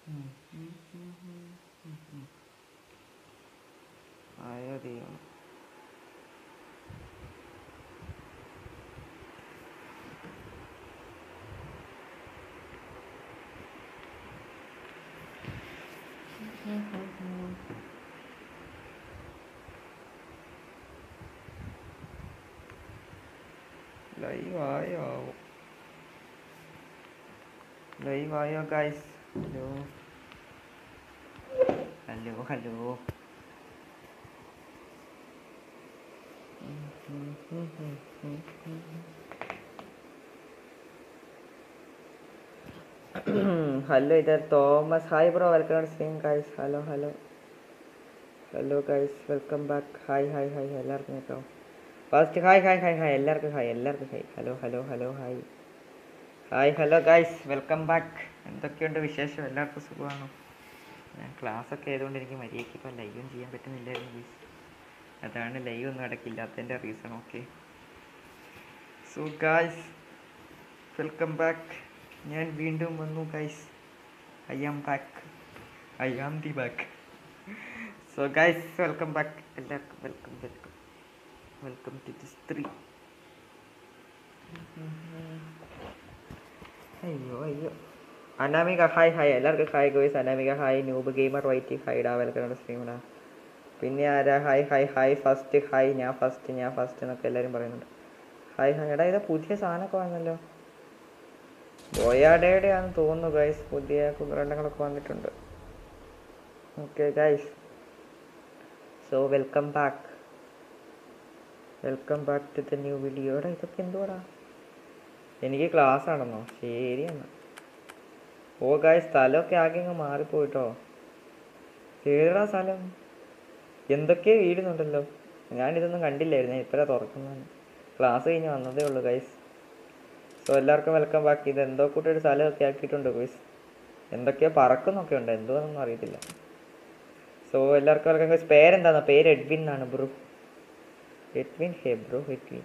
ആയോ ദൈവം ലൈവ് ആയോ ലൈവ് ആയോ guys hello hello hello hello ഇത് Thomas hi bro welcome stream guys hello hello hello guys welcome back hi hi hi എല്ലാവർക്കും കേൾക്കാം first hi hi hi hi എല്ലാവർക്കും hi എല്ലാവർക്കും hi hello hello hello hi hi hello guys welcome back എന്തൊക്കെയുണ്ട് വിശേഷം എല്ലാവർക്കും സുഖമാണോ ഞാൻ class ഒക്കെ ആയതുകൊണ്ട് എനിക്ക് മര്യാദയ്ക്ക് ഇപ്പോൾ ലൈവും ചെയ്യാൻ പറ്റുന്നില്ലായിരുന്നു ഗൈസ് അതാണ് ലൈവ് ഒന്നും ഇടയ്ക്കില്ലാത്തതിൻ്റെ reason okay so guys welcome back ഞാൻ വീണ്ടും വന്നു guys I am back I am the back so guys welcome back എല്ലാവർക്കും welcome welcome welcome to this three അയ്യോ അയ്യോ അനാമിക ഹായ് ഹായ് എല്ലാവർക്കും hi guys Anamika hi noob gamer വൈറ്റി hi ഡാ welcome സ്ട്രീമിടാ പിന്നെ ആരാ hi hi hi first hi ഞാൻ ഫസ്റ്റ് ഞാൻ ഫസ്റ്റ് എന്നൊക്കെ എല്ലാവരും പറയുന്നുണ്ട് ഹായ് ഹായ് എടാ ഇത് പുതിയ സാധനമൊക്കെ വന്നല്ലോ ബോയാഡയുടെ ആണെന്ന് തോന്നുന്നു ഗൈസ് പുതിയ കുതിരണ്ടങ്ങളൊക്കെ വന്നിട്ടുണ്ട് okay guys so welcome back welcome back to the new video എടാ ഇതൊക്കെ എന്തുവാടാ എനിക്ക് ക്ലാസ് ആണെന്നോ ശരി എന്നാ ഓ ഗായ് സ്ഥലമൊക്കെ ആകെ അങ്ങ് മാറിപ്പോയിട്ടോ ഏതാ സ്ഥലം എന്തൊക്കെയോ വീടുന്നുണ്ടല്ലോ ഞാനിതൊന്നും കണ്ടില്ലായിരുന്നു ഞാൻ ഇപ്പോഴാണ് തുറക്കുന്നത് ക്ലാസ് കഴിഞ്ഞ് വന്നതേ ഉള്ളൂ ഗൈസ് സോ എല്ലാവർക്കും വെൽക്കം ബാക്ക് ഇത് എന്തോ കൂട്ടൊരു സ്ഥലമൊക്കെ ആക്കിയിട്ടുണ്ട് ഗൈസ് എന്തൊക്കെയോ പറക്കുന്നൊക്കെ ഉണ്ട് എന്തോന്നൊന്നും അറിയത്തില്ല സോ എല്ലാവർക്കും വെൽക്കം ഗൈസ് പേരെന്താണെന്നോ പേര് എഡ്വിൻ എന്നാണ് bro Edwin hey bro Edwin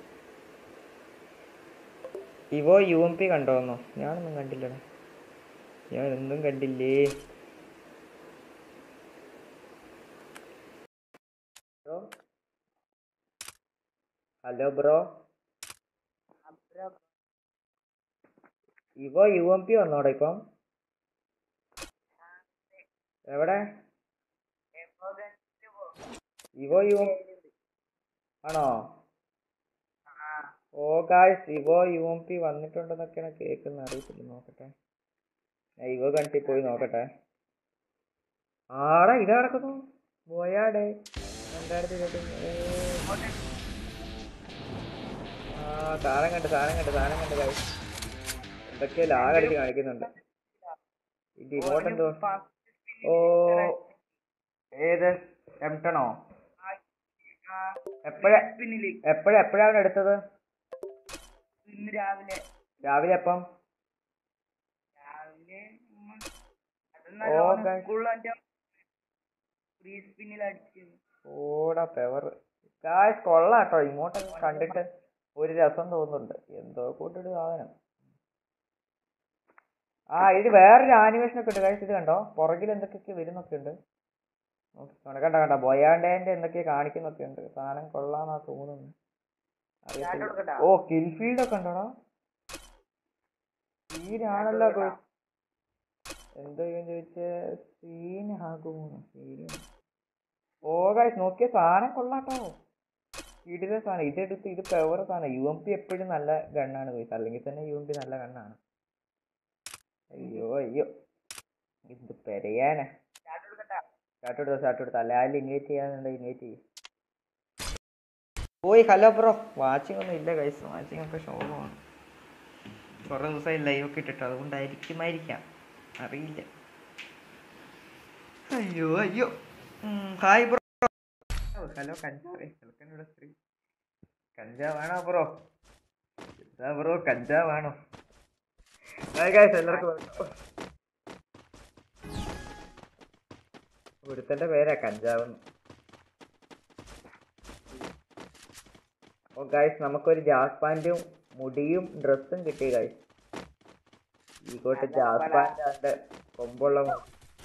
Evo U M P കണ്ടോന്നോ ഞാനൊന്നും കണ്ടില്ലടാ ഞാൻ ഒന്നും കണ്ടില്ലേ bro hello bro Evo U M P വന്നോടെ ഇപ്പം എവിടെ ഇവോ യു എം ആണോ ഓ guys Evo U M P വന്നിട്ടുണ്ടെന്നൊക്കെയാണ് കേൾക്കുന്നത് അറിയത്തില്ല നോക്കട്ടെ ഞാൻ ഇവോ കണ്ടി പോയി നോക്കട്ടെ ആടാ ഇത് നടക്കുന്നു പോയാടെ രണ്ടായിരത്തി ഇരുപത്തി ആ സാധനം കണ്ട് സാധനം കണ്ട് സാധനം കണ്ട് ഗായ്സ് എന്തൊക്കെയോ ലാഗ് അടിച്ച് കാണിക്കുന്നുണ്ട് ഇത് ഇങ്ങോട്ട് എന്തോ ഓ ഏത് എം ടെണോ എപ്പോഴാ എപ്പോഴാ എപ്പോഴാണ് എടുത്തത് ഇന്ന് രാവിലെ രാവിലെ എപ്പം രാവിലെ ഓ, guys. സ്കൂളിൽ എന്റെ ഫ്രീ സ്പിന്നിൽ അടിച്ചത് ഓടാ പെവർ കാശ് കൊള്ളാട്ടോ ഇങ്ങോട്ടൊക്കെ കണ്ടിട്ട് ഒരു രസം തോന്നുന്നുണ്ട് എന്തോ കൂട്ടൊരു സാധനം ആ ഇത് വേറൊരു ആനിമേഷൻ ഒക്കെ ഉണ്ട് കാശ് ഇത് കണ്ടോ പുറകിൽ എന്തൊക്കെയൊക്കെ വരുന്നൊക്കെ ഉണ്ട് നോക്കിക്കോണെ കണ്ട കണ്ട ബൊയാണ്ടേന്റെ എന്തൊക്കെയോ കാണിക്കുന്നൊക്കെ ഉണ്ട് സാധനം കൊള്ളാന്നാ തോന്നുന്നു അറിയത്തില്ല. കൊടുക്കട്ടാ? ഓ കിൽഫീൽഡ് ഒക്കെ ഉണ്ടോടാ സീനാണല്ലോ കൊടുക്കട്ടാ? എന്തോ ചെയ്യാൻ ചോദിച്ച സീനാകുമോ ശരി ഓ ഗൈസ് നോക്കിയ സാധനം കൊള്ളാട്ടോ ഇതിലെ സാധനം ഇതെടുത്ത് ഇത് പെവർ സാധനം യു എം പി എപ്പോഴും നല്ല ഗണ്ണാണ് ഗൈസ് അല്ലെങ്കിൽ തന്നെ യു എം പി നല്ല ഗണ്ണാണ് അയ്യോ അയ്യോ ഇത് പെരയാനാ ചാട്ട് കൊടുക്കട്ടാ? സ്റ്റാർട്ട് എടുത്തോ സ്റ്റാർട്ട് എടുത്തോ അല്ലാതെ ഇൻവൈറ്റ് ചെയ്യാന്നുണ്ട് ഇൻവൈറ്റ് ചെയ്യും പോയി ഹലോ ബ്രോ വാച്ചിങ് ഒന്നും ഇല്ല ഗൈസ് വാച്ചിങ് ഒക്കെ ശോകമാണ് കുറേ ദിവസമായി ലൈവ് ഒക്കെ ഇട്ടിട്ട് അതുകൊണ്ടായിരിക്കുമായിരിക്കാം അറിയില്ല അയ്യോ അയ്യോ ഹായ് ബ്രോ ഹലോ കഞ്ചാവേ കേൾക്കാനുള്ള സ്ത്രീ കഞ്ചാവാണോ ബ്രോ എന്താ ബ്രോ കഞ്ചാവാണോ ഹായ് ഗൈസ് എല്ലാവർക്കും welcome. ഒരുത്തന്റെ പേരാ കഞ്ചാവെന്ന് ഓ ഗൈസ് നമുക്കൊരു ജാസ് പാൻറ്റും മുടിയും ഡ്രസ്സും കിട്ടി ഗൈസ് ഈ കോട്ട് ജാസ് പാൻറ് അതിന്റെ കൊമ്പുള്ള മു-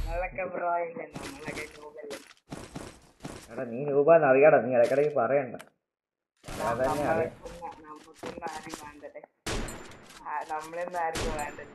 നിങ്ങളൊക്കെ ബ്രോ ഇല്ലേ നമ്മളൊക്കെ നോക്കല്ലേ എടാ നീ രൂപന്ന് അറിയാടാ നീ ഇടയ്ക്കിടയ്ക്ക് പറയണ്ട അതന്നെ അറിയാം നമുക്കൊന്നും ആരും വേണ്ടല്ലേ ആ, നമ്മളൊന്നും ആർക്കും വേണ്ടല്ലോ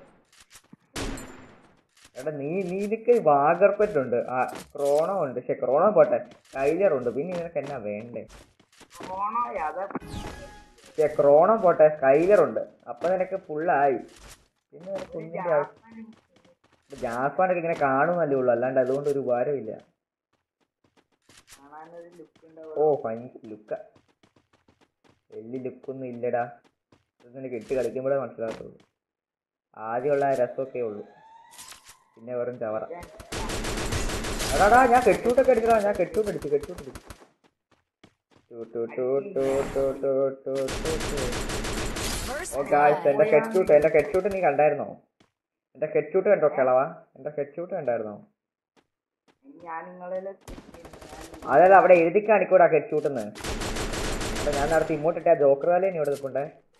എടാ നീ നീ നിനക്ക് വാഗർപ്പറ്റ് ഉണ്ട് ആ ക്രോണോ ഉണ്ട് പക്ഷെ ക്രോണോ പോട്ടെ കൈലർ ഉണ്ട് പിന്നെ നിനക്ക് എന്നാ വേണ്ടേ ഓണോ അതാ പക്ഷെ ക്രോണോ പോട്ടെ കൈലർ ഉണ്ട് അപ്പൊ നിനക്ക് ഫുള്ളായി പിന്നെ നിനക്ക് ഒന്നിന്റെ ആവശ്യം ജാസ്പാനൊക്കെ ഇങ്ങനെ കാണുന്നല്ലേ ഉള്ളൂ അല്ലാണ്ട് അതുകൊണ്ട് ഒരു ഉപകാരമില്ല കാണാനൊരു ലുക്ക് ഉണ്ടാവും ഓ ഭയങ്കര ലുക്ക വലിയ ലുക്കൊന്നും ഇല്ലടാ ഇത് നിനക്ക് ഇട്ട് കളിക്കുമ്പോഴേ മനസ്സിലാകത്തുള്ളൂ ആദ്യമുള്ള ആ രസമൊക്കെ ഉള്ളൂ പിന്നെ വെറും ചവറ എടാടാ ഞാൻ കെട്ടൂട്ടൊക്കെ അടിച്ചടാ ഞാൻ കെട്ടൂട്ട് അടിച്ചു കെട്ടൂട്ട് അടിച്ചു ടു ടു ടു ടു ടു ടു ടു ടു ടു. First ഓ ഗായ്സ് blood. എന്റെ കെച്ചൂട്ട് എന്റെ കെച്ചൂട്ട് നീ കണ്ടായിരുന്നോ എന്റെ കെച്ചൂട്ട് കണ്ടോ കിളവാ എന്റെ കെച്ചൂട്ട് കണ്ടായിരുന്നോ ഞാൻ നിങ്ങളെ അതല്ല അവിടെ എഴുതി കാണിക്കൂടാ കെച്ചൂട്ടെന്ന് അപ്പൊ ഞാൻ നടത്തി ഇങ്ങോട്ട് ഇട്ടാ ജോക്കർ വാലേ ഇവിടെ നിൽപ്പുണ്ടേ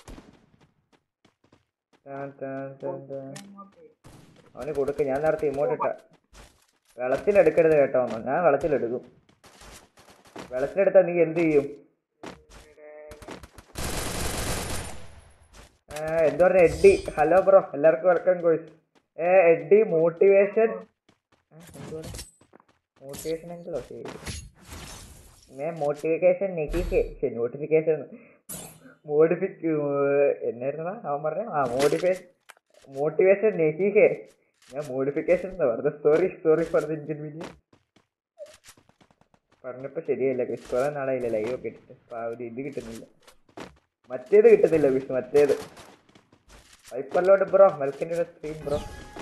ടാൻ, ടാൻ, ടാൻ, ടാൻ. അവന് കൊടുക്ക് ഞാൻ നടത്തി ഇങ്ങോട്ട് ഇട്ട വെള്ളത്തിലെടുക്കരുത് കേട്ടോ അമ്മ. ഞാൻ വെള്ളത്തിലെടുക്കും വെള്ളത്തിലെടുത്താ നീ എന്ത് ചെയ്യും ആ, എന്ത് പറഞ്ഞ എഡ്ഡി ഹലോ ബ്രോ എല്ലാവർക്കും വെൽക്കം കോഴ്സ് ഏ എഡ്ഡി മോട്ടിവേഷൻ മോട്ടിവേഷൻ എങ്കിലോ ശരി मैं മോട്ടിഫിക്കേഷൻ നെഗിഫിക്കേഷൻ നോട്ടിഫിക്കേഷൻ മോഡിഫിക്ക എന്നായിരുന്നടാ അവൻ പറഞ്ഞ ആ മോഡിഫിക്കേഷൻ മോട്ടിവേഷൻ നെഗിഹേ ഞാൻ മോഡിഫിക്കേഷൻ എന്ന് പറഞ്ഞത് sorry sorry for the inconvenience പറഞ്ഞപ്പോൾ ശരിയല്ല വിഷ് കുറേ നാളായില്ല ലൈവ് ഒക്കെ ഇട്ടിട്ട് അപ്പോൾ ആ ഒരു ഇത് കിട്ടുന്നില്ല മറ്റേത് കിട്ടുന്നില്ല വിഷ് മറ്റേത് വൈപ്പല്ലോട്ട് ബ്രോ വെൽക്കിൻ്റെ സ്ക്രീൻ ബ്രോ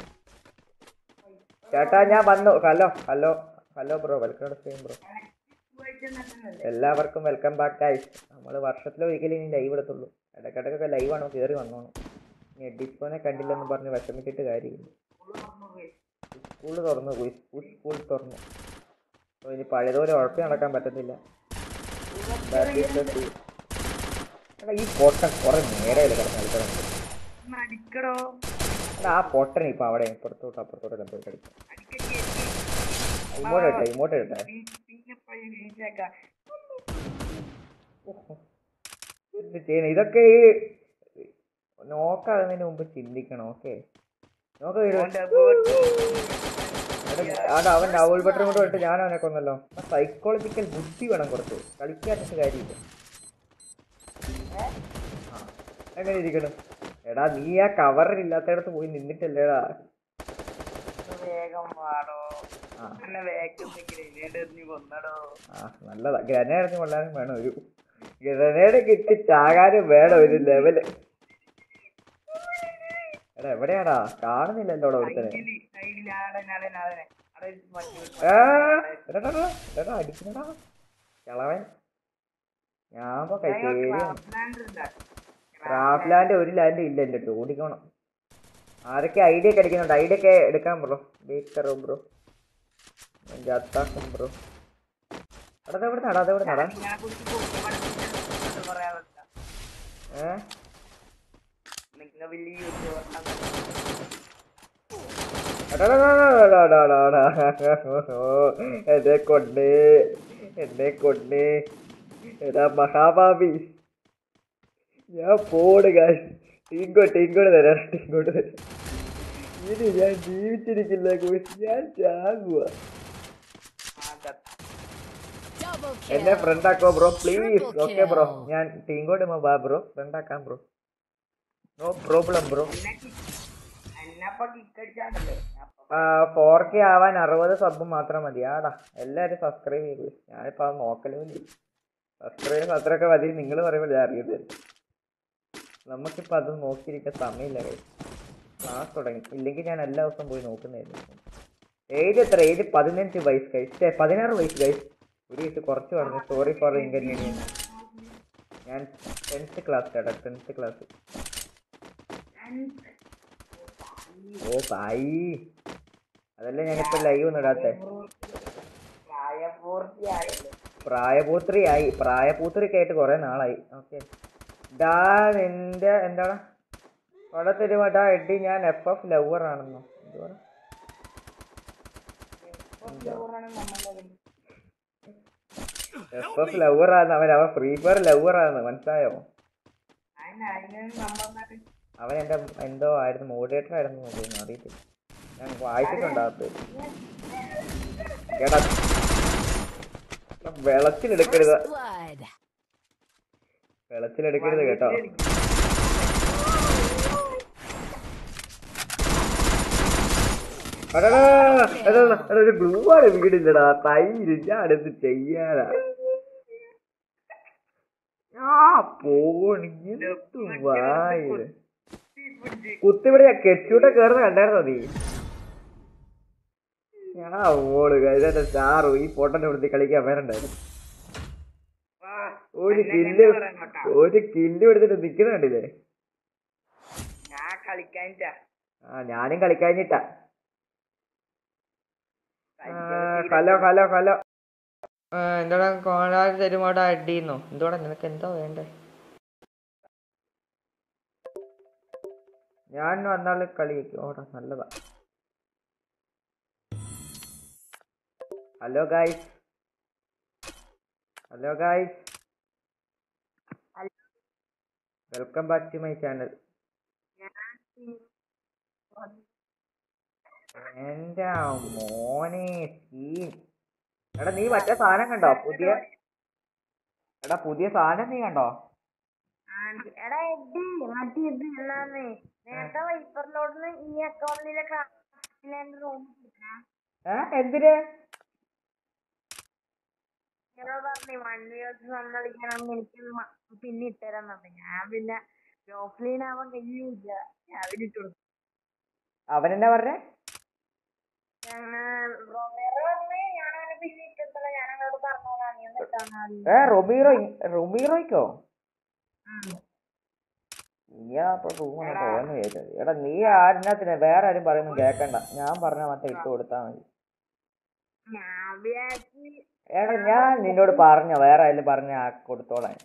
ചേട്ടാ ഞാൻ വന്നു hello hello hello bro welcome screen bro എല്ലാവർക്കും വെൽക്കം ബാക്ക് ഗൈസ് നമ്മൾ വർഷത്തിൽ ഒരിക്കലും ഇനി ലൈവ് എടുത്തുള്ളൂ ഇടയ്ക്കിടയ്ക്കൊക്കെ ലൈവ് ആണോ കയറി വന്നോണം ഇനി ഡിസ്കോനെ കണ്ടില്ലെന്ന് പറഞ്ഞ് വിഷമിച്ചിട്ട് കാര്യമില്ല സ്കൂൾ തുറന്നു പോയി സ്കൂൾ സ്കൂൾ തുറന്നു അപ്പോൾ ഇനി പഴയതുപോലെ ഉഴപ്പി നടക്കാൻ പറ്റത്തില്ല That is the truth. എടാ ഈ പൊട്ടൻ കുറെ നേരമല്ലേ കിടന്ന് കളിക്കണം അടിക്കടോ എടാ ആ പൊട്ടൻ ഇപ്പൊ അവിടെ ഇപ്പുറത്തോട്ട് അപ്പുറത്തോട്ട് പോയി കളിക്കും അടിക്കടി ഇങ്ങോട്ട് ഇട്ടെ ഇങ്ങോട്ട് ഇട്ടെ പിന്നെ പോയി വീഴ്ചയാക്കാം എന്ത് ചെയ്യണം ഇതൊക്കെ ഈ നോക്കാകുന്നതിന് മുമ്പ് ചിന്തിക്കണം ഓക്കെ നോക്ക അവിടെ അവൻ ഡബിൾ ബട്ടറും കൊണ്ട് പോയിട്ട് ഞാൻ അവനെ കൊന്നല്ലോ സൈക്കോളജിക്കൽ ബുദ്ധി വേണം കുറച്ച് കളിക്കാനിട്ട് കാര്യമില്ല ആ, എങ്ങനെ ഇരിക്കണം എടാ നീ ആ കവറില്ലാത്തടത്ത് പോയി നിന്നിട്ടല്ലേടാ വേഗം വാടോ ആ എന്നെ വേഗം ഗ്രനേഡ് എറിഞ്ഞ് കൊന്നടോ ആ നല്ലതാ ഗ്രനേഡ് കൊള്ളാനും വേണം ഒരു ഗ്രനേഡ് കിട്ടി ചാകാനും വേണം ഒരു ലെവല് എടാ എവിടെയാടാ കാണുന്നില്ലല്ലോ അവിടെ ഒരുത്തനെ സൈഡില് സൈഡില് ആടെ നാളെ നാളെ അവിടെ ഒരു മറ്റേ ഏ, എടാ, എടാ, എടാ, അടിക്കുന്നടാ കിളവൻ ഞാൻ പോ ശരി ക്രാഫ്റ്റ്ലാൻഡ് ഉണ്ടാ. ക്രാഫ്റ്റ് ലാൻഡ് ഒരു ലാൻഡ് ഇല്ല എൻ്റെ അടുത്ത് ഓടിക്കണം ആരൊക്കെ ഐഡിയ ഒക്കെ അടിക്കുന്നുണ്ട് ഐഡിയ ഒക്കെ എടുക്കാൻ ബ്രോ ബേക്കറോ ബ്രോ ജത്താക്കും ബ്രോ എടാ അതെവിടെ നടാ അതെവിടെ നടാ നിങ്ങളെ കുറിച്ച് കുറ്റപ്പെടുത്തിയിട്ട് പറയാൻ പറ്റില്ല. ഏഹ് നിങ്ങൾ വലിയ യൂട്യൂബർ എന്നെ കൊണ്ട് എന്നെ കൊണ്ട് എടാ മഹാഭാവി ഞാൻ പോണ് കാശ് ഇങ്ങോട്ട് ഇങ്ങോട്ട് തരാം ഇങ്ങോട്ട് തരാം ഇനി ഞാൻ ജീവിച്ചിരിക്കില്ല കുറിച്ച് ഞാൻ ചാകുക Double എന്നെ kill. ഫ്രണ്ട് ആക്കോ bro please Triple okay bro kill. ഞാൻ ടീങ്കോട്ട് ബാ ബ്രോ ഫ്രണ്ട് ആക്കാം ബ്രോ നോ പ്രോബ്ലം ബ്രോ എന്നപ്പോ കിക്കടിച്ചാണല്ലേ ഫോർ കെ ആവാൻ അറുപത് സബ് മാത്രം മതി ആടാ എല്ലാവരും സബ്സ്ക്രൈബ് ചെയ്തു ഞാനിപ്പോൾ അത് നോക്കലും സബ്സ്ക്രൈബ് അത്രയൊക്കെ മതി നിങ്ങൾ പറയുമ്പോൾ ഞാൻ അറിയത് നമുക്കിപ്പോൾ അത് നോക്കിയിരിക്കാൻ സമയമില്ല ക്ലാസ് തുടങ്ങി ഇല്ലെങ്കിൽ ഞാൻ എല്ലാ ദിവസവും പോയി നോക്കുന്നതായിരുന്നു ഏജ് എത്ര ഏജ് പതിനഞ്ച് വയസ്സ് കഴിച്ച് പതിനാറ് വയസ്സ് കഴിച്ച് ഒരു വയസ്സ് കുറച്ച് പറഞ്ഞു സോറി ഫോർ ഇൻകൺവീനിയൻ ഞാൻ ടെൻത്ത് ക്ലാസ് കേട്ടോ ടെൻത്ത് ക്ലാസ് ഓ ബായി അതല്ലേ ഞാനിപ്പോൾ ലൈവ് ഒന്നും ഇടാത്തെ പ്രായപൂർത്തിയായല്ലോ പ്രായപൂത്രിയായി പ്രായപൂത്രിയൊക്കെ ആയിട്ട് കുറെ നാളായി ഓക്കെ ഡാ നിന്റെ എന്താണ് അവിടെ തരുമാ ഡാ എഡി ഞാൻ എഫ് എഫ് ലവർ ആണെന്നോ എന്തുവാ എഫ് എഫ് ലവറാണ് അവൻ അവൻ ഫ്രീ ഫയർ ലവറാണ് മനസ്സിലായോ അതിന് അതിന് നമ്മൾ അവൻ എന്റെ എന്തോ ആയിരുന്നു മോഡറേറ്റർ ആയിരുന്നു എന്ന് തോന്നുന്നു അറിയത്തില്ല ഞാൻ വായിച്ചിട്ടുണ്ട് ആ പേര് കേട്ടാ വെളച്ചിലെടുക്കരുത് First blood. വെളച്ചിലെടുക്കരുത് കേട്ടോ അടടാ, എടാ, എടാ, ഒരു ഗ്ലൂ ആണ് വീടില്ലടാ തൈര് ഞാൻ എന്ത് ചെയ്യാനാ ആ പോണി വായ കുത്തിവിടെ കെട്ടിയുടെ കേറുന്ന കണ്ടായിരുന്നോ നീ ഞാൻ ഓള് ഇതെന്റെ സ്റ്റാറു ഈ പൊട്ടന്റെ കൊടുത്ത് കളിക്കാൻ വേറണ്ടായിരുന്നു ഒരു കില്ല് ഒരു കില്ല് എടുത്തിട്ട് നിക്കുന്ന കണ്ടില്ലേ ഞാൻ കളിക്കാനിട്ടാ ആ ഞാനും കളിക്കാഞ്ഞിട്ടാ ഹലോ ഹലോ ഹലോ എന്തോടാ കോണാട് തരുമോടാ അടിയുന്നോ എന്തോടാ നിനക്ക് എന്തോ വേണ്ടേ ഞാൻ വന്നാല് കളി ഓടാ നല്ലതാ hello guys hello guys welcome back to my channel എന്റെ മോനെ സീൻ എടാ നീ മറ്റേ സാധനം കണ്ടോ പുതിയ എടാ പുതിയ സാധനം നീ കണ്ടോ എടാ എഡി മറ്റേ ഇത് എന്നാന്ന് നേരത്തെ വൈപ്പറിലോടുന്ന് ഈ അക്കൗണ്ടിലേക്ക് റൂം ഏ എന്തിന് ഇങ്ങനെ പറഞ്ഞു വൺ ഇയേഴ്സ് സമ്മതിക്കണം എനിക്ക് മ- പിന്നെ ഇട്ടുതരാൻ പറഞ്ഞു ഞാൻ പിന്നെ ഓഫ്ലൈൻ ആവാൻ കഴിയൂല ഞാൻ പിന്നെ ഇട്ടു കൊടുത്തു അവനെന്നാ പറഞ്ഞേ ഞാൻ റൊമേറോ പറഞ്ഞ് ഞാനവനെ പിന്നെ ഇട്ടിട്ടില്ല ഞാൻ അവനോട് പറഞ്ഞതാണ് നീ ഒന്ന് ഇട്ടാ മതി ഏ റൊമീറോ റൊമീറോയ്ക്കോ നീയാ ഇപ്പൊ റൂമൊന്ന് പോയെന്ന് വിചാരിച്ചത് എടാ നീ ആരിനകത്തിന് വേറെ ആരും പറയുന്നു കേക്കണ്ട ഞാൻ പറഞ്ഞ മറ്റേ ഇട്ട് കൊടുത്താ മതി ഞാൻ വിചാരിച്ച് എടാ ഞാൻ നിന്നോട് പറഞ്ഞോ വേറെ ആരും പറഞ്ഞ കൊടുത്തോളാം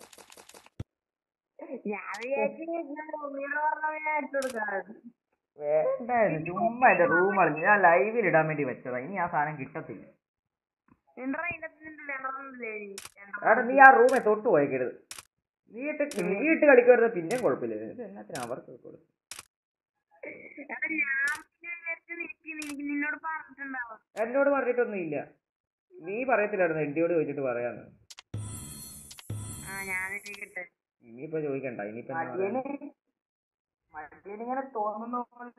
ഞാൻ വിചാരിച്ച് ഞാൻ റൊമേറോ പറഞ്ഞ ഞാൻ ഇട്ടു കൊടുക്കാറ് വേണ്ടായിരുന്നു ചുമ്മാ എന്റെ റൂം കളഞ്ഞു ഞാൻ ലൈവിൽ ഇടാൻ വേണ്ടി വെച്ചതാ ഇനി ആ സാധനം കിട്ടത്തില്ല എന്താ ഇതിന്റെ ലെണറില്ലേ എടാ നീ ആ റൂമെ തൊട്ട് പോയേക്കരുത് നീ ഇട്ട് നീ ഇട്ട് കളിക്കുമായിരുന്നു പിന്നെയും കുഴപ്പമില്ല ഇത് എന്നാത്തിന് അവർക്ക് കൊടുത്തു എടാ ഞാൻ പിന്നെ വിചാരിച്ചു നിനക്ക് എനിക്ക് നിന്നോട് പറഞ്ഞിട്ടുണ്ടാവും എന്നോട് പറഞ്ഞിട്ടൊന്നും ഇല്ല നീ പറയത്തില്ലായിരുന്നു എന്റിയോട് ചോദിച്ചിട്ട് പറയാന്ന് ആ ഞാൻ കിട്ടെ ഇനിയിപ്പോ ചോദിക്കണ്ട ഇനിയിപ്പോ എന്നാ പറയാ? മറ്റേനിങ്ങനെ തോന്നുന്നു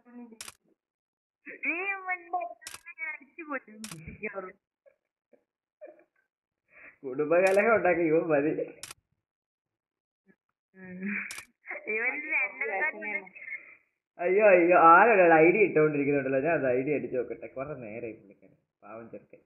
നീ മുൻപ് അടിച്ചു പോയി കുടുംബകലഹം ഉണ്ടാക്കി ഇവൻ മതി ഇവൻ രണ്ടര അയ്യോ അയ്യോ ആരൊരാൾ ഐ ഡി ഇട്ടുകൊണ്ടിരിക്കുന്നുണ്ടല്ലോ ഞാൻ അത് ഐ ഡി അടിച്ചു നോക്കട്ടെ കുറെ നേരം പുള്ളിക്കാൻ പാവം ചെറുക്കൻ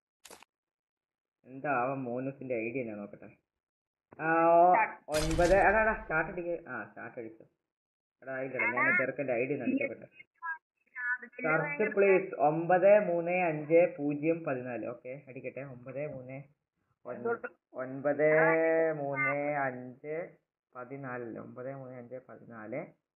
എന്താ അവൻ മോനൂസിന്റെ ഐ ഡി ഞാൻ നോക്കട്ടെ ആ ഓ, ഒൻപത് എടാ എടാ സ്റ്റാർട്ട് അടിക്ക് ആ സ്റ്റാർട്ട് അടിച്ചു എടാ ആയില്ലടാ ഞാൻ ചെറുക്കന്റെ ഐ ഡി ഒന്ന് അടിച്ചു നോക്കട്ടെ സെർച്ച് പ്ലീസ് ഒമ്പത് മൂന്ന് അഞ്ച് പൂജ്യം പതിനാല് ഓക്കെ അടിക്കട്ടെ ഒമ്പത് മൂന്ന് ഒൻ- ഒൻപത് മൂന്ന് അഞ്ച് പതിനാലല്ലേ ഒമ്പത് മൂന്ന് അഞ്ച് പതിനാല്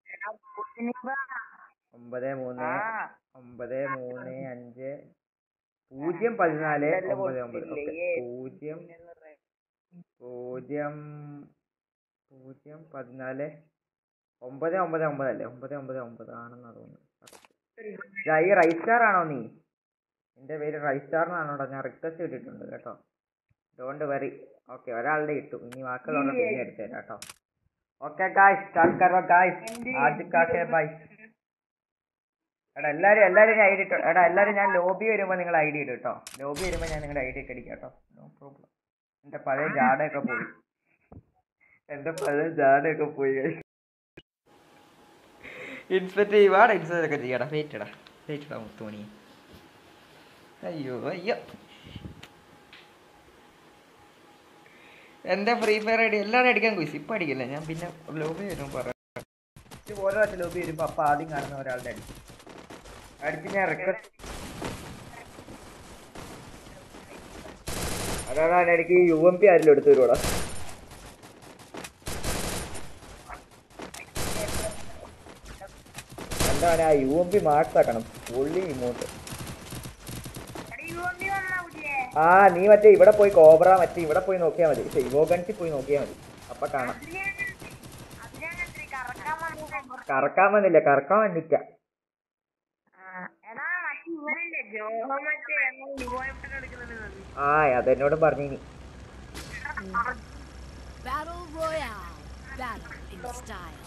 ഒമ്പത് മൂന്ന് ഒമ്പത് മൂന്ന് അഞ്ച് പൂജ്യം പതിനാല് ഒമ്പത് ഒമ്പത് ഓക്കെ പൂജ്യം പൂജ്യം പൂജ്യം പതിനാല് ഒമ്പത് ഒമ്പത് ഒമ്പത് അല്ലേ ഒമ്പത് ഒമ്പത് ഒമ്പത് ആണെന്നാ തോന്നുന്നു ദാ ഈ റൈസ്റ്റാർ ആണോ നീ എന്റെ പേര് റൈസ്റ്റാർ എന്നാണോടാ ഞാൻ റിക്വസ്റ്റ് ഇട്ടിട്ടുണ്ട് കേട്ടോ ഡോണ്ട് വെറി ഓക്കെ ഒരാളുടെ ഇട്ടു ഇനി ബാക്കിയുള്ളവരുടെ പിന്നെ എടുത്തു തരാം കേട്ടോ ഓക്കെ ഗായ്സ് സ്റ്റാർട്ട് കറോ ഗായ്സ് ആദ്യ ബൈ എടാ എല്ലാരും എല്ലാരും ഞാൻ ഐ ഡി ഇട്ടോ എടാ എല്ലാരും ഞാൻ ലോബി വരുമ്പോ നിങ്ങൾ ഐ ഡി ഇടും കേട്ടോ ലോബി വരുമ്പോ ഞാൻ നിങ്ങളുടെ ഐ ഡി ഒക്കെ അടിക്കാം കേട്ടോ നോ പ്രോബ്ലം എന്റെ പഴയ ജാടയൊക്കെ പോയി എന്റെ പഴയ ജാടയൊക്കെ പോയി ഇൻസ്പെക്ട് ചെയ്യുവാടാ ഇൻസ്പെക്ട് ഒക്കെ ചെയ്യടാ വെയിറ്റടാ വെയിറ്റടാ മുത്തുമണി അയ്യോ അയ്യോ എന്റെ ഫ്രീ ഫയർ ഐ ഡി എല്ലാവരും അടിക്കാൻ കുയിസ് ഇപ്പൊ അടിക്കില്ല ഞാൻ പിന്നെ ലോബി വരുമ്പോ പറയാം ഇത് ഓരോ പ്രാവശ്യം ലോബി വരുമ്പോ അപ്പൊ ആദ്യം കാണുന്ന ഒരാളുടെ അടി അടിച്ച് ഞാൻ റിക്വസ്റ്റ് അതാണ് എനിക്ക് യു എം പി ആരെങ്കിലും എടുത്തു തരുവാടാ എന്താണ് ആ യു എം പി മാർക്സ് ആക്കണം പുള്ളി ഇമോട്ട് യുവണ്ടി വന്നാ പുതിയേ ആ നീ മറ്റേ ഇവിടെ പോയി കോബ്ര മറ്റേ ഇവിടെ പോയി നോക്കിയാൽ മതി പക്ഷേ ഇവോ ഗൺസിൽ പോയി നോക്കിയാൽ മതി അപ്പൊ കാണാം അതിനകത്ത് കറക്കാൻ വന്നു കറക്കാൻ വന്നില്ല കറക്കാൻ വന്നില്ല എടാ മറ്റേ ഇവനില്ലേ ജോഹ മറ്റേ യുവോയിട്ട് എടുക്കുന്നുണ്ട് ആ അതെന്നോടും പറഞ്ഞിനി Battle Royale. Battle in style.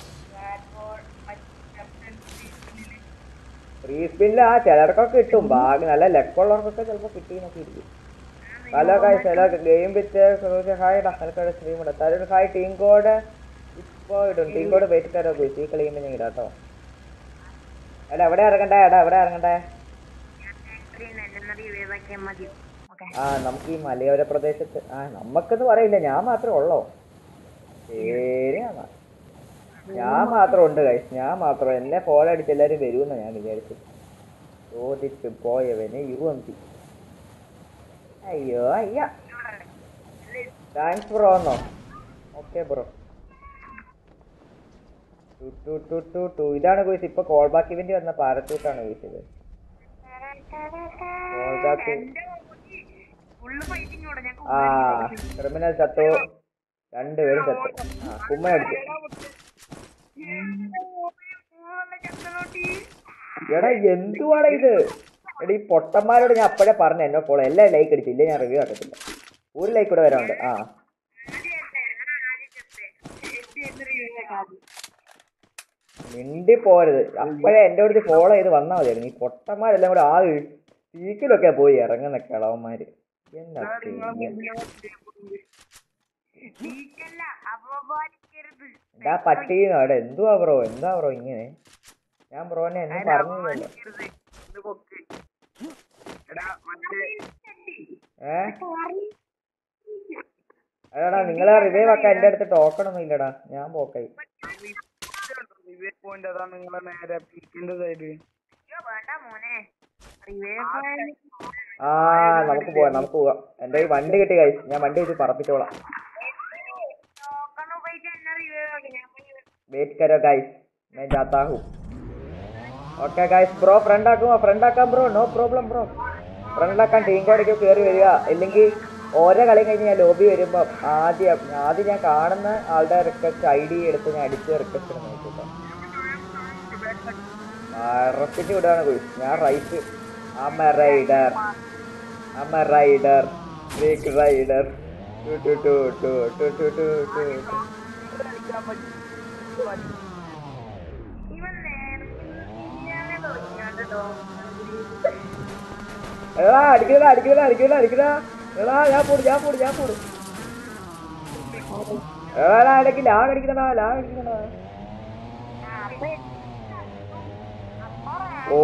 Free സ്പിന്നിൽ ആ ചിലർക്കൊക്കെ കിട്ടും ഭാഗ്യം നല്ല ലെക്കുള്ളവർക്കൊക്കെ ചിലപ്പോൾ കിട്ടിയെന്നൊക്കെ ഇരിക്കും hello guys hello game with hi ഡാ ഹൽക്കയുടെ സ്ട്രീം ഇടാം തരൊരു ഹായ് ടീം കോഡ് ഇപ്പോൾ ഇടും ടീം കോഡ് വെയിറ്റ് തരോ ഗൈസ് ഈ കളിയുമ്പോൾ ഞാൻ ഇടാം കേട്ടോ എടാ എവിടെ ഇറങ്ങണ്ടേ എടാ എവിടെ ഇറങ്ങണ്ടേ റിവൈവാക്കിയാൽ മതി ഓക്കെ ആ നമുക്ക് ഈ മലയോര പ്രദേശത്ത് ആ നമുക്കെന്ന് പറയില്ല ഞാൻ മാത്രമേ ഉള്ളോ ശരിയാണ് ഞാൻ മാത്രം ഉണ്ട് കൈസ് ഞാൻ മാത്രം എന്നെ ഫോളോ അടിച്ച് എല്ലാവരും വരുമെന്ന് ഞാൻ വിചാരിച്ചു ചോദിച്ചു പോയവന് യു എം പി അയ്യോ അയ്യ താങ്ക്സ് ബ്രോ എന്നോ ഓക്കെ ബ്രോ ടു ടു ടു ടു ടു ഇതാണ് കോഴ്സ് ഇപ്പൊ കോൾ ബാക്ക് ഇവന്റ് വന്ന പാരച്ചൂട്ടാണ് കോഴ്സ് ഇത് കോൾ ബാക്ക് ഫുള്ള് ഫൈറ്റിംഗ് കൂടെ ഞാൻ ആ ക്രിമിനൽ ചത്തു രണ്ടുപേരും ചത്തു ആ കുമ്മനടിച്ചു ചക്കലോട്ടി എടാ എന്തുവാടാ ഇത് എടാ ഈ പൊട്ടന്മാരോട് ഞാൻ അപ്പോഴേ പറഞ്ഞു എന്നെ ഫോളോ എല്ലാം ലൈക്ക് അടിച്ചു ഇല്ല ഞാൻ റിവ്യൂ ആക്കത്തില്ല ഒരു ലൈക്ക് കൂടെ വരാനുണ്ട് ആ മിണ്ടി പോരുത് അപ്പോഴേ എൻ്റെ അടുത്ത് ഫോളോ ചെയ്ത് വന്നാൽ മതിയായിരുന്നു ഈ പൊട്ടന്മാരെല്ലാം കൂടെ ആ പീക്കിലൊക്കെ പോയി ഇറങ്ങുന്ന കിളവന്മാര് എന്നാ ചെയ്യാ? നീക്കല്ല അപമാനിക്കരുത് എടാ പട്ടീന്നോ എടാ എന്തുവാ ബ്രോ എന്താ ബ്രോ ഇങ്ങനെ ഞാൻ ബ്രോനെ എന്നും പറഞ്ഞില്ലല്ലോ അപമാനിക്കരുത്. ഇത് പൊക്ക്. എടാ മറ്റേ ഏ എടാ നിങ്ങളെ റിവൈവ് ആക്കാൻ എൻ്റെ അടുത്ത് ടോക്കൺ ഒന്നും ഇല്ലടാ ഞാൻ പോക്കായി റിവേ പോയിന്റ് അതാ നിങ്ങളെ നേരെ പീക്കിന്റെ സൈഡ് അയ്യോ വേണ്ട മോനെ റിവൈവ് ആ നമുക്ക് പോവാം നമുക്ക് പോവാം എൻ്റെ ഈ വണ്ടി കിട്ടി കഴിച്ചു ഞാൻ വണ്ടി വെച്ച് പറപ്പിച്ചോളാം നോക്കണം പോയിട്ട് എന്നെ റിവൈവ് ആക്കി ഞാൻ പോയി वेट करो गाइस मैं जाता हूँ ഓക്കെ ഗൈസ് ബ്രോ ഫ്രണ്ട് ആക്കുമോ ഫ്രണ്ട് ആക്കാം bro no problem bro friend ആക്കാൻ ടീം കോഡേക്ക് കയറി വരിക ഇല്ലെങ്കിൽ ഓരോ കളി കഴിഞ്ഞ് ഞാൻ ലോബി വരുമ്പോൾ ആദ്യം ആദ്യം ഞാൻ കാണുന്ന ആളുടെ റിക്വസ്റ്റ് ഐ ഡി എടുത്ത് ഞാൻ അടിച്ച് റിക്വസ്റ്റ് നോക്കിട്ടോ റെസിറ്റ് വിടുകയാണ് പോയി ഞാൻ റൈറ്റ് അമ്മ റൈഡർ അമ്മ റൈഡർ ബ്രേക്ക് റൈഡർ ടു ടു ടു ടു ടു ടു ടു ടു ടു ഇവൻ നേരെ തുടങ്ങിയാട്ടോ എടാ അടിക്കണ അടിക്കണ അടിക്കണ അടിക്കണ എടാ ഞാൻ പോട് ഞാൻ പോട് ഞാൻ പോട് എടാ ഇടയ്ക്ക് ലാഗ് അടിക്കണടാ ലാഗ് അടിക്കണടാ ഓ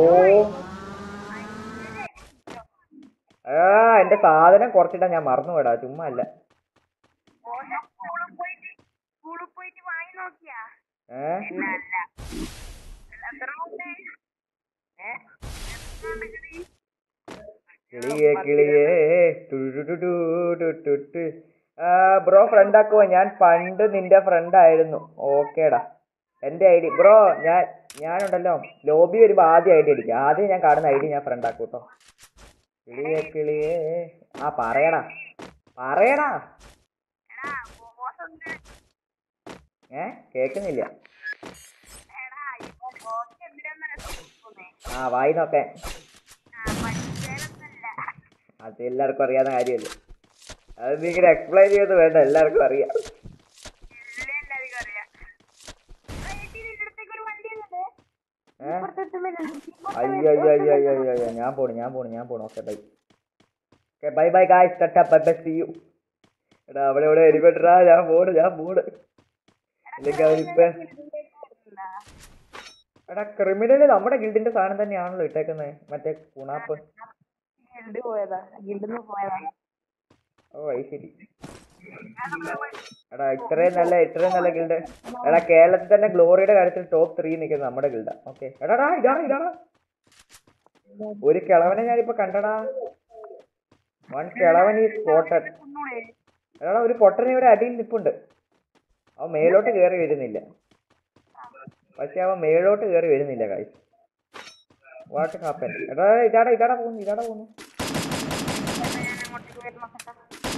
എടാ എന്റെ സാധനം കുറച്ചിട്ടാ ഞാൻ മറന്നു പോടാ ചുമ്മാ അല്ല ഓനെ സ്കൂളിൽ പോയിട്ട് സ്കൂളിൽ പോയിട്ട് വാങ്ങി നോക്കിയാ ഏ അല്ല എത്ര ഉണ്ട് ഏ എത്ര ഉണ്ട് കിളി? കിളിയേ കിളിയേ ടു ടു ടു ടു ടു ടു ടു. ആ, ബ്രോ ഫ്രണ്ട് ആക്കുവോ ഞാൻ പണ്ട് നിന്റെ ഫ്രണ്ട് ആയിരുന്നു ഓക്കേടാ എന്റെ ഐ ഡി ബ്രോ ഞാൻ ഞാനുണ്ടല്ലോ ലോബി വരുമ്പോ ആദ്യം ഐ ഡി അടിക്കാം ആദ്യം ഞാൻ കാണുന്ന ഐ ഡി ഞാൻ ഫ്രണ്ട് ആക്കും കേട്ടോ കിളിയേ കിളിയേ ആ പറയടാ പറയടാ എടാ ബോസ് ഉണ്ട് ഏ കേക്കുന്നില്ല എടാ ഇപ്പൊ ബോസ് എന്തിനാന്ന് തോന്നുന്നേ ആ വായി നോക്കാൻ ആ പഠിച്ചേരൊന്നല്ല അത് എല്ലാവർക്കും അറിയാവുന്ന കാര്യമല്ലേ അത് നീ ഇങ്ങനെ എക്സ്പ്ലെയിൻ ചെയ്ത് വേണ്ട എല്ലാവർക്കും അറിയാം ഇല്ല എല്ലാവർക്കും അറിയാം എടാ, ഏച്ചി, നിന്റെ അടുത്തേക്ക് ഒരു വണ്ടി വന്നത് ഏ ഇപ്പുറത്തെത്തുമ്പോൾ അയ്യോ അയ്യോ അയ്യോ അയ്യോ അയ്യോ അയ്യോ ഞാൻ പോണു ഞാൻ പോണു ഞാൻ പോണു okay bye okay bye bye guys tata bye bye see you എടാ അവിടെ ഇവിടെ എലിപ്പെട്ടാ ഞാൻ പോണ് ഞാൻ പോണ് അല്ലെങ്കിൽ അവരിപ്പ എടാ ക്രിമിനല് നമ്മുടെ ഗിൽഡിന്റെ സാധനം തന്നെയാണല്ലോ ഇട്ടേക്കുന്നത് മറ്റേ കുണാപ്പ് ഗിൽഡ് പോയതാ ഗിൽഡിന്ന് പോയതാ ഓ അത് ശരി എടാ ഇത്രയും നല്ല ഇത്രയും നല്ല ഗിൽഡ് എടാ കേരളത്തിൽ തന്നെ ഗ്ലോറിയുടെ കാര്യത്തിൽ ടോപ്പ് ത്രീ നിൽക്കുന്നത് നമ്മുടെ ഗിൽഡാ ഓക്കെ എടാടാ ഇതാണ് ഇതാണ് ഒരു കിളവനെ ഞാനിപ്പോ കണ്ടടാ വൺ കിളവൻ ഈ സ്പോട്ടഡ് എടാ ഒരു പൊട്ടനെ ഇവിടെ അടിയിൽ നിൽപ്പുണ്ട് അവൻ മേലോട്ട് കയറി വരുന്നില്ല പക്ഷെ അവൻ മേലോട്ട് കയറി വരുന്നില്ല കായ് വാട്ട് ഹാപ്പൻ എടാ ഇതാടാ ഇതാടാ പോകുന്നു ഇതാടാ പോകുന്നു വരുന്ന സെറ്റാ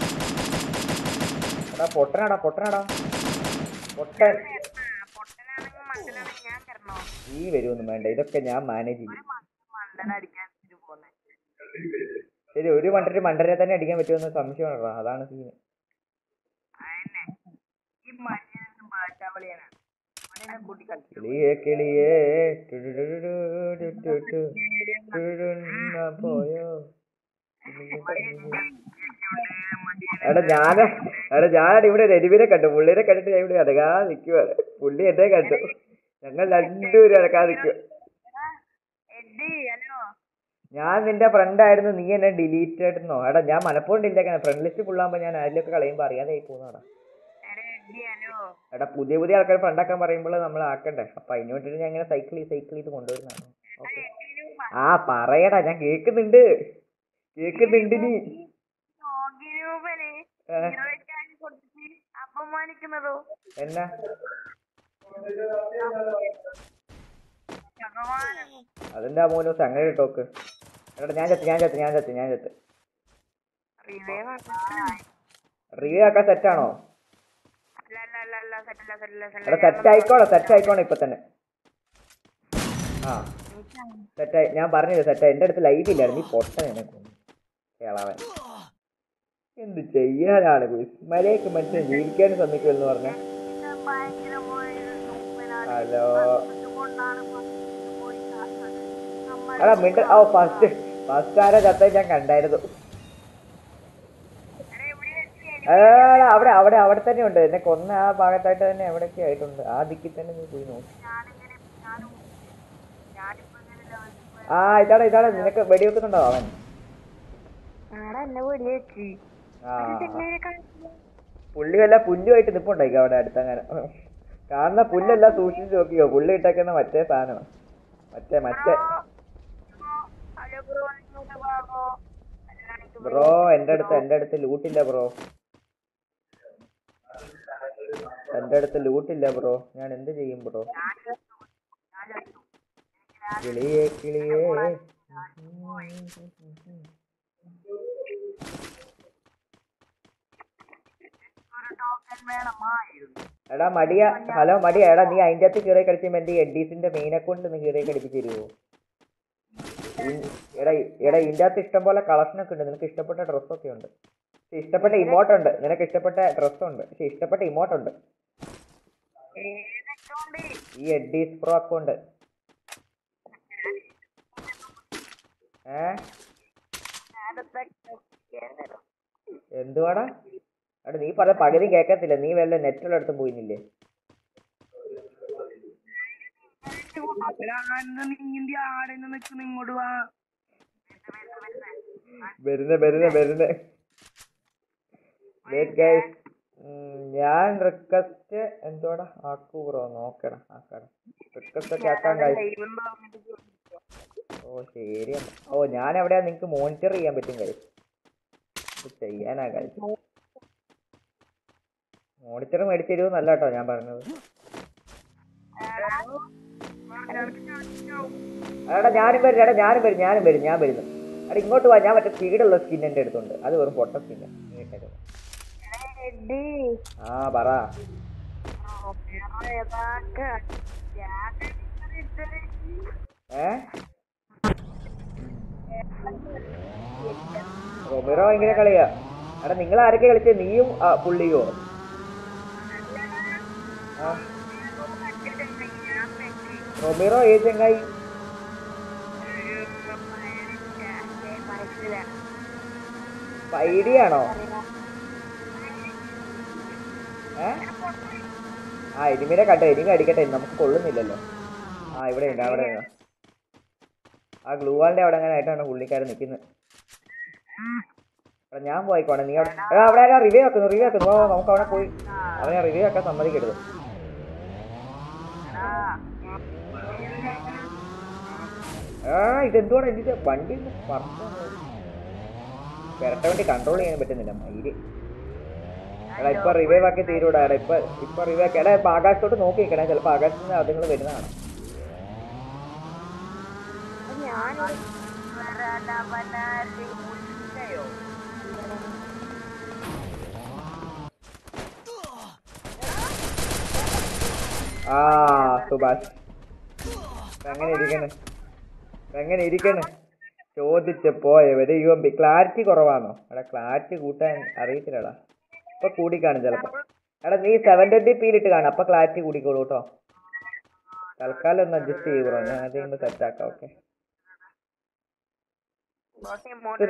എടാ പൊട്ടനാടാ പൊട്ടനാടാ പൊട്ടൻ പൊട്ടനാണെങ്കിൽ മണ്ടനാണെങ്കിൽ ഞാൻ തരണോ ഈ വരുമൊന്നും വേണ്ട ഇതൊക്കെ ഞാൻ മാനേജ് ചെയ്യും മണ്ടനടിക്കാൻ പോന്നെ ശരി ഒരു മണ്ടര് മണ്ടരെ തന്നെ അടിക്കാൻ പറ്റുമെന്ന് സംശയമാണോ അതാണ് സീന് അതന്നെ ഈ മനുഷ്യന് ഭാഷാവളിയാണ് അവനെ കൂട്ടി കളിക്കും കിളിയേ കിളിയേ ടുടുടുടുടു ടുടുടു ടുടുടുന്ന പോയോ എടാ ഞാൻ എടാ ഞാൻ ഇവിടെ രരുവിനെ കണ്ടു പുള്ളിനെ കണ്ടിട്ട് ഞാൻ ഇവിടെ അടകാ നിൽക്കുവാണ് പുള്ളി എന്നെ കണ്ടു ഞങ്ങൾ രണ്ടുപേരും അടക്കാ നിൽക്കുക എഡി ഹലോ ഞാൻ നിന്റെ ഫ്രണ്ട് ആയിരുന്നു നീ എന്നെ ഡിലീറ്റ് ആയിട്ടിരുന്നോ എടാ ഞാൻ മനഃപൂർവ്വം ഡിലീറ്റ് ഫ്രണ്ട് ലിസ്റ്റ് ഫുള്ളാകുമ്പോൾ ഞാൻ അതിലൊക്കെ കളയുമ്പോൾ അറിയാതെ ആയി പോകുന്നതാടാ എടാ എഡി ഹലോ എടാ പുതിയ പുതിയ ആൾക്കാർ ഫ്രണ്ടാക്കാൻ പറയുമ്പോൾ നമ്മൾ ആക്കണ്ടേ അപ്പൊ അതിന് വേണ്ടിട്ട് ഞാൻ ഇങ്ങനെ സൈക്കിൾ സൈക്കിൾ ചെയ്ത് കൊണ്ടുവരുന്നതാണ് ഓക്കെ ആ പറയടാ ഞാൻ കേക്കുന്നുണ്ട് കേക്കുന്നുണ്ട് നീ യോഗരൂപന് ഏ, ഇരുപറ്റാൻ കൊടുത്തിട്ട് അപമാനിക്കുന്നതോ എന്നാ ഭഗവാനം അതിന്റെ ആ മൂന്ന് ദിവസം അങ്ങനെ ടോക്ക് എടാ ഞാൻ ചത്ത് ഞാൻ ചത്ത് ഞാൻ ചത്ത് ഞാൻ ചത്ത് റിവൈവ് റിവ്യൂ ആക്കാൻ സെറ്റാണോ അല്ല അല്ല അല്ല അല്ല സെറ്റല്ല സെറ്റല്ല എടാ സെറ്റ് ആയിക്കോളെ സെറ്റ് ആയിക്കോളെ ഇപ്പൊ തന്നെ ആ സെറ്റായി ഞാൻ പറഞ്ഞില്ല സെറ്റായി എന്റെ അടുത്ത് ലൈവ് ഇല്ലായിരുന്നു നീ പൊട്ട എനക്ക് കേളാവൻ എന്ത് ചെയ്യാനാണ് മര്യാദക്ക് മനുഷ്യൻ ജീവിക്കാനും സമ്മതിക്കുമെന്ന് പറഞ്ഞ ഹലോ എടാ മിണ്ട ഓ ഫസ്റ്റ് ഫസ്റ്റ് ആരാ ചത്ത ഞാൻ കണ്ടായിരുന്നു എടാ അവിടെ അവിടെ അവിടെ തന്നെ ഉണ്ട് എന്നെ കൊന്ന ആ ഭാഗത്തായിട്ട് തന്നെ എവിടെയൊക്കെ ആയിട്ടുണ്ട് ആ ദിക്കിൽ തന്നെ നീ പോയി നോക്കി ആ ഇതാടാ ഇതാടാ നിനക്ക് വെടിവെക്കുന്നുണ്ടോ അവൻ ആടാ എന്നെ വെടി വെച്ച് ആ പുള്ളി വല്ല പുല്ലുമായിട്ട് നിപ്പുണ്ടായിക്കോ അവിടെ അടുത്തങ്ങനെ കാണുന്ന പുല്ലെല്ലാം സൂക്ഷിച്ച് നോക്കിയോ പുള്ളി ഇട്ടേക്കുന്ന മറ്റേ സാധനം മറ്റേ മറ്റേ ഹലോ ബ്രോ ഇങ്ങോട്ട് വാ ബ്രോ ബ്രോ എന്റെ അടുത്ത് എന്റെ അടുത്ത് ലൂട്ടില്ല ബ്രോ എന്റെ അടുത്ത് ലൂട്ടില്ല ബ്രോ ഞാൻ എന്ത് ചെയ്യും ബ്രോ കിളിയേ കിളിയേ എടാ മടിയ ഹലോ മടിയ എടാ നീ അതിന്റെ അകത്ത് കീറി കളിച്ചുമ്പോ എന്റെ എഡീസിന്റെ മെയിൻ അക്കൗണ്ട് ഒന്ന് കീറി കളിപ്പിച്ച് തരുമോ ഇൻ- എടാ എടാ ഇതിന്റെ അകത്ത് ഇഷ്ടം പോലെ കളക്ഷൻ ഒക്കെ ഉണ്ട് നിനക്ക് ഇഷ്ടപ്പെട്ട ഡ്രസ്സൊക്കെ ഉണ്ട് പക്ഷെ ഇഷ്ടപ്പെട്ട ഇമോട്ട് ഉണ്ട് നിനക്ക് ഇഷ്ടപ്പെട്ട ഡ്രസ്സുണ്ട് പക്ഷെ ഇഷ്ടപ്പെട്ട ഇമോട്ട് ഉണ്ട് ഏതൊക്കെയുണ്ട് ഈ എഡീസ് പ്രോ അക്കൗണ്ട് ഏ എന്തുവാടാ എടാ നീ പറഞ്ഞ പകുതി കേക്കത്തില്ല നീ വല്ല നെറ്റുള്ള അടുത്ത് പോയിന്നില്ലേ നീന്തി ആടെന്ന് നിൽക്കുന്ന ഇങ്ങോട്ട് വാ വരുന്ന വരുന്ന വരുന്ന ഗൈസ് ഞാൻ റിക്വസ്റ്റ് എന്തോടാ ആക്കൂ ബ്രോ നോക്കണം ആക്കണം റിക്വസ്റ്റ് ഒക്കെ ആക്കാൻ ഗൈസ് ഓ ശരി എന്നാ. ഓ ഞാൻ എവിടെയാ നിങ്ങക്ക് മോണിറ്റർ ചെയ്യാൻ പറ്റും ഗൈസ് ഇത് ചെയ്യാനാ ഗൈസ് മോണിറ്റർ മേടിച്ചു തരുമെന്നല്ല കേട്ടോ ഞാൻ പറഞ്ഞത് എടാ ഞാനും വരും എടാ ഞാനും വരും ഞാനും വരും ഞാൻ വരുന്നു എടാ ഇങ്ങോട്ട് വാ ഞാൻ മറ്റേ സ്പീഡുള്ള സ്കിൻ എൻ്റെ അടുത്തുണ്ട് അത് വെറും പൊട്ട സ്കിൻ ആ പറ ഏ റൊമിറോ ഭയങ്കര കളിയാ എടാ നിങ്ങൾ ആരൊക്കെ കളിച്ചേ നീയും ആ, പുള്ളിയോ ആ റൊമിറോ ഏത് ചങ്ങായി ഐഡിയാണോ ഏ ആ എനിമിനെ കണ്ടോ എനിമി അടിക്കട്ടെ നമുക്ക് കൊള്ളുന്നില്ലല്ലോ ആ ഇവിടെ ഉണ്ട് അവിടെ ഉണ്ട്. ആ ഗ്ലൂവാളിന്റെ അവിടെ അങ്ങനെ ആയിട്ടാണ് പുള്ളിക്കാരൻ നിൽക്കുന്നത് എടാ ഞാൻ പോയിക്കോണേ നീ അവിടെ എടാ അവിടെ ആരാ റിവ്യൂ ആക്കുന്നു റിവ്യൂ ആക്കുന്നു ഓ നമുക്ക് അവിടെ പോയി അവനെ റിവ്യൂ ആക്കാൻ സമ്മതിക്കരുത് ആ ഇതെന്തുവാണ് എന്റെ വണ്ടി ഒന്ന് പറന്നു പെരട്ട വണ്ടി കൺട്രോൾ ചെയ്യാൻ പറ്റുന്നില്ല മയില് എടാ ഇപ്പൊ റിവൈവ് ആക്കി തീരൂടാ എടാ ഇപ്പൊ ഇപ്പൊ റിവൈവ് ആക്കി എടാ ഇപ്പൊ ആകാശത്തോട്ട് നോക്കി നിൽക്കണേ ചിലപ്പോ ആകാശത്ത് നിന്ന് അതുങ്ങൾ വരുന്നതാണ് ഞാൻ ആ സുഭാഷ് ഇപ്പൊ എങ്ങനെ ഇരിക്കണ് ഇപ്പൊ എങ്ങനെ ഇരിക്കണ് ചോദിച്ചപ്പോ എവിടെ യു എം പി ക്ലാരിറ്റി കുറവാണോ എടാ ക്ലാരിറ്റി കൂട്ടാൻ അറിയത്തില്ലടാ ഇപ്പൊ കൂടിക്കാണും ചിലപ്പോ എടാ നീ സെവൻ ട്വന്റി പിയിലിട്ട് കാണും അപ്പൊ ക്ലാരിറ്റി കൂടിക്കോളൂ കേട്ടോ തൽക്കാലം ഒന്ന് അഡ്ജസ്റ്റ് ചെയ്ത് ബ്രോ ഞാൻ അത് സെറ്റ് ആക്കാം ഓക്കെ ബോസ് ഇങ്ങോട്ട്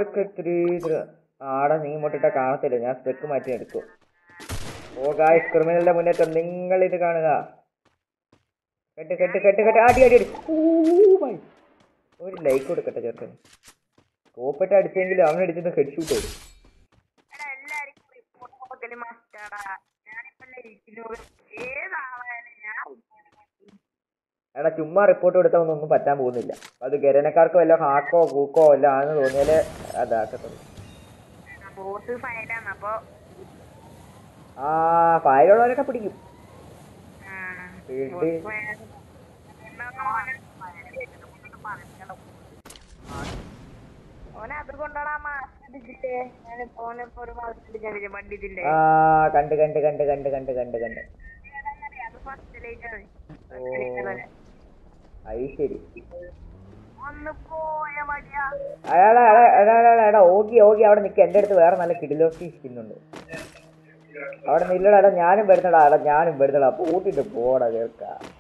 ആടെ നീ ഇങ്ങോട്ടിട്ട കാണത്തില്ല ഞാൻ സ്പെക്ക് മാറ്റി എടുക്കും ഓ ഗായ്സ് ക്രിമിനലിന്റെ മുന്നേറ്റം നിങ്ങൾ ഇത് കാണുക കെട്ട് കെട്ട് കെട്ട് കെട്ട് അടി അടി അടി ഊ, മൈ. ഒരു ലൈക്ക് കൊടുക്കട്ടെ ചെറുക്കൻ കോപ്പിട്ട് അടിച്ചെങ്കിൽ അവൻ അടിച്ചത് ഹെഡ് ഷൂട്ട് വരും എടാ എല്ലാവർക്കും റിപ്പോർട്ട് കൊടുക്കല് മസ്റ്റാടാ ഞാനിപ്പോ ഇരിക്കുന്നത് ഏതാളായാലും ഞാൻ എടാ ചുമ്മാ റിപ്പോർട്ട് കൊടുത്താൽ ഒന്നും പറ്റാൻ പോകുന്നില്ല അത് ഗരനക്കാർക്ക് വല്ല ഹാക്കോ കൂക്കോ വല്ല ആണെന്ന് തോന്നിയാലേ അതാക്കത്തുള്ളൂ ബോസ് ഫയലാണ് അപ്പൊ ആ ഫയലുള്ളവരൊക്കെ പിടിക്കും ആ, വീട്ടിൽ boss file. എന്നാ ഓനെ file കേട്ടിട്ട് മുന്നോട്ട് പറഞ്ഞിട്ടുണ്ടാവും. ഓനെ അത് കൊണ്ടാണ് മാസിട്ടില്ലേ ഞാനിപ്പോ ഓനിപ്പോ ഒരു മാസത്തിൽ വണ്ടിയില്ലേ ആ കണ്ട് കണ്ട് കണ്ട് കണ്ട് കണ്ട് കണ്ട് കണ്ട് അത് ഫസ്റ്റ് ലൈറ്റാണ് ഓ അത് ശരി ഒന്ന് പോയ മടിയാ അയാളെ അയാളെ എടാ ഓഗി ഓഗി അവിടെ നിൽക്കുക എൻ്റെ അടുത്ത് വേറെ നല്ല കിടിലോക്കി ഇരിക്കുന്നുണ്ട് അവിടെ നില്ലടാ എടാ ഞാനും വരുന്നടാ എടാ ഞാനും വരുന്നടാ പൂട്ടിട്ട് പോടാ കേൾക്ക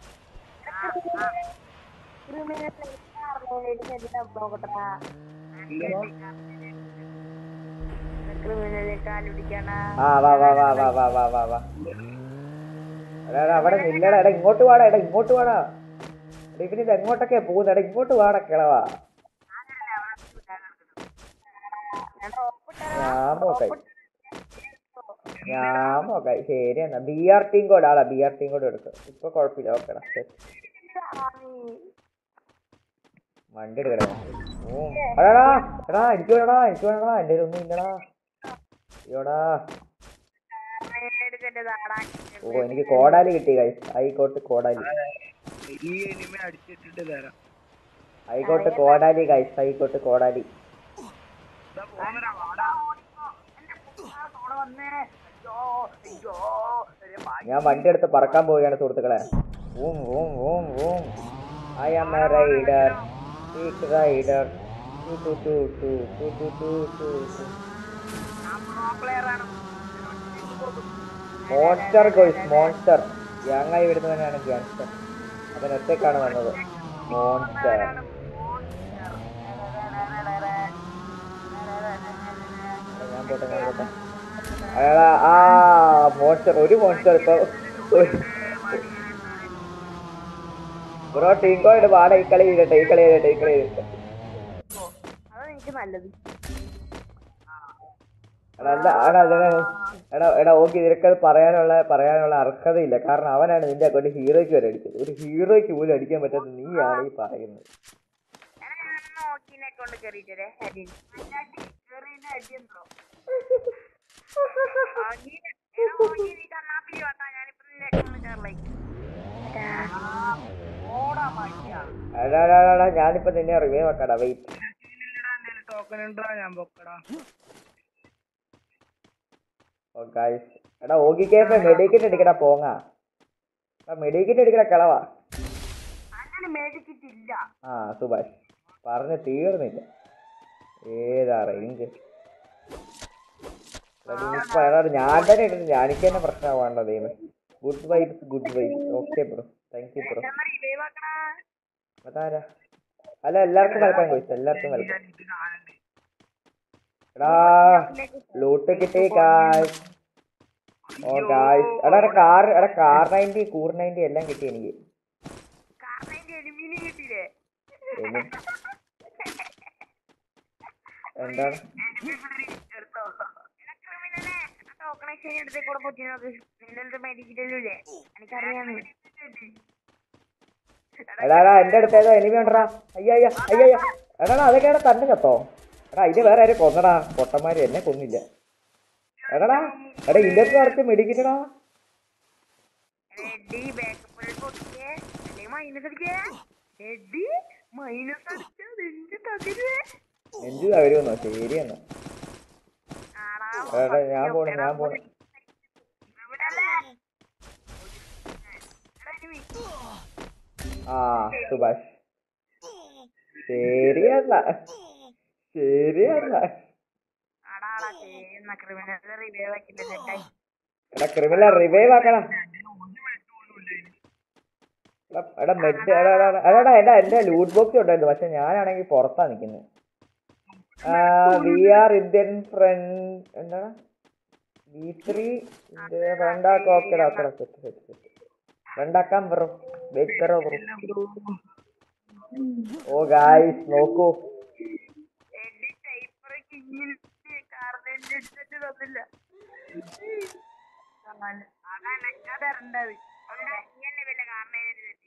കാലുപിടിക്കണ ആ വാ വാ വാ വാ വാ വാ വാ വാ എടാ എടാ അവിടെ നില്ലടാ എടാ ഇങ്ങോട്ട് വാടാ എടാ ഇങ്ങോട്ട് വാടാ എടാ ഇവനിത് എങ്ങോട്ടൊക്കെ പോകുന്നത് എടാ ഇങ്ങോട്ട് വാടാ കിളവാ ഞാൻ നോക്കായി ഞാൻ നോക്കായി ശരി എന്നാ ബി ആർ ടീം കോഡ് ആടാ ബി ആർ ടീം കോഡ് എടുക്കും ഇപ്പൊ കുഴപ്പമില്ല ഓക്കെടാ ശരി വണ്ടി എടുക്കടാ ഓ എടാ എടാ എനിക്ക് വേണടാ എനിക്ക് വേണടാ എൻ്റെ ഒന്നും ഇല്ലടാ അയ്യോടാ ഓ എനിക്ക് കോടാലി കിട്ടി ഗൈസ് ആയിക്കോട്ട് കോടാലി ഈ എനിമ അടിച്ചിട്ടിട്ട് തരാം ആയിക്കോട്ട് കോടാലി ഗൈസ് ആയിക്കോട്ട് കോടാലി ഇതാ പോന്നടാ, വാടാ. ഞാൻ വണ്ടി എടുത്ത് പറക്കാൻ പോവുകയാണ് സുഹൃത്തുക്കളെ ഊം ഊം ഊം ഊം I am a rider speak rider ടു ടു ടു ടു ടു ടു ടു ടു ടു മോൺസ്റ്റർ ഗോയ്സ് മോൺസ്റ്റർ യങ്ങായി വരുന്നവനാണ് ഗ്യാങ്സ്റ്റർ അവൻ ഒറ്റക്കാണ് വന്നത് മോൺസ്റ്റർ ഞാൻ പോട്ടെ ഞാൻ പോട്ടെ അയാളാ ആ മോൺസ്റ്റർ ഒരു മോൺസ്റ്റർ ഇപ്പൊ ബ്രോ ടീങ്കോയുടെ പാട ഈ കളി ചെയ്യട്ടെ ഈ കളി ചെയ്യട്ടെ ഈ കളി ചെയ്യട്ടെ അതാണ് എനിക്ക് നല്ലത് എടാ അല്ല എടാ എടാ എടാ എടാ ഓക്കെ നിനക്കത് പറയാനുള്ള പറയാനുള്ള അർഹതയില്ല കാരണം അവനാണ് നിന്റെ അക്കൗണ്ട് ഹീറോയ്ക്ക് വരെ അടിച്ചത് ഒരു ഹീറോയ്ക്ക് പോലും അടിക്കാൻ പറ്റാത്ത നീയാണ് ഈ പറയുന്നത് ഞാൻ നോക്കിനെ കൊണ്ട് കേറിട്ടേ അടി കേറിന്റെ അടിയുണ്ടോ നീ കണ്ണാപ്പി വാട്ടാ ഞാനിപ്പോ നിന്നെ കൊണ്ട് കേറലായി ഓടാ മടിയാ എടാ എടാ എടാ, എടാ ഞാനിപ്പോ നിന്നെ റിവ്യൂ വെക്കടാ വെയിറ്റ് ടോക്കൺ ഉണ്ടോ ഞാൻ പൊക്കടാ ഓ ഗായ്സ് എടാ ഓഗി കേസ് മെഡിക്കറ്റ് അടിക്കടാ പോങ്ങ മെഡിക്കറ്റ് അടിക്കടാ കിളവാ അങ്ങനെ മേടിച്ചിട്ടില്ല ആ സുഭാഷ് പറഞ്ഞ് തീർന്നില്ല ഏതാ റേഞ്ച് ഇനിയിപ്പോ ഏതാണ്ട് ഞാൻ തന്നെ ഇട്ടിട്ട് ഞാനിക്ക് തന്നെ പ്രശ്നമാണല്ലോ ദൈവം good vibes good vibes okay bro thank you bro റിവൈവാക്കണ അതാരാ അല്ല എല്ലാവർക്കും വെൽക്കം കോഴ്സ് എല്ലാവർക്കും വെൽക്കം ഇത് കാണണ്ടേ എടാ ലൂട്ട് കിട്ടി ഗായ്സ് ഓ ഗായ്സ് എടാ എടാ കാർ എടാ കാർ നയൻറ്റി കൂർ നയൻറ്റി എല്ലാം കിട്ടി എനിക്ക് കാരണം എന്റെ എലിമീന് കിട്ടിയില്ലേ എനി എന്താണ് എടുത്തോ ക്രിമിനലെ ടോക്കണൈസേഷൻ എടുത്തേക്ക് കൂടെ പൊട്ടി നോക്ക് നിന്റെ മേടിച്ചിട്ടല്ലേ എനിക്കറിയാന്ന് എടാ എടാ എന്റെ അടുത്ത് ഏതോ എനിമി ഉണ്ടടാ അയ്യ അയ്യ അയ്യ അയ്യ എടാ എടാ, അതൊക്കെ എടാ തന്നെ ചത്തോ എടാ ഇത് വേറെ ആരും കൊന്നടാ പൊട്ടന്മാര് എന്നെ കൊന്നില്ല എടാടാ എടാ ഇല്ലത്ത് നിറച്ച് മെഡിക്കറ്റടാ റെഡി ബാക്ക് ഫുൾ പൊട്ടിയേ അല്ലേ മൈനസ് അടിക്കേ റെഡി മൈനസ് അടിച്ചാ നെഞ്ച് തകരുവേ നെഞ്ചു തകരുമെന്നോ ശരി എന്നാ ആടാ എടാ ഞാൻ പോണു ഞാൻ പോണു ഇവിടല്ലേ? എടാ, ആ സുഭാഷ് ശരിയല്ല ശരിയല്ല ആടാ ആടാ ചെയ്യുന്ന ക്രിമിനൽ റിവൈവ് ആക്കില്ല സെറ്റായി എടാ ക്രിമിനൽ റിവൈവ് ആക്കണം എടാ, എടാ മെഡ് എടാ എടാ എടാ, എടാ എടാ എന്റെ ലൂട്ട് ബോക്സ് ഉണ്ടായിരുന്നു പക്ഷെ ഞാനാണെങ്കിൽ പുറത്താ നിക്കുന്നത് വി ആർ ഇന്ത്യൻ ഫ്രണ്ട് എന്താണ് വി ത്രീ ഫ്രണ്ടാക്കാം okay okay set set set ഫ്രണ്ടാക്കാൻ ബ്രോ വെയിറ്റ് കറോ ബ്രോ ഓ ഗായ്സ് നോക്കൂ എന്റെ ടൈപ്പർ കിങ്ങിൽ കാരണം എന്റെ എടുത്തിട്ട് തന്നില്ല അതാണ് അതറിണ്ടത് ഇങ്ങനെ വല്ല കാരണം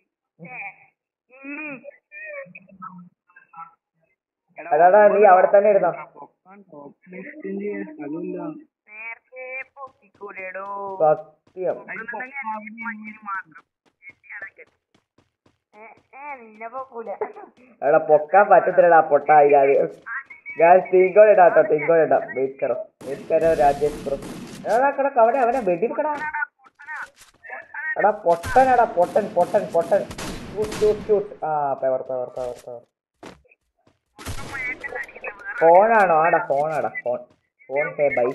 അതാടാ നീ അവിടെ തന്നെ ഇരുന്നോ നേരത്തെ പൊക്കിക്കൂടെടോ സത്യം മാത്രം ഏ നിന്നെ പൊക്കൂല എടാ പൊക്കാൻ പറ്റത്തില്ലടാ പൊട്ടായില്ലാതെ ഞാൻ തീങ്കോട് ഇടാട്ടോ തീങ്കോട് ഇടാം വെയിറ്റ് കറോ വെയിറ്റ് കറോ രാജേഷ് ബ്രോ എടാ കിടക്ക അവിടെ അവനെ വെടിക്കടാ എടാ പൊട്ടനടാ പൊട്ടൻ പൊട്ടൻ പൊട്ടൻ ഷൂട്ട് ഷൂട്ട് ഷൂട്ട് ആ പവർ പവർ പവർ പവർ ഫോണാണോ ആടാ ഫോണാടാ ഫോൺ ഫോൺ ഹേ ബൈ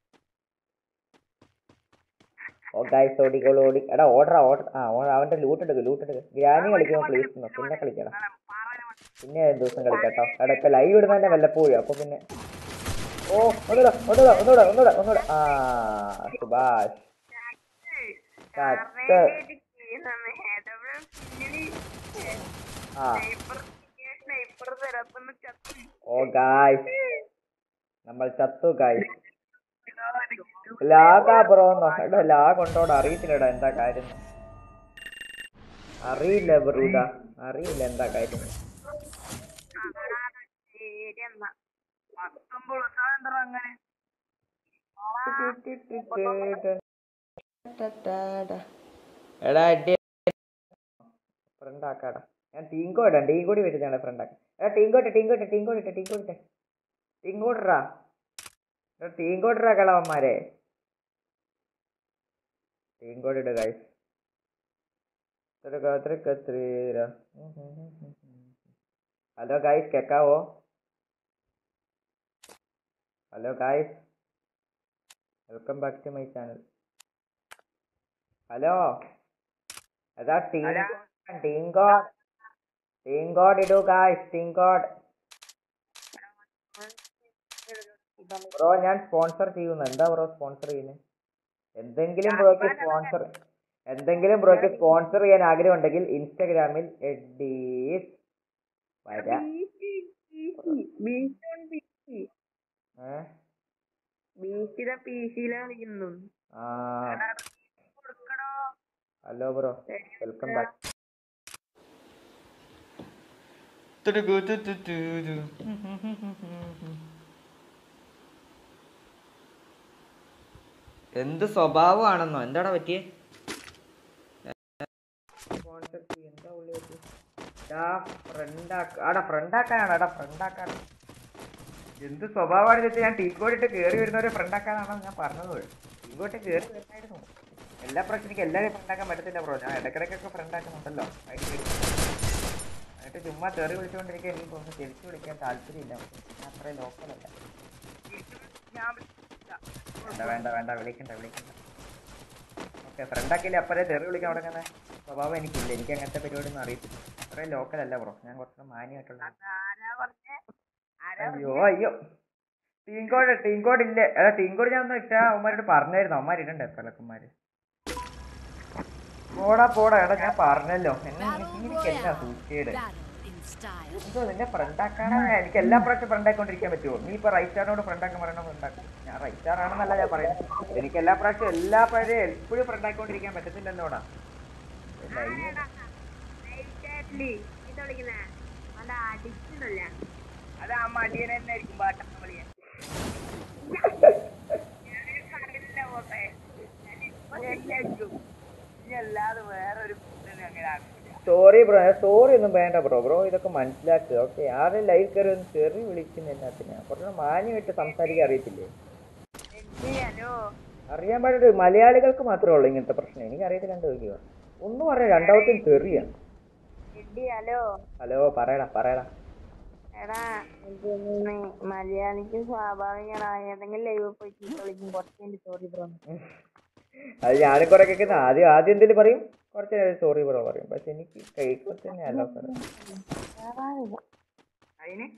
ഓ ഗൈസ് ഓടിക്കോളൂ ഓടി എടാ ഓർഡറാ ഓർഡർ ആ ഓ- അവന്റെ ലൂട്ട് എടുക്ക് ലൂട്ട് എടുക്ക് ഗ്രാനി കളിക്കുമ്പോൾ പ്ലീസ് പിന്നെ കളിക്കണം പിന്നെ ഒരു ദിവസം കളിക്കാട്ടോ എടാ ഇപ്പൊ ലൈവ് ഇടുന്നതന്നെ വല്ലപ്പോഴും അപ്പൊ പിന്നെ ഓ ഒന്നുകൂടെ ഒന്നുകൂടെ ഒന്നുകൂടെ ഒന്നുകൂടെ ഒന്നുകൂടെ ആ സുഭാഷ് കത്ത് ആ സ്നൈപ്പർ തരാത്തൊന്ന് ചത്തു ഓ ഗായ്സ് നമ്മൾ ചത്തു ഗായ്സ് ലാഗാ ബ്രോ എടാ ലാഗ് ഉണ്ടോടെ അറിയത്തില്ലടാ എന്താ കാര്യം എന്ന്. അറിയില്ല ബ്രൂഡ അറിയില്ല എന്താ കാര്യം എന്ന്. ശരി എന്നാ പത്തൊമ്പത് സാധനം അങ്ങനെ എടാ അടി ഫ്രണ്ട് ആക്കാടാ ഞാൻ ടീങ്കോ ഇടാം ടീം കൂടി വരുന്നതാണ് ഫ്രണ്ട് ആക്കാം എടാ ടീം കോട്ടെ ടീം കോട്ടെ ടീം കോട്ടെ ടീം കോട്ടെ ടീം കോട്ടറാ എടാ ടീം കോട്ടറാ കളവന്മാരെ ടീം കോഡ് ഇട് ഗൈസ് ഹലോ ഗൈസ് കേക്കാവോ hello guys welcome back to my channel hello അതാ team team code team code ഇടൂ ഗായ്സ് ടീം കോഡ് ബ്രോ ഞാൻ സ്പോൺസർ ചെയ്യുന്നു എന്താ ബ്രോ സ്പോൺസർ ചെയ്യുന്നത് എന്തെങ്കിലും ബ്രോയ്ക്ക് സ്പോൺസർ എന്തെങ്കിലും ബ്രോയ്ക്ക് സ്പോൺസർ ചെയ്യാൻ ആഗ്രഹം ഉണ്ടെങ്കിൽ ഇൻസ്റ്റാഗ്രാമിൽ എഡീസ് വരാ ഏ? ബീച്ചിലെ പീശിയിലെ കളിക്കുന്നു ആ ഹലോ ബ്രോ വെൽക്കം ബാക്ക് എന്ത് സ്വഭാവമാണെന്നോ എന്താടാ പറ്റിയേ എന്താ ഉള്ളി പറ്റി ആടാ ഫ്രണ്ടാക്കാനാണ് എടാ ഫ്രണ്ടാക്കാൻ എന്ത് സ്വഭാവമാണ് വെച്ചാൽ ഞാൻ ടീ കോഡിട്ട് കയറി വരുന്നവരെ ഫ്രണ്ടാക്കാനാണോ ഞാൻ പറഞ്ഞത് ടീ കോട്ട് കയറി വരുന്നായിരുന്നു എല്ലാ പ്രാവശ്യം എനിക്ക് എല്ലാവരെയും ഫ്രണ്ടാക്കാൻ പറ്റത്തില്ല ബ്രോ ഞാൻ ഇടയ്ക്കിടയ്ക്കൊക്കെ ഫ്രണ്ടാക്കുന്നുണ്ടല്ലോ അതിന് വേണ്ടി. എന്നിട്ട് ചുമ്മാ തെറി വിളിച്ചുകൊണ്ടിരിക്കാൻ എനിക്ക് ഒന്ന് തിരിച്ചു വിളിക്കാൻ താല്പര്യമില്ല ഞാൻ അത്രയും ലോക്കലല്ല വേണ്ട വേണ്ട വേണ്ട വിളിക്കണ്ട വിളിക്കണ്ട ഓക്കെ ഫ്രണ്ടാക്കിയില്ല അപ്പറേ തെറി വിളിക്കാൻ തുടങ്ങുന്ന സ്വഭാവം എനിക്കില്ല എനിക്ക് അങ്ങനത്തെ പരിപാടി ഒന്നും അറിയത്തില്ല അത്രയും ലോക്കലല്ല ബ്രോ ഞാൻ കുറച്ച് മാന്യമായിട്ടുള്ള ആരാ പറഞ്ഞേ ആരാ അയ്യോ അയ്യോ ടീം കോഡ് ടീം കോഡ് ഇല്ലേ എടാ ടീം കോഡ് ഞാൻ ഒന്ന് ഇട്ടാ അവന്മാരോട് പറഞ്ഞായിരുന്നു അവന്മാർ ഇടണ്ടേ തലക്കന്മാര് പോടാ പോടാ എടാ ഞാൻ പറഞ്ഞല്ലോ എന്നെ എനിക്ക് എന്നാ സൂക്കേട് Battle in style. എന്തോ നിന്നെ ഫ്രണ്ടാക്കാനാ എനിക്ക് എല്ലാ പ്രാവശ്യം ഫ്രണ്ടായിക്കൊണ്ടിരിക്കാൻ പറ്റുമോ നീ ഇപ്പൊ റൈറ്റാറിനോട് ഫ്രണ്ടാക്കാൻ പറയണോ ഫ്രണ്ടാക്കും ഞാൻ റൈറ്റാറാണെന്നല്ല ഞാൻ പറയുന്നത് എനിക്ക് എല്ലാ പ്രാവശ്യം എല്ലാ പ്രാവശ്യം എപ്പോഴും ഫ്രണ്ടായിക്കൊണ്ടിരിക്കാൻ പറ്റത്തില്ലല്ലോടാ ചേട്ടലി ഇത് വിളിക്കുന്നേ അവന്റെ അടിക്കുന്നില്ല അത് ആ മടിയൻ തന്നെ ആയിരിക്കും പാട്ടാ വിളിയാൻ കണ്ടില്ല പോട്ടെ ഇനി അല്ലാതെ വേറൊരു കുട്ടനെ അങ്ങനെ ആക്കില്ല സോറി ബ്രോ സോറി ഒന്നും വേണ്ട ബ്രോ ബ്രോ ഇതൊക്കെ മനസ്സിലാക്കുക ഓക്കെ ആരും ലൈവ് കയറി ഒന്ന് ചെറിയ വിളിക്കുന്ന എന്നാത്തിന് കുറച്ച് മാന്യമായിട്ട് സംസാരിക്കാൻ അറിയത്തില്ലേ ഹലോ അറിയാൻ പാടില്ല മലയാളികൾക്ക് മാത്രമേ ഉള്ളൂ ഇങ്ങനത്തെ പ്രശ്നം എനിക്ക് അറിയത്തില്ല ചോദിക്കുക ഒന്നും പറയാം രണ്ടാമത്തെ ചെറിയാണ് എഡി ഹലോ ഹലോ പറയടാ പറയടാ എടാ പിന്നെ മലയാളിക്ക് സ്വാഭാവികടാ ഏതെങ്കിലും ലൈവ് പോയി ചീത്ത വിളിക്കും കുറച്ച് കഴിഞ്ഞ് സോറി ബ്രോ അത് ഞാനും കുറെ കേൾക്കുന്ന ആദ്യം ആദ്യം എന്തെങ്കിലും പറയും കുറച്ച് സോറി ബ്രോ പറയും പക്ഷെ എനിക്ക് കേൾക്കുമ്പോൾ തന്നെ അല്ലോ സാറേ അതിന്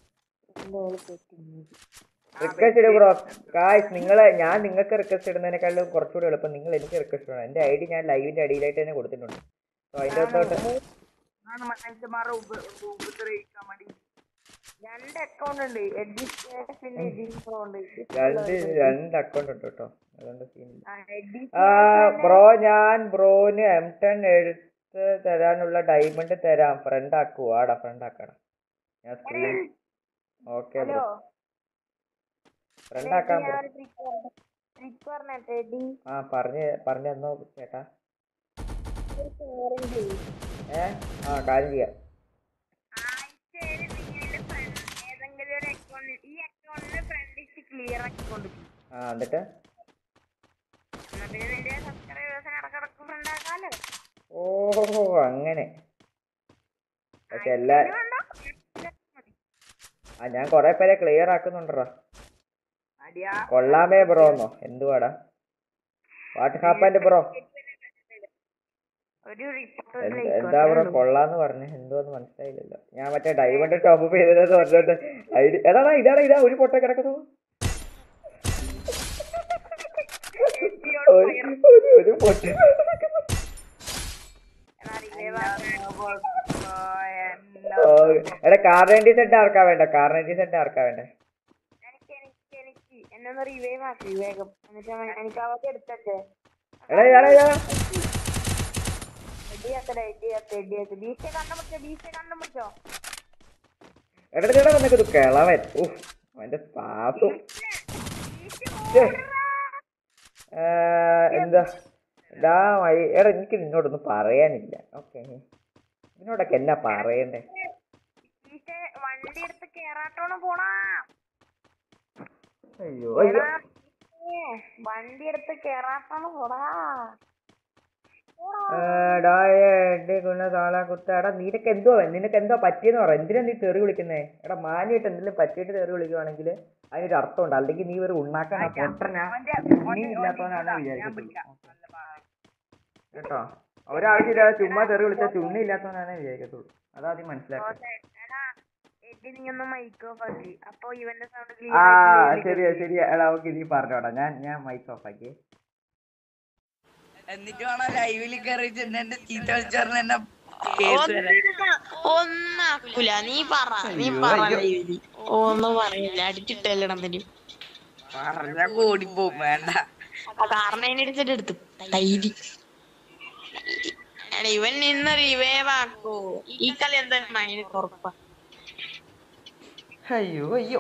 റിക്വസ്റ്റ് ഇടും ബ്രോ കായ്സ് നിങ്ങളെ ഞാൻ നിങ്ങൾക്ക് റിക്വസ്റ്റ് ഇടുന്നതിനേക്കാളും കുറച്ചുകൂടി എളുപ്പം നിങ്ങൾ എനിക്ക് റിക്വസ്റ്റ് ഇടണം എൻ്റെ ഐ ഡി ഞാൻ ലൈവിൻ്റെ അടിയിലായിട്ട് തന്നെ കൊടുത്തിട്ടുണ്ട് സോ അതിൻ്റെ അകത്തോട്ട് ആണ് മനുഷ്യന്മാരെ ഉപ ഉപദ്രവിക്കാൻ വേണ്ടി രണ്ട് അക്കൗണ്ട് ഉണ്ട് എഡി പിന്നെ എഡി പ്രോ ഉണ്ട് രണ്ട് രണ്ട് അക്കൗണ്ട് ഉണ്ട് കേട്ടോ അതുകൊണ്ട് സീനില്ല ആ, എഡി ആ ബ്രോ ഞാൻ ബ്രോന് എം ടെൻ എടുത്ത് തരാനുള്ള ഡയമണ്ട് തരാം ഫ്രണ്ട് ആക്കൂ ആടാ ഫ്രണ്ട് ആക്കാടാ ഞാൻ screen okay bro hello friend ആക്കാൻ ബ്രോ ഞാൻ ട്രിക്ക് പറഞ്ഞിട്ട് എഡി ആ പറഞ്ഞ് പറഞ്ഞു തന്നോ ചേട്ടാ ഒരു കാര്യം ചെയ്യും ഏ ആ കാര്യം ചെയ്യാം ആഴ്ചയിൽ നിങ്ങളുടെ ഫ്രണ്ട് ഏതെങ്കിലും ഒരു അക്കൗണ്ട് ഈ അക്കൗണ്ടിന് ഫ്രണ്ട് ലിസ്റ്റ് ക്ലിയർ ആക്കിക്കൊണ്ട് പോകും ആ എന്നിട്ട് എന്നാ പിന്നെ നിന്റെ സബ്സ്ക്രൈബേഴ്സിന് ഇടക്കിടക്ക് ഫ്രണ്ട് ആക്കാലോ ഓ അങ്ങനെ പക്ഷെ എല്ലാ ഇത് വേണ്ട മതി. ആ ഞാൻ കൊറേ പേരെ ക്ലിയർ ആക്കുന്നുണ്ടടാ അടിയാ കൊള്ളാമേ ബ്രോ എന്നോ എന്തുവാടാ വാട്ട് ഹാപ്പൻ്റെ ബ്രോ ഒരു റിപ്പോർട്ട് എന്ത്- എന്താ ബ്രോ കൊള്ളാന്ന് പറഞ്ഞു എന്തോന്ന് മനസ്സിലായില്ലല്ലോ ഞാൻ മറ്റേ ഡയമണ്ട് ടോപ്പ് ചെയ്തത് പറഞ്ഞോട്ട് ഐഡി എടാടാ ഇതാടാ ഇതാ ഒരു പൊട്ട കിടക്കുന്നു ഒരു ഒരു- ഒരു പൊട്ട ഓ, എടാ കാർണറ്റി സെറ്റ് ആർക്കാ വേണ്ട കാർണറ്റി സെറ്റ് ആർക്കാ വേണ്ടേ എനിക്ക് എനിക്ക് എനിക്ക് എന്നെ ഒന്ന് റിവൈവ് ആക്കി വേഗം എന്നിട്ട് അവൻ- എനിക്ക് അവർക്ക് എടുത്തേ എടാ എടാ എടാ റെഡിയാക്കട്ടെ റെഡിയാക്കട്ടെ റെഡിയാക്കി ബീച്ചെ കണ്ടുപിടിച്ചോ ബീച്ചെ കണ്ടുപിടിച്ചോ എടാ ചേട്ടാ വന്നേക്കത് കിളവൻ ഉഫ് അവന്റെ പാസും ഛേ. ആ, എന്താ ഡാ വഴി എടാ എനിക്ക് നിന്നോടൊന്നും പറയാനില്ല ഓക്കെ നിന്നോടൊക്കെ എന്നാ പറയണ്ടേ ബീച്ചെ വണ്ടി എടുത്ത് കേറാട്ടോണ് പോണാ അയ്യോ അയ്യോ എടാ, ബീച്ചേ, വണ്ടി എടുത്ത് കേറാട്ടോണ് പോടാ പോടാ. ഡാ എന്റെ കുന്ന താളാ കുത്ത എടാ നിനക്ക് എന്തോ നിനക്ക് എന്തോ പറ്റിയെന്ന് പറ എന്തിനാ നീ തെറി വിളിക്കുന്നേ എടാ മാനിയിട്ട് എന്തെങ്കിലും പറ്റിയിട്ട് തെറി വിളിക്കുവാണെങ്കിൽ അതിനൊരു അർത്ഥമുണ്ട് അല്ലെങ്കിൽ നീ ഒരു ഉണ്ണാക്കാൻ ഇല്ലാത്തവനാണ് വിചാരിക്കത്തുള്ളൂ കേട്ടോ ഒരാവശ്യമില്ലാതെ ചുമ്മാ തെറി വിളിച്ചാൽ ചുണ്ണ ഇല്ലാത്തവനാണ് വിചാരിക്കത്തുള്ളൂ അതാദ്യം മനസ്സിലാക്കുക ഓക്കേ, എടാ എഡി നീ ഒന്ന് മൈക്ക് ഓഫ് ആക്കി അപ്പൊ ഇവന്റെ സൗണ്ട് ആ ക്ലിയർ ശരിയാ ശരിയാ എടാ ഓക്കെ നീ പറഞ്ഞോടാ ഞാൻ ഞാൻ മൈക്ക് ഓഫ് ആക്കി എന്നിട്ട് വേണം ലൈവിൽ കയറി ചെന്ന് എന്റെ ചീത്ത വിളിച്ചറിഞ്ഞ എന്നെ കേസ് വരാൻ ഒന്നാക്കൂല നീ പറ നീ പറ ലൈവില്. ഒന്നും പറയില്ല അടിച്ചിട്ടല്ലണം തരും പറഞ്ഞ കൂടിപ്പോവും വേണ്ട കാരണം അതിനടിച്ചിട്ട് എടുത്തു തൈരി എടാ, ഇവൻ നിന്ന് റിവൈവ് ആക്കൂ ഈ കളി എന്താ മൈന് ഉറപ്പാ അയ്യോ അയ്യോ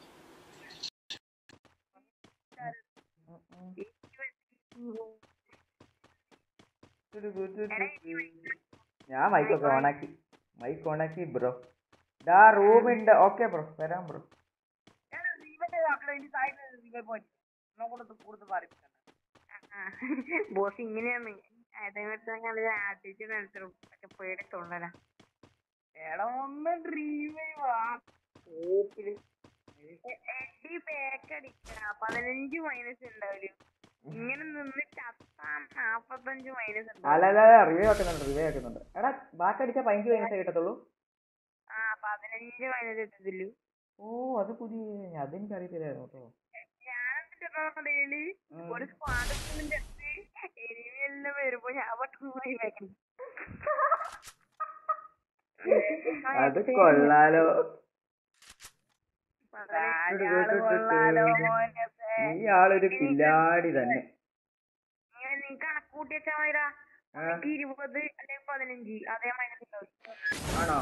ഞാൻ മൈക്കൊക്കെ ഓണാക്കി മൈക്ക് ഓണാക്കി ബ്രോ ദാ റൂമുണ്ട് ഓക്കെ ബ്രോ വരാം ബ്രോ ബോസ് ഇങ്ങനെയാണ് അതേപോലെ ആദ്യത്തെ മത്സരം പക്ഷെ പേടി തൊണ്ടല എടാ ഒന്ന് ഡ്രീമേ വാ എഡി ബാക്ക് അടിക്ക പതിനഞ്ച് മൈനസ് ഉണ്ടാവില്ല ഇങ്ങനെ നിന്ന് ചത്താൻ നാപ്പത്തഞ്ച് മൈനസ് ഉണ്ടാവും അല്ല അല്ല റിവ്യൂ ആക്കുന്നുണ്ട് റിവ്യൂ ആക്കുന്നുണ്ട് എടാ ബാക്ക് അടിച്ചാൽ പതിനഞ്ച് പതിനഞ്ചേ കിട്ടത്തുള്ളൂ ആ പതിനഞ്ച് മൈനസ് എത്തത്തില്ലു ഓ അത് പുതിയ അതെനിക്ക് അറിയത്തില്ലായിരുന്നു കേട്ടോ ഞാനെന്തിട്ടാണ് ഉം. ഒരു സ്ക്വാഡത്തിന്റെ അടുത്ത് എനിമിയെല്ലാം വരുമ്പോ ഞാൻ പെട്ടെന്ന് വെക്കണം അത് കൊള്ളാലോ അയാള് കൊള്ളാലോ മോനെ ഈ ആളൊരു കില്ലാടി തന്നെ നീ കണക്ക് കൂട്ടി വെച്ചാ മതിരാ ആ, എനിക്ക് ഇരുപത് അല്ലെങ്കിൽ പതിനഞ്ച് അതേ മൈനസ് ഉണ്ടാവും ആണോ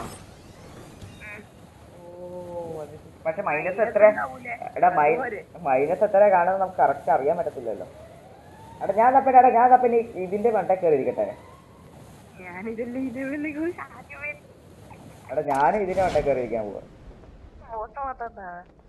ഓ അത് ശരി. പക്ഷെ മൈനസ് എത്ര എടാ മൈനസ് എത്ര കാണുന്നത് നമുക്ക് കറക്റ്റ് അറിയാൻ പറ്റത്തില്ലല്ലോ എടാ ഞാൻ തപ്പേ എടാ ഞാൻ തപ്പേ ഇതിന്റെ മണ്ടേ കയറി ഇരിക്കട്ടെ ഞാനിതല്ലേ ഇത് ആദ്യമേ എടാ ഞാൻ ഇതിന്റെ മണ്ടേ കയറി ഇരിക്കാൻ പോവാ മോശം മാത്രം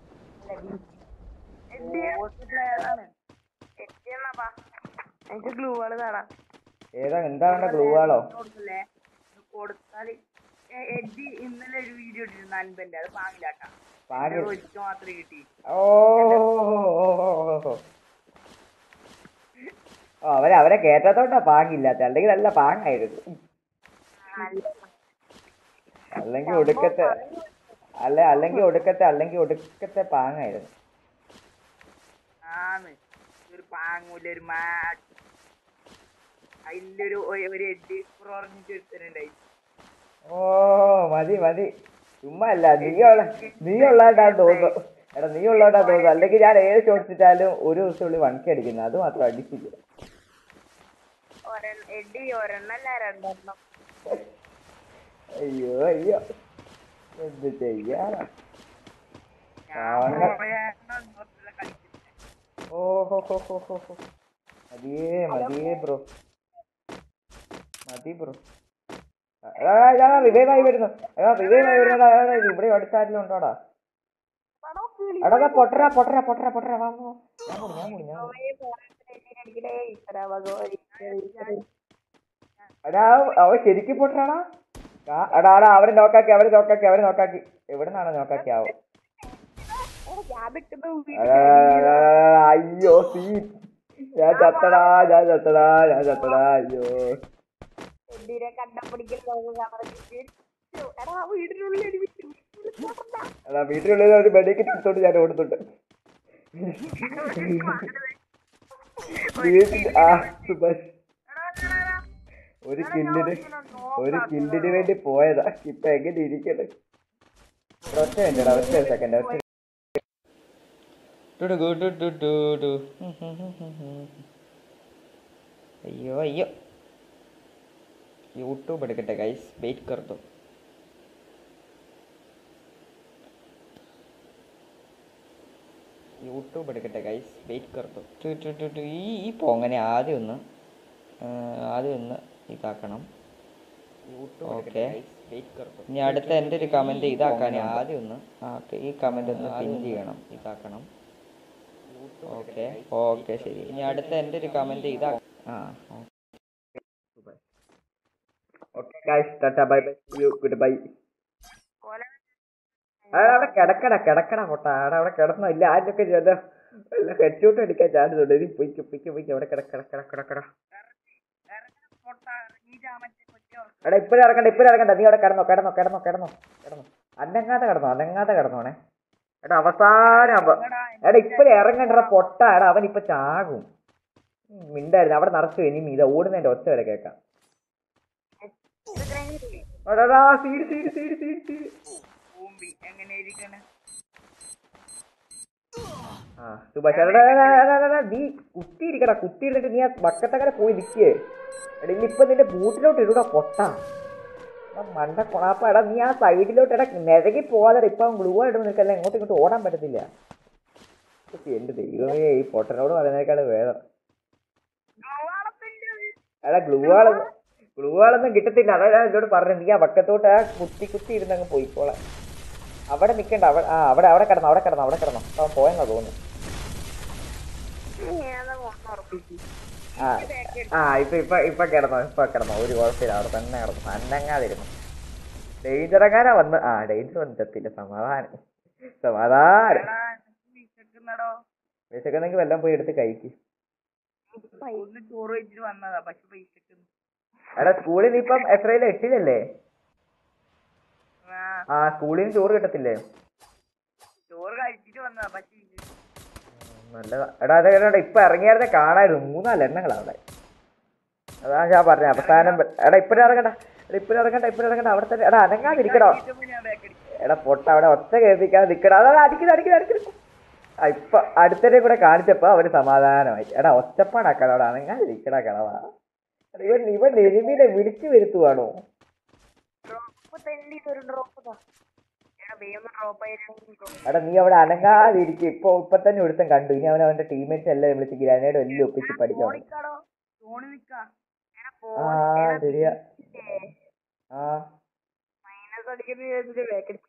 എത്തിയെന്നാ എനിക്ക് ഗ്ലൂ വാള് തടാ ഏതാ എന്താ വേണ്ട ഗ്ലൂ ആളോ കൊടുത്താല് എ- എഡ്ഡി ഇന്നലെ ഒരു വീഡിയോ ഇട്ടിരുന്നു അൻപന്റെ അത് പാങ്ങില്ലാട്ടാ പാങ്ങി ഒരിക്കൽ മാത്രമേ കിട്ടി ഓ ഓ അവരെ അവരെ കേട്ടത്തോണ്ടാ പാങ്ങില്ലാത്ത അല്ലെങ്കിൽ നല്ല പാങ്ങായിരുന്നു അല്ലെങ്കിൽ ഒടുക്കത്തെ അല്ല അല്ലെങ്കിൽ ഒടുക്കത്തെ അല്ലെങ്കിൽ ഒടുക്കത്തെ പാങ്ങായിരുന്നു ആന്ന് ഒരു പാങ്ങൂല ഒരു മാറ്റ് അതിലൊരു ഒരു- ഒരു എഡ്ഡി പറഞ്ഞിട്ട് എടുത്തിട്ടുണ്ടായി ഓ മതി മതി ചുമ്മാ അല്ല നീയുള്ള നീ ഉള്ളതായിട്ടാണ് തോന്നുന്നു എടാ നീ ഉള്ളതായിട്ടാ തോന്നുന്നു അല്ലെങ്കിൽ ഞാൻ ഏത് ഷോട്ട്സ് ഇട്ടാലും ഒരു ദിവസം ഉള്ളിൽ വൺകി അടിക്കുന്നത് അത് മാത്രം അടിച്ചില്ല ഒരെണ്ണം എഡി ഒരെണ്ണല്ല രണ്ടെണ്ണം അയ്യോ അയ്യോ എന്ത് ചെയ്യാനാ ഞാൻ പാങ്ങ- പോയാരണം കുറച്ചുകൂടെ കളിച്ചിട്ട് ഓ ഹോ ഹോ ഹോ ഹോ ഹോ മതിയേ മതിയേ ബ്രോ മതി ബ്രോ വിവേകായി വരുന്നു എടാ വിവേകായി വരുന്നടാ എടാ, ഇത് ഇവിടെ അടുത്താരിലും ഉണ്ടോടാ എടാ ദാ പൊട്ടരാ പൊട്ടരാ പൊട്ടരാ പൊട്ടരാ വാ വാ. ഞാൻ പോണു ഞാൻ പോണു ഞാൻ പോണു അടിക്കലേ ഈശ്വര ഭഗവാൻ എടാ അവൻ ശരിക്കും പൊട്ടറാടാ ആ, എടാ എടാ അവരെ നോക്കാക്കി അവരെ നോക്കാക്കി അവരെ നോക്കാക്കി എവിടെ നിന്നാണ് നോക്കാക്കി ആവോ എടാ, എടാ, എടാ, അയ്യോ സീ ഞാൻ ചത്തടാ ഞാൻ ചത്തടാ ഞാൻ ചത്തടാ അയ്യോ എഡിനെ കണ്ടപ്പിടിക്കൽ എടാ വീടിനുള്ളിൽ അടിപ്പിച്ചു എടാ വീട്ടിലുള്ളിൽ ഒരു മെഡിക്കറ്റ് എടുത്തോണ്ട് ഞാൻ ഓടുന്നുണ്ട് വീട്ടിൽ ആ സുഭാഷ് ഒരു കില്ലിന് ഒരു കില്ലിന് വേണ്ടി പോയതാ ഇപ്പൊ എങ്ങനെ ഇരിക്കട്ടെ ഒറ്റ മിനിറ്റ് ഒറ്റ സെക്കൻഡ് ഒറ്റ അയ്യോ അയ്യോ യൂട്യൂബ് എടുക്കട്ടെ ഗൈസ് വെയിറ്റ് കർ ദോ യൂട്യൂബ് എടുക്കട്ടെ ഗൈസ് വെയിറ്റ് കർ ദോ ടു ടു ടു ടു ഈ ഈ പോങ്ങനെ ആദ്യം ഒന്ന് ആ, ആദ്യം ഒന്ന് ഇതാക്കണം ഓക്കെ ഇനി അടുത്ത എൻ്റെ ഒരു കമൻറ്റ് ഇതാക്കാൻ ആദ്യം ഒന്ന് ആ ഓക്കെ ഈ കമൻറ്റ് ഒന്ന് പിൻ ചെയ്യണം ഇതാക്കണം ഓക്കെ ഓക്കെ ശരി ഇനി അടുത്ത എൻ്റെ ഒരു കമൻറ്റ് ഇതാ ആ okay guys tata bye bye you good bye അവിടെ കിടക്കട കിടക്കട പൊട്ട അവിടെ അവിടെ കിടന്നോ ഇല്ല ആദ്യമൊക്കെ ചെയ്ത ഹെഡ്ഷൂട്ട് അടിക്കാൻ ചാൻസ് ഉണ്ട് ഇനി പൊയ്ക്ക് പൊയ്ക്ക് പൊയ്ക്ക് അവിടെ കിടക്കട കിടക്കട കിടക്കട പൊട്ട ഇറങ്ങിയിട്ട് ആ മറ്റേ കൊച്ചു എടാ ഇപ്പഴും ഇറങ്ങണ്ട ഇപ്പഴും ഇറങ്ങണ്ട നീ അവിടെ കിടന്നോ കിടന്നോ കിടന്നോ കിടന്നോ കിടന്നോ അനങ്ങാതെ കിടന്നോ അനങ്ങാതെ കിടന്നോണേ എടാ അവസാനം ആവുമ്പോ എടാ ഇപ്പഴും ഇറങ്ങണ്ട പൊട്ട എടാ അവൻ ഇപ്പൊ ചാകും ഉം, മിണ്ടായിരുന്നു അവിടെ നിറച്ചു ഇനി ഇത് ഓടുന്നതിന്റെ ഒച്ച വരെ കേൾക്കാം എടാ സീഡ് സീഡ് സീഡ് സീഡ് സീഡ് ഭൂമി എങ്ങനെ ഇരിക്കണേ ആ സുഭാഷ് എടാ, എടാ, എടാ, എടാ, എടാ, നീ കുത്തി ഇരിക്കടാ കുത്തി ഇരുന്നിട്ട് നീ ആ ബക്കത്തങ്ങനെ പോയി നിൽക്കേ എടാ ഇനിയിപ്പൊ നിന്റെ ബൂട്ടിലോട്ട് ഇടൂടാ പൊട്ട എടാ, മണ്ട കൊണാപ്പ എടാ നീ ആ സൈഡിലോട്ട് എടാ നിരകി പോവാതെ ഇപ്പൊ ഗ്ലൂ ആയിട്ട് നിൽക്കല്ല ഇങ്ങോട്ടും ഇങ്ങോട്ട് ഓടാൻ പറ്റത്തില്ല ഇതൊക്കെ എന്റെ ദൈവമേ ഈ പൊട്ടനോട് പറയുന്നതിനേക്കാൾ വേദം എടാ ഗ്ലൂ ആളൊന്നും ഗ്ലൂ ആളൊന്നും കിട്ടത്തില്ല അതാ ഞാൻ എന്നോട് പറഞ്ഞു നീ ആ ബക്കത്തോട്ട് ആ കുത്തി കുത്തി ഇരുന്നങ്ങ് പോയിക്കോളാം അവിടെ നിൽക്കണ്ട അവിടെ ആ അവിടെ അവിടെ കിടന്നു അവിടെ കിടന്നു അവിടെ കിടന്നു അവൻ പോയെന്നാ തോന്നുന്നു ആ ആ ഇപ്പൊ ഇപ്പൊ ഇപ്പൊ കിടന്നോ ഇപ്പൊ കിടന്നോ ഒരു കുഴപ്പമില്ല അവിടെ തന്നെ കിടന്നു അന്നങ്ങാതിരുന്നു ഡേഞ്ചർ എങ്ങാനാ വന്ന് ആ ഡേഞ്ചർ വന്നിട്ടെത്തില്ല സമാധാനം സമാധാനം എടാ എനിക്ക് വിശക്കുന്നടോ വിശക്കുന്നെങ്കിൽ വല്ലതും പോയി എടുത്ത് കഴിക്ക് ഒന്ന് ചോറ് വെച്ചിട്ട് വന്നതാ പക്ഷെ വിശക്കുന്നു എടാ സ്കൂളിൽ നീ ഇപ്പം എത്രയില്ല എട്ടിലല്ലേ ആ ആ സ്കൂളിൽ നിന്ന് ചോറ് കിട്ടത്തില്ലേ ചോറ് കഴിച്ചിട്ട് വന്നതാ പക്ഷെ വിശക്കുന്നു. നല്ലതാ എടാ അതെ എടാ ഇപ്പൊ ഇറങ്ങിയായിരുന്നെ കാണായിരുന്നു മൂന്നാല് എണ്ണങ്ങളാ അവിടെ അതാ ഞാൻ പറഞ്ഞ അവസാനം വ- എടാ ഇപ്പഴും ഇറങ്ങണ്ട എടാ ഇപ്പഴും ഇറങ്ങണ്ട ഇപ്പഴും ഇറങ്ങണ്ട അവിടെ തന്നെ എടാ അനങ്ങാതിരിക്കടോ കഴിച്ചപ്പോ ഞാൻ back അടിച്ചു. എടാ പൊട്ട അവിടെ ഒച്ച കേൾപ്പിക്കാതെ നിക്കടാ അതാ അടിക്കുന്നത് അടിക്കുന്നത് അടിക്കുന്നത് ആ ഇപ്പൊ അടുത്തരെ കൂടെ കാണിച്ചപ്പോ അവര് സമാധാനമായി എടാ ഒച്ചപ്പാടാക്കണം അവിടെ അനങ്ങാതിരിക്കടാ കളവാ എടാ, ഇവൻ ഇവൻ എരുമിനെ വിളിച്ചു വരുത്തുവാണോ ഡ്രോപ്പ് തെണ്ടി ഒരു ഡ്രോപ്പ് എടാ വേഗം ഡ്രോപ്പ് ആയിരുന്നു എടാ നീ അവിടെ അനങ്ങാതിരിക്കും ഇപ്പൊ ഇപ്പൊ തന്നെ ഒരുത്തൻ കണ്ടു ഇനി അവൻ അവന്റെ ടീമേറ്റ്സ് എല്ലാം വിളിച്ച് ഗ്രാനേഡ് എല്ലാം ഒപ്പിച്ച് പഠിക്കണം ഓടിക്കാടോ തോണി നിക്കാ ആ ശരിയാ ആ മൈനസ് അടിക്കുന്ന വിചാരിച്ചിട്ട് back അടിച്ചു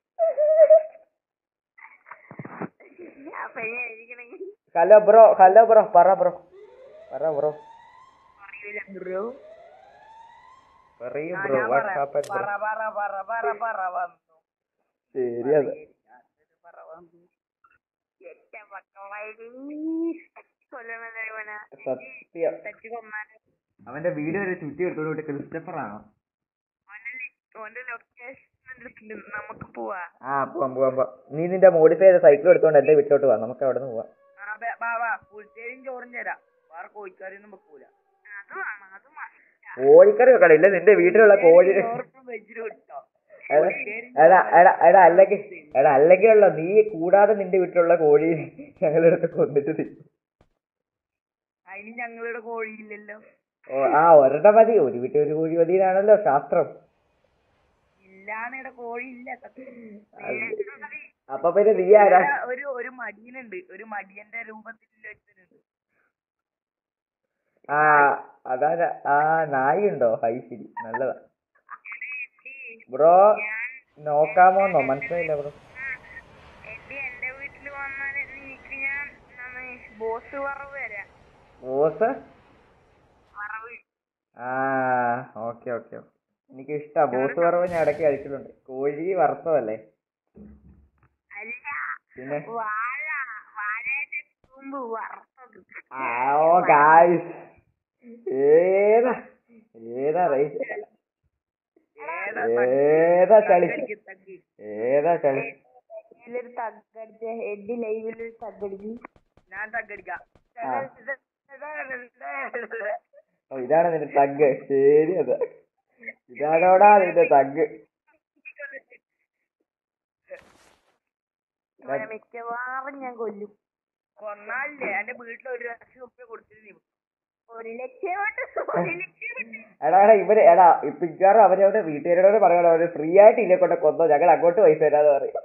അപ്പൊ എങ്ങനെ ഇരിക്കണെങ്കി ഹലോ ബ്രോ ഹലോ ബ്രോ പറ ബ്രോ പറ ബ്രോ അറിയില്ല ബ്രോ പറയൂ ആ, ബ്രോ ഞാൻ വാട്ട് പറയാം. ഹാപ്പൻ പറ പറ പറ പറ പറ വന്നു ശരി അത് പറ വന്നു എന്റെ മക്കളായി കൊല്ലണല്ലേ ഇവനെ സത്യം തെറ്റി കൊന്നാല് അവന്റെ വീട് വരെ ചുറ്റി എടുത്തോണ്ട് ക്രിസ്റ്റഫർ ആണോ ഓന്റെ ലൊക്കേഷൻ എടുത്തിട്ടുണ്ട് നമുക്ക് പോവാ ആ പോവാം പോവാം പോവാം നീ നിന്റെ മോഡിഫൈ ചെയ്ത സൈക്കിൾ എടുത്തോണ്ട് എന്റെ വീട്ടിലോട്ട് പോവാം നമുക്ക് അവിടെ നിന്ന് പോവാം ആ ബേ- വാ വാ പുളിശ്ശേരിയും ചോറും തരാം വേറെ കോഴിക്കറിയൊന്നും വെക്കൂല അത് വേണം അത് വേണം കോഴിക്കറി വെക്കണം ഇല്ല നിന്റെ വീട്ടിലുള്ള കോഴി ചോറും വെച്ചിട്ട് കിട്ടോ എടാ എടാ എടാ എടാ അല്ലെങ്കിൽ എടാ അല്ലെങ്കിൽ ഉള്ള നീ കൂടാതെ നിന്റെ വീട്ടിലുള്ള കോഴി ഞങ്ങളെടുത്ത് കൊന്നിട്ട് തിന്നും അതിന് ഞങ്ങളുടെ കോഴിയില്ലല്ലോ ഓ ആ ഒരെണ്ണം മതി ഒരു വീട്ടിൽ ഒരു കോഴി മതിയാണല്ലോ ശാസ്ത്രം ഇല്ലാണ് ഇവിടെ കോഴി ഇല്ല അപ്പൊ പിന്നെ നീ ആരാ ഒരു ഒരു മടിയനുണ്ട് ഒരു മടിയന്റെ രൂപത്തിൽ വെച്ചിട്ടുണ്ട് ആ അതാ ഞാ- ആ നായി ഉണ്ടോ ഹൈ ശരി നല്ലതാ ബ്രോ നോക്കാമോന്നോ മനസ്സിലായില്ല ബ്രോ എന്റെ എന്റെ വീട്ടിൽ വന്നാൽ എനിക്ക് ഞാൻ ബോസ് വറവ് തരാം ബോസ് വറവ് ആ ഓക്കെ ഓക്കെ എനിക്ക് ഇഷ്ടാ ബോസ് വറവ് ഞാൻ ഇടയ്ക്ക് കഴിച്ചിട്ടുണ്ട് കോഴി വറുത്തതല്ലേ അല്ല പിന്നെ വാഴ വാഴയുടെ കൂമ്പ് വറുത്തത് ആ ഓ ഗായ്സ് ഏതാ ഏതാ റേറ്റ് ഏതാ ചളി ഏതാ ചളി ഇതിലൊരു തగ్గടിച്ച എഡി ലൈവിലൊരു തగ్గടിച്ച് ഞാൻ തగ్గടിക്കാം ആ. ഓ ഇതാണ് നിന്റെ തഗ് ശരി അത് ഇതാണോടാ നിന്റെ തഗ് ഇവനെ മിക്കവാറും ഞാൻ കൊല്ലും കൊന്നാലേ എന്റെ വീട്ടിൽ ഒരു ലക്ഷം റുപ്യ കൊടുത്തിരുന്നു ഒരു ലക്ഷം കൊണ്ട് ഒരു ലക്ഷം കൊണ്ട് എടാ എടാ ഇവര് എടാ ഇപ്പിക്കാറും അവരവരുടെ വീട്ടുകാരോട് പറയണം അവര് ഫ്രീ ആയിട്ട് ഇല്ലേ കൊണ്ട് കൊന്നോ ഞങ്ങൾ അങ്ങോട്ട് പൈസ തരാന്ന് പറയും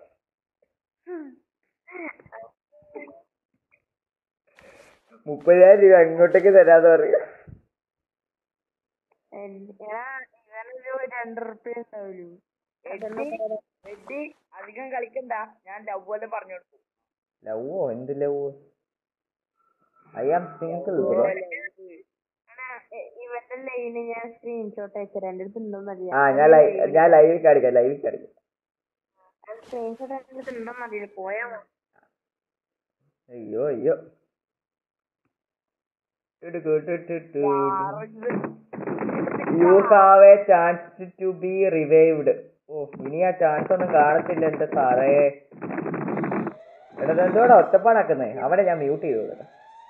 മുപ്പതിനായിരം രൂപ അങ്ങോട്ടേക്ക് തരാന്ന് പറയും എടാ ഇവനൊരു രണ്ട് റുപ്യ ഉണ്ടാവുള്ളൂ എഡി അധികം കളിക്കണ്ട ഞാൻ ലവ് പോലെ പറഞ്ഞു കൊടുത്തു ലവോ എന്ത് love I am single bro എടാ എ- ഇവന്റെ ലൈന് ഞാൻ സ്ക്രീൻഷോട്ട് അയച്ചുതരാം എന്റെ അടുത്ത് ഉണ്ടോന്ന് ആ ഞാൻ ലൈ ഞാൻ ലൈവിൽ കാണിക്കാം ലൈവിൽ കാണിക്കാം സ്ക്രീൻഷോട്ട് എന്റെ അടുത്ത് ഉണ്ടോന്ന് അറിയില്ല പോയാ മതി. അയ്യോ അയ്യോ you have a chance to be revived ഓ ഇനി ആ ചാൻസ് ഒന്നും കാണത്തില്ല എന്റെ സാറേ എടാ എന്തോടാ ഒറ്റപ്പാടാക്കുന്നേ അവനെ ഞാൻ മ്യൂട്ട് ചെയ്തു കേട്ടോ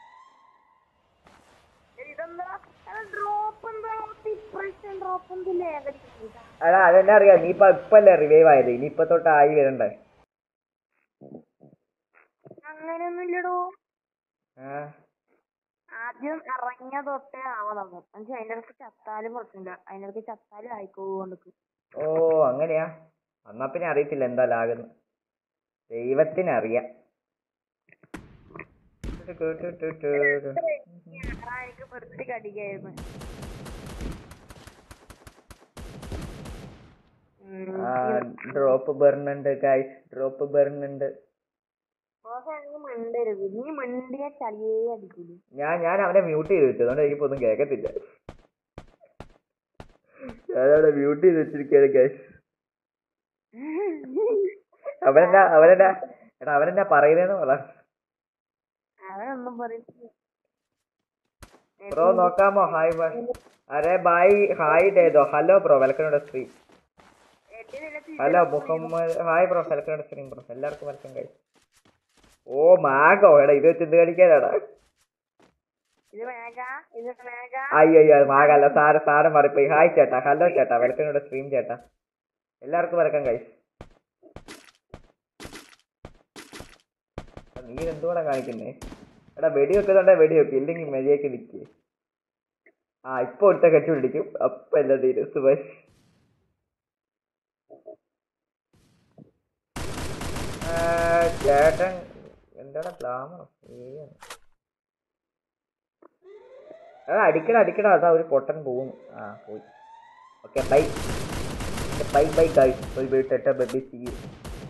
ഇതെന്താ ഡ്രോപ്പ് എന്താ ഡിപ്രഷൻ ഡ്രോപ്പ് എന്തില്ലേ എടാ അതെന്നെ അറിയാം നീ ഇപ്പൊ ഇപ്പല്ലേ റിവൈവ് ആയത് ഇനി ഇപ്പൊ തൊട്ട് ആയി വരണ്ടേ അങ്ങനെയൊന്നും ഇല്ലടോ ആ ആദ്യം ഇറങ്ങിയ തൊട്ടേ ആവണം എന്നുവെച്ചാൽ അതിന്റെ ഇടയ്ക്ക് ചത്താലും കുഴപ്പമില്ല അതിന്റെ ഇടയ്ക്ക് ചത്താലും ആയിക്കോണ്ടിരിക്കും ഓ അങ്ങനെയാ എന്നാ പിന്നെ അറിയത്തില്ല എന്താ ലാകുന്നു ദൈവത്തിനറിയാം എനിക്ക് വൃത്തി കടിക്കായിരുന്നു ആ ഡ്രോപ്പ് ബർണുണ്ട് ഗൈസ് ഡ്രോപ്പ് ബർണുണ്ട് നീ മിണ്ടരുത് നീ മിണ്ടിയ ചളിയേ അടിക്കൂലേ ഞാൻ ഞാൻ അവനെ മ്യൂട്ട് ചെയ്ത് വെച്ചു അതുകൊണ്ട് എനിക്കിപ്പോ ഒന്നും കേൾക്കത്തില്ല ഞാനവിടെ മ്യൂട്ട് ചെയ്ത് വെച്ചിരിക്കുകയാണ് ഗൈസ് അവനെന്നാ അവനെന്നാ എടാ അവനെന്നാ പറയുന്നതെന്ന് പറ അവനൊന്നും പറയുന്നില്ല ബ്രോ നോക്കാമോ ഹായ് ബൈ അരെ ബായ് ഹായ് ഡേതോ hello bro welcome to stream എന്റെ നിലത്ത് hello Muhammad hi bro welcome to stream bro എല്ലാവർക്കും വെൽക്കം ഗൈസ് ഓ മാഗോ എടാ ഇത് വെച്ച് എന്ത് കളിക്കാനാടാ ഇത് മേഘ ഇത് മേഘ അയ്യോ അയ്യോ അത് മാഗല്ല സാര സാരം മാറിപ്പോയി ഹായ് ചേട്ടാ ഹലോ ചേട്ടാ വെൽക്കം ടു സ്ട്രീം ചേട്ടാ എല്ലാവർക്കും വെൽക്കം ഗൈസ് നീ എന്തുകൂടെ കാണിക്കുന്നേ എടാ വെടി വെക്കുന്നുണ്ടെ വെടി വെക്ക് ഇല്ലെങ്കിൽ മര്യാദക്ക് നിൽക്കേ ആ ഇപ്പൊ ഒരുത്ത കെട്ടി പിടിക്കും അപ്പൊ എല്ലാം തീരും സുഭാഷ് ആ, ചേട്ടൻ എന്താടാ ഗ്ലാമർ ആ അടിക്കട അടിക്കട അതാ ഒരു പൊട്ടൻ പോകുന്നു ആ പോയി okay bye bye bye guys bye bye tata bye bye see you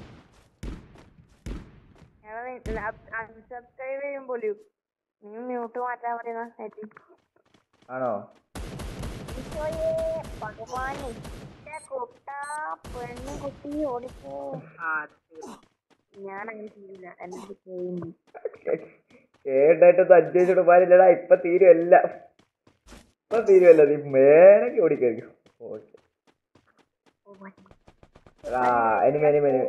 unsubscribe ചെയ്യുമ്പോലും നീ മ്യൂട്ട് മാറ്റാൻ പറയുന്ന ശരി ആണോ ഈശോയെ ഭഗവാനെ എന്റെ കുട്ടാ പെണ്ണ് കുട്ടി ഓടിപ്പോ ആ തീർന്നു. ഞാൻ അങ്ങനെ ചെയ്യില്ല എന്നെ ചെയ്യുന്നു കേട്ടായിട്ടൊന്നും അന്വേഷിച്ചിട്ട് പാടില്ലടാ ഇപ്പൊ തീരുമല്ല ഇപ്പൊ തീരുമല്ല നീ മേനക്ക് ഓടിക്കായിരിക്കും ഓക്കെ ആ എനിമ എനിമ എനിമ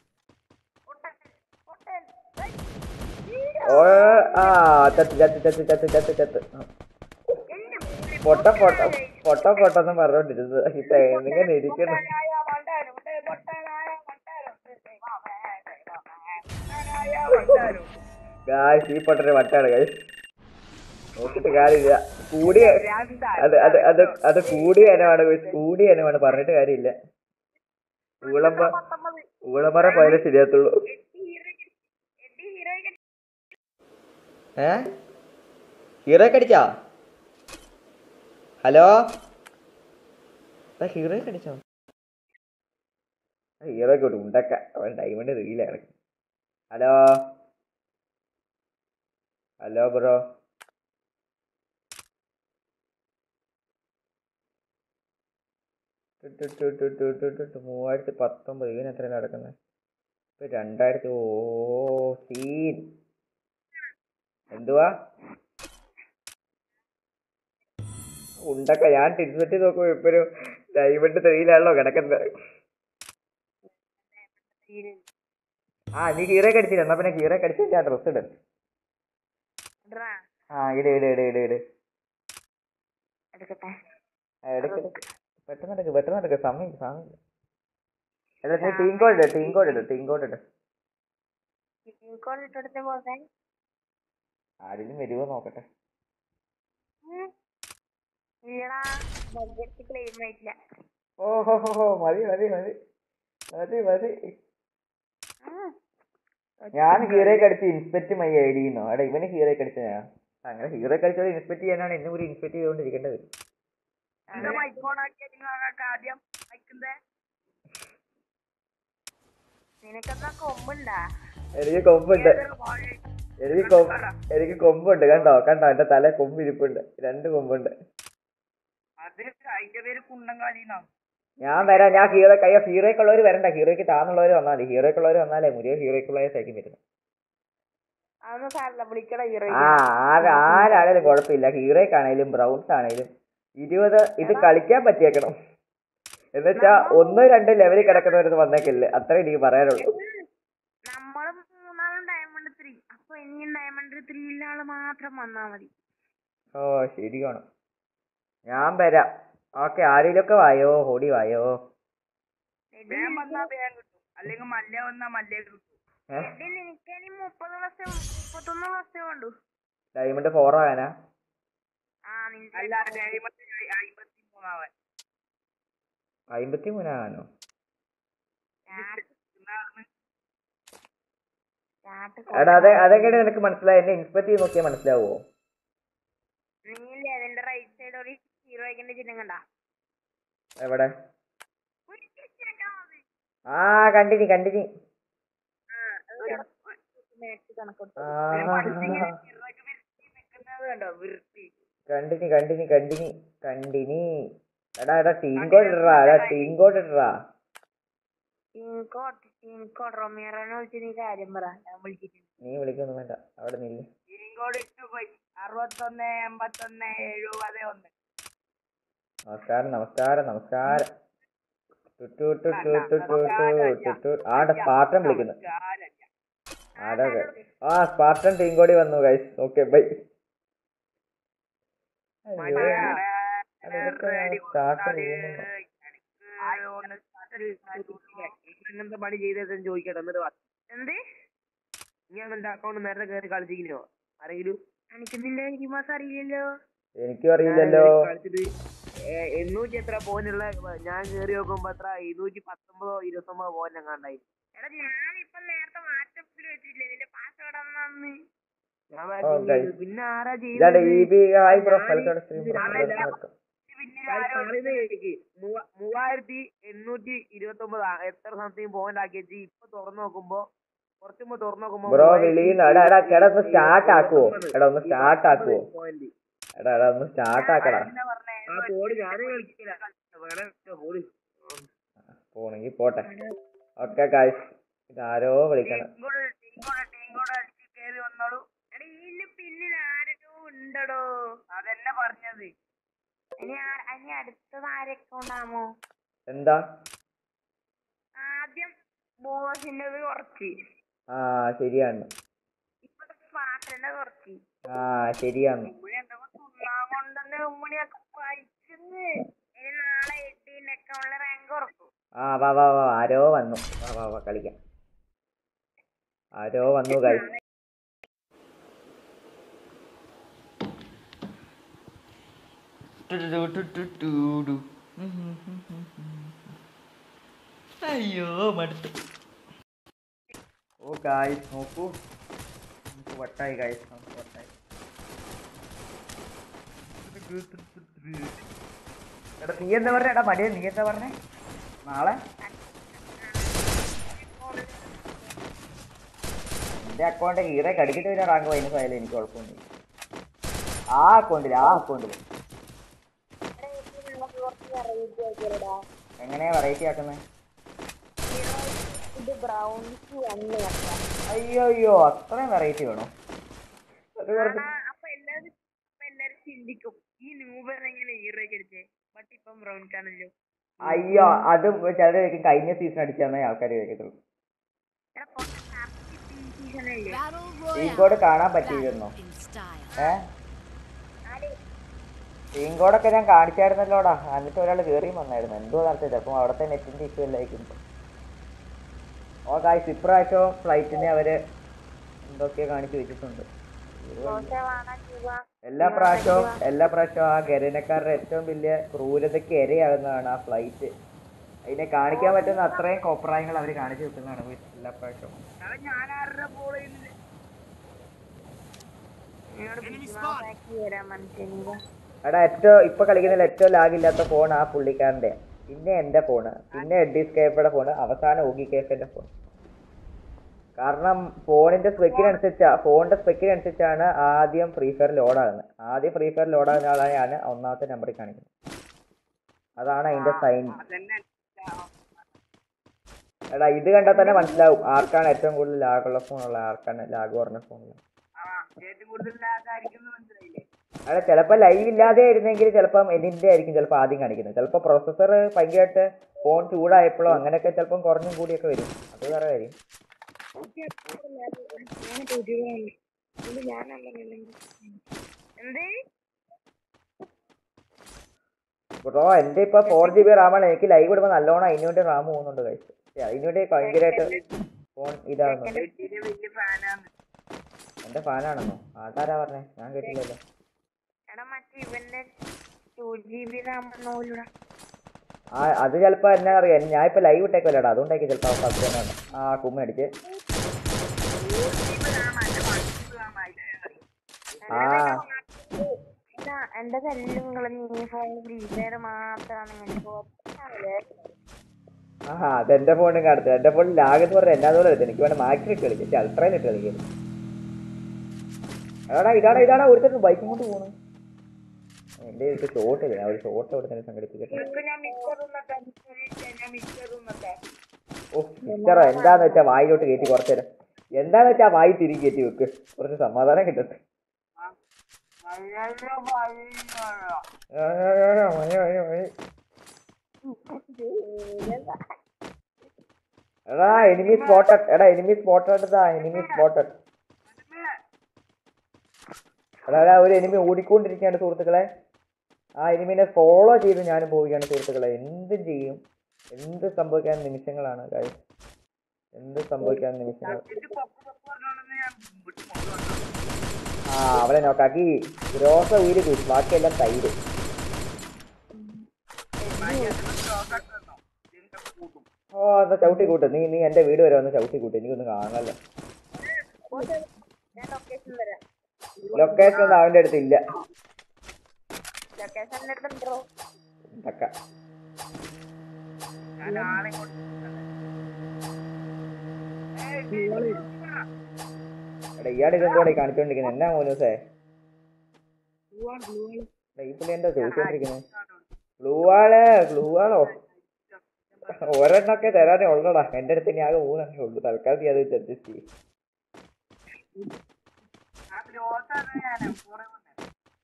ഓ ആ ചത്ത് ചത്ത് ചത്ത് ചത്ത് ചത്ത് ചത്ത് ആ. പൊട്ട പൊട്ട പൊട്ട പൊട്ടെന്ന് പറഞ്ഞോണ്ടിരുന്നത് ഇപ്പൊ എങ്ങനെ ഇരിക്കണം പൊട്ടനായ മണ്ടാനും, ദേ പൊട്ടനായ മണ്ടാനും, ദേ ദൈവമേ, ദൈവമേ, പൊട്ടനായ മണ്ടാനും. ഗായ്സ് ഈ പൊട്ടന്റെ വട്ടാണ് ഗായ്സ് നോക്കിട്ട് കാര്യമില്ല കൂടിയ ഭ്രാന്താ. അത് അത് അത് അത് കൂടിയ ഇനമാണ് guys. കൂടിയ ഇനമാണ് പറഞ്ഞിട്ട് കാര്യമില്ല ഊളമ്പ ഊളമ്പറ പോയാലേ ശരിയാത്തുള്ളൂ ഏ ഹീറോയ്ക്ക് അടിച്ചാ ഹലോ ഹീറോയ്ക്ക് അടിച്ചോ ഹീറോയ്ക്ക് ഒരു ഉണ്ടക്ക അവൻ ഡയമണ്ട് റീലാണ് ഹലോ ഹലോ ബ്രോ മൂവായിരത്തി പത്തൊമ്പത് ഇതിന് എത്ര നടക്കുന്നത് ഇപ്പൊ രണ്ടായിരത്തി ഓ സീൻ എന്തുവാ ഉണ്ടക്ക ഞാൻ ടിൻസെറ്റ് നോക്കുമ്പോ ഇപ്പൊ ഒരു ഡയമണ്ട് ത്രീയിലാണല്ലോ കിടക്കുന്നത് ആ നീ ഹീറോ കടിച്ചില്ല എന്നാ പിന്നെ ഹീറോ കടിച്ചിട്ട് ആ ഡ്രസ് ഇട് ആ ഇട് ഇട് ഇട് ഇട് ഇട് എടുക്കട്ടെ ആ, എടുക്ക് എടുക്ക്. പെട്ടെന്ന് എടുക്ക് പെട്ടെന്ന് എടുക്ക് സമയം സമയം അല്ല നീ ടീം കോഡ് ഇട് ടീം കോഡ് ഇട് ടീം കോഡ് ഇട് ഇങ്ങോട്ട് ഇട്ടെടുത്ത് പോകാൻ ആരെങ്കിലും വരുമോ നോക്കട്ടെ ഇല്ലടാ ബഡ്ജറ്റ് ക്ലെയിം ആയിട്ടില്ല ഓ ഹോ ഹോ ഹോ മതി മതി മതി മതി മതി ഞാൻ ഹീറോ കടിച്ച് ഇൻസ്പെക്ട് മൈ ഐ ഡി എന്നോ എടാ ഇവന് ഹീറോ കടിച്ച ഞാൻ അങ്ങനെ ഹീറോ കടിച്ചത് ഇൻസ്പെക്ട് ചെയ്യാനാണ് എന്നെ കൂടി ഇൻസ്പെക്ട് ചെയ്തുകൊണ്ടിരിക്കേണ്ടത് എന്താ മൈക്കോൺ ആക്കിയ നിങ്ങൾക്ക് ആദ്യം മൈക്കിന്റെ നിനക്കെന്താ കൊമ്പുണ്ടാ എനിക്ക് കൊമ്പുണ്ട് എനിക്ക് കൊമ്പ് എനിക്ക് കൊമ്പുണ്ട് കണ്ടോ കണ്ടോ എന്റെ തല കൊമ്പ് ഇരിപ്പുണ്ട് രണ്ട് കൊമ്പുണ്ട് അത് അതിന്റെ പേര് കുണ്ടങ്കാലിന്നാ ഞാൻ വരാം ഞാൻ ഹീറോ കയ്യോ ഹീറോയ്ക്കുള്ളവർ വരണ്ട ഹീറോയ്ക്ക് താന്നുള്ളവർ വന്നാൽ മതി ഹീറോയ്ക്കുള്ളവർ വന്നാലേ മുരിയോ ഹീറോയ്ക്കുള്ളവരായിരിക്കും വരുന്നത് അതൊന്നും സാരല്ല വിളിക്കട ഹീറോ ആ ആര് ആരാണേലും കുഴപ്പമില്ല ഹീറോയ്ക്കാണേലും ബ്രൗൺസ് ആണേലും ഇരുപത് ഇത് കളിക്കാൻ പറ്റിയേക്കണം എന്നുവെച്ചാ ഒന്ന് രണ്ട് ലെവലിൽ കിടക്കുന്നവരൊന്നും വന്നേക്കില്ല അത്രേ എനിക്ക് പറയാനുള്ളൂ നമ്മളും മൂന്നാളും ഡയമണ്ട് ത്രീ അപ്പൊ ഇനിയും ഡയമണ്ട് ത്രീയിലെ ആള് മാത്രം വന്നാ മതി ഓ ശരിയാണ് ഞാൻ വരാം ഓക്കെ ആരെങ്കിലുമൊക്കെ വായോ ഓടി വായോ വേഗം വന്നാ വേഗം കിട്ടും അല്ലെങ്കിൽ മല്ല വന്നാ മല്ല കിട്ടും ഏഹ് എടി നിനക്ക് ഇനി മുപ്പത് ദിവസം മുപ്പത്തൊന്ന് ദിവസമേ ഉള്ളൂ ഡയമണ്ട് ഫോർ ആകാനാ ആ നിന്റെ അല്ല ഡയമണ്ട് അമ്പത്തി മൂന്നാവൻ അമ്പത്തി മൂന്നാകാനോ സ്റ്റാർട്ട് എടാ അതെ അതെങ്ങനെ നിനക്ക് മനസ്സിലായി എന്നെ ഇൻസ്പെക്ട് ചെയ്ത് നോക്കിയാൽ മനസ്സിലാവോ നീല്ലേ അതിന്റെ റൈറ്റ് സൈഡ് ഒരു ഹീറോ ആയിക്കിന്റെ ചിഹ്നം കണ്ട എവിടെ ആ കണ്ടിനി കണ്ടിനി കണക്കെടുത്തു ആ നിൽക്കുന്നത് കണ്ടോ വൃത്തി കണ്ടിനി കണ്ടിനി കണ്ടിനി കണ്ടിനി എടാ എടാ ടീം കോഡ് ഇടറാ എടാ ടീം കോഡ് ഇടറാ ടീംകോട്ട് ടീംകോട്ട് റൊമേറോനെ വിളിച്ച് നീ കാര്യം പറ ഞാൻ വിളിച്ചിട്ടുണ്ട് നീ വിളിക്കൊന്നും വേണ്ട അവിടെ നില്ല് ഇങ്ങോട്ട് ഇട്ട് പോയി അറുപത്തൊന്ന് എൺപത്തൊന്ന് എഴുപത് ഒന്ന് നമസ്കാരം നമസ്കാരം നമസ്കാരം ടുട്ടു ടു ടു ടു ടു ടു ടു ടു ആടെ സ്പാർട്ടൻ വിളിക്കുന്നു ആടെ ആ സ്പാർട്ടൻ ടീം കോടി വന്നു ഗൈസ് ഓക്കെ ബൈ സ്റ്റാർട്ട് ഇങ്ങനത്തെ പണി ചെയ്തെന്ന് ചോദിക്കട്ടെ എന്നിട്ട് വാ. എന്ത് ഇങ്ങനെ എന്റെ അക്കൗണ്ട് നേരത്തെ കയറി കളിച്ചിരിക്കണോ ആരെങ്കിലും എനിക്ക് നിന്റെ ഹിമാസ് അറിയില്ലല്ലോ എനിക്കും അറിയില്ലല്ലോ ഞാൻ കളിച്ചിട്ട് ഏ- എണ്ണൂറ്റി എത്ര പോയിന്റുള്ള ഞാൻ കേറി നോക്കുമ്പോ എത്ര ഇരുന്നൂറ്റി പത്തൊമ്പതോ ഇരുപത്തൊമ്പതോ പോയിന്റ് എങ്ങാണ്ടായി എടാ ഞാൻ ഇപ്പൊ നേരത്തെ വാട്സപ്പിൽ വെച്ചില്ലേ നിന്റെ പാസ്വേഡ് അന്ന് ഞാൻ ഓ, വിചാരിച്ചു guys. പിന്നെ ആരാ ഇതാണ് ചെയ്തത് ഈ ബി ഹായ് ബ്രോ ഞാന് വെൽക്കം സ്ട്രീം ഇത് രാവിലെ വെൽക്കം പിന്നെ പറയുന്നത് കേക്ക്. മൂവ- മൂവായിരത്തി എണ്ണൂറ്റി ഇരുപത്തി ഒമ്പത് എത്ര സംതിങ് പോയിന്റ് ആക്കി വെച്ച് ഇപ്പൊ തുറന്നു നോക്കുമ്പോ കുറച്ച് മുമ്പ് തുറന്നു നോക്കുമ്പോ ബ്രോ വിളിയുന്നു എടാ എടാ എടാ ഒന്ന് സ്റ്റാർട്ട് ആക്കുവോ എടാ ഒന്ന് സ്റ്റാർട്ട് ആക്കുവോ പോയിന്റ് എടാ എടാ ഒന്ന് സ്റ്റാർട്ട് ആക്കടാ ആ പോടി ഞാനും കളിക്കില്ല വേറെ പോടി പോണെങ്കി പോട്ടെ ഓക്കെ ഗൈസ് ഇതാരോ വിളിക്കണം കേറി വന്നോളൂ എടാ ഇതിന് പിന്നിൽ ആരോ ഉണ്ടടോ അതന്നെ പറഞ്ഞത് ഇനി ആ- ഇനി അടുത്തത് ആരൊക്കെ ഉണ്ടാമോ എന്താ ആദ്യം ബോസിന്റേത് കുറച്ച് ആ ശരിയാണ് ഇപ്പൊ സ്പാർട്ടന്റെ കുറച്ച് ആ ശരിയാണ് ഉമ്മണി എന്തൊക്കെ തിന്നാൻ കൊണ്ടുവന്ന് ഉമ്മണിയൊക്കെ പഠിച്ചെന്ന് ഇനി നാളെ എട്ടീനൊക്കെ ഉള്ള റാങ്ക് ഉറക്കും ആ വാ വാ വാ ആരോ വന്നു വാ വാ വാ കളിക്കാം ആരോ വന്നു ഗൈസ് അയ്യോ മടുത്തു ഓ ഗായ്സ് നോക്കൂ നമുക്ക് വട്ടായി ഗായ്സ് നമുക്ക് വട്ടായി എടാ നീ എന്താ പറഞ്ഞ എടാ മടിയ നീ എന്താ പറഞ്ഞേ നാളെ എന്റെ അക്കൗണ്ട് ഈറെ കടിക്കിട്ട് പിന്നെ റാങ്ക് മൈനസ് ആയാലും എനിക്ക് കുഴപ്പമൊന്നുമില്ല ആ അക്കൗണ്ടിൽ ആ അക്കൗണ്ടിൽ എങ്ങനെയാ വെറൈറ്റി ആക്കുന്നത് ഇത് ബ്രൗൺസ് വന്ന് വെക്കാം അയ്യോ അയ്യോ അത്രയും വെറൈറ്റി വേണോ അത് കുറച്ച് അപ്പൊ എല്ലാരും അപ്പൊ എല്ലാരും ചിന്തിക്കും ഈ നൂബർ എങ്ങനെ ഹീറോയ്ക്ക് അടിച്ചേ ബട്ട് ഇപ്പം ബ്രൗൺ ആണല്ലോ അയ്യോ അത് ചിലർ ചോദിക്കും കഴിഞ്ഞ സീസൺ അടിച്ചാന്നേ ആൾക്കാർ ചോദിക്കത്തുള്ളൂ എടാ കുറച്ച് സീസൺ അല്ലേ Battle ഈ കോഡ് Royale. കാണാൻ പറ്റിയിരുന്നോ Battle in style. ഏ ടീം കോഡൊക്കെ ഞാൻ കാണിച്ചായിരുന്നല്ലോടാ എന്നിട്ട് ഒരാൾ കയറിയും വന്നായിരുന്നു എന്തോ നടത്തിയത് അപ്പം അവിടുത്തെ നെറ്റിന്റെ ഇഷ്യൂ എല്ലായിരിക്കും ഓ കായ്സ് ഇപ്രാവശ്യവും ഫ്ലൈറ്റിനെ അവര് എന്തൊക്കെയോ കാണിച്ചു വെച്ചിട്ടുണ്ട് എല്ലാ പ്രാവശ്യവും എല്ലാ പ്രാവശ്യവും ആ ഗരനക്കാരുടെ ഏറ്റവും വലിയ ക്രൂരതയ്ക്ക് ഇരയാകുന്നതാണ് ആ ഫ്ലൈറ്റ് അതിനെ കാണിക്കാൻ പറ്റുന്ന അത്രയും കോപ്രായങ്ങൾ അവർ കാണിച്ചു വെക്കുന്നതാണ് എല്ലാ പ്രാവശ്യവും ഞാൻ ആരുടെ ഫോളോ ചെയ്യുന്നില്ല വരാൻ മനുഷ്യനിക എടാ ഏറ്റവും ഇപ്പൊ കളിക്കുന്നതിൽ ഏറ്റവും ലാഗ് ഇല്ലാത്ത ഫോൺ ആ പുള്ളിക്കാരന്റെ പിന്നെ എന്റെ ഫോണ് പിന്നെ എഡ്ഡീസ് കേഫയുടെ ഫോണ് അവസാനം ഊഗി കേഫിന്റെ ഫോൺ കാരണം ഫോണിന്റെ സ്പെക്കിനനുസരിച്ചാ ഫോണിന്റെ സ്പെക്കിനനുസരിച്ചാണ് ആദ്യം ഫ്രീ ഫയർ ലോഡാകുന്നത് ആദ്യം ഫ്രീ ഫയർ ലോഡാകുന്ന ആളെയാണ് ഒന്നാമത്തെ നമ്പറിൽ കാണിക്കുന്നത് അതാണ് അതിന്റെ സൈൻ അതന്നെ എടാ ഇത് കണ്ടാൽ തന്നെ മനസ്സിലാവും ആർക്കാണ് ഏറ്റവും കൂടുതൽ ലാഗുള്ള ഫോണുള്ള ആർക്കാണ് ലാഗ് കുറഞ്ഞ ഫോണുള്ള ആ ഏറ്റവും കൂടുതൽ ലാഗായിരിക്കും മനസ്സിലായില്ലേ അല്ല ചിലപ്പോൾ ലൈവ് ഇല്ലാതെ ആയിരുന്നെങ്കിൽ ചിലപ്പം എന്നിന്റെ ആയിരിക്കും ചിലപ്പോൾ ആദ്യം കാണിക്കുന്നത് ചിലപ്പോൾ പ്രോസസ്സർ ഭയങ്കരമായിട്ട് ഫോൺ ചൂടായപ്പോഴോ അങ്ങനെയൊക്കെ ചിലപ്പം കുറഞ്ഞും കൂടിയൊക്കെ വരും അത് വേറെ കാര്യം എന്തേ ബ്രോ എൻ്റെ ഇപ്പോൾ ഫോർ ജി ബി റാമാണ് എനിക്ക് ലൈവ് ഇടുമ്പോൾ നല്ലോണം അതിനുവേണ്ടി റാം പോകുന്നുണ്ട് കഴിച്ച് അതിനുവേണ്ടി ഭയങ്കരമായിട്ട് ഫോൺ ഇതാകുന്നുണ്ട് ഇതിന് വലിയ ഫാനാണ് എൻ്റെ ഫാനാണെന്നോ ആൾക്കാരാ പറഞ്ഞേ ഞാൻ കേട്ടില്ലല്ലോ എടാ മറ്റേ ഇവന്റെ ടു ജി ബി റാം നോലൂടാ ആ അത് ചിലപ്പോൾ എന്നാ അറിയാം ഞാൻ ഇപ്പോൾ ലൈവ് ഇട്ടേക്കല്ലേടാ അതുകൊണ്ടായിരിക്കും ചിലപ്പോൾ ഫസ്റ്റ് തന്നെ ആ കുമ്മടിച്ച് ആ ഇതാ എന്റെ തല്ലും കളഞ്ഞ് ഫോൺ ഫ്രീ ഫയർ മാത്രമാണ് എനിക്ക് ആ അതെന്റെ ഫോണും കാണത്തില്ല എന്റെ ഫോണിൽ ലാഗ് എന്ന് പറഞ്ഞാൽ എന്നാ പോലെ എടുത്തു എനിക്ക് വേണം മാക്സിൽ ഇട്ട് കളിക്കും അൾട്രയിൽ ഇട്ട് കളിക്കും എടാ ഇതാടാ ഇതാടാ ഒരുത്തരും ബൈക്കും കൊണ്ട് പോണു എന്റെ ഒരു ഷോട്ട് ഞാൻ ഒരു ഷോട്ട് അവിടെ തന്നെ സംഘടിപ്പിക്കട്ടെ ഞാൻ മിക്സർ തിന്നട്ടെ ഞാൻ മിക്സർ തിന്നട്ടെ ഓ മിസ്റ്ററോ എന്താന്ന് വെച്ചാ വായിലോട്ട് കയറ്റി കുറച്ചു നേരം എന്താന്ന് വെച്ചാ വായി തിരികെ കയറ്റി വെക്ക് കുറച്ച് സമാധാനം കിട്ടട്ടെ നല്ല ഭയങ്കര ആ, ആ, ആ, മതി, മതി, മതി. എടാ എനിമി സ്പോട്ടഡ് എടാ എനിമി സ്പോട്ടഡ് ഇതാ എനിമി സ്പോട്ടഡ് എടാ എടാ, ഒരു എനിമി ഓടിക്കൊണ്ടിരിക്കുകയാണ് സുഹൃത്തുക്കളെ ആ എനിമിനെ ഫോളോ ചെയ്ത് ഞാനും പോവുകയാണ് സുഹൃത്തുക്കളെ എന്തും ചെയ്യും എന്ത് സംഭവിക്കാൻ നിമിഷങ്ങളാണ് guys. എന്ത് സംഭവിക്കാൻ നിമിഷങ്ങൾ ഇത് പപ്പ് പപ്പ് പറഞ്ഞോണ്ടെന്ന് ഞാൻ വിട്ടു പോകുന്നു ആ അവളെ നോക്കാക്കി രോസ ഊരി കൂട്ടി ബാക്കിയെല്ലാം തൈര് ഓ എന്നാ ചവിട്ടി കൂട്ട് നീ നീ എന്റെ വീട് വരെ വന്ന് ചവിട്ടി കൂട്ട് എനിക്കൊന്ന് കാണാനല്ലോ ഞാൻ ലൊക്കേഷൻ തരാം ലൊക്കേഷൻ ഒന്നും അവന്റെ അടുത്ത് ഇല്ല ലൊക്കേഷൻ എന്റെ അടുത്തുണ്ടോ തക്ക ഞാൻ ആളെ കൊണ്ട് എടാ ഇയാൾ ഇതെന്തോടെ കാണിച്ചോണ്ടിരിക്കുന്നത് എന്നാ മോനൂസേ ഈ പുള്ളി എന്താ ചോദിച്ചോണ്ടിരിക്കുന്നത് ഗ്ലൂ ആള് ഗ്ലൂ ആളോ ഒരെണ്ണൊക്കെ തരാനേ ഉള്ളടാ എന്റെ അടുത്ത് ഇനി ആകെ മൂന്നെണ്ണേ ഉള്ളൂ തൽക്കാലം നീ അത് വെച്ച് അഡ്ജസ്റ്റ് ചെയ്യും ആ ഗ്രോത്താണ് ഞാൻ കുറെ മുന്നേ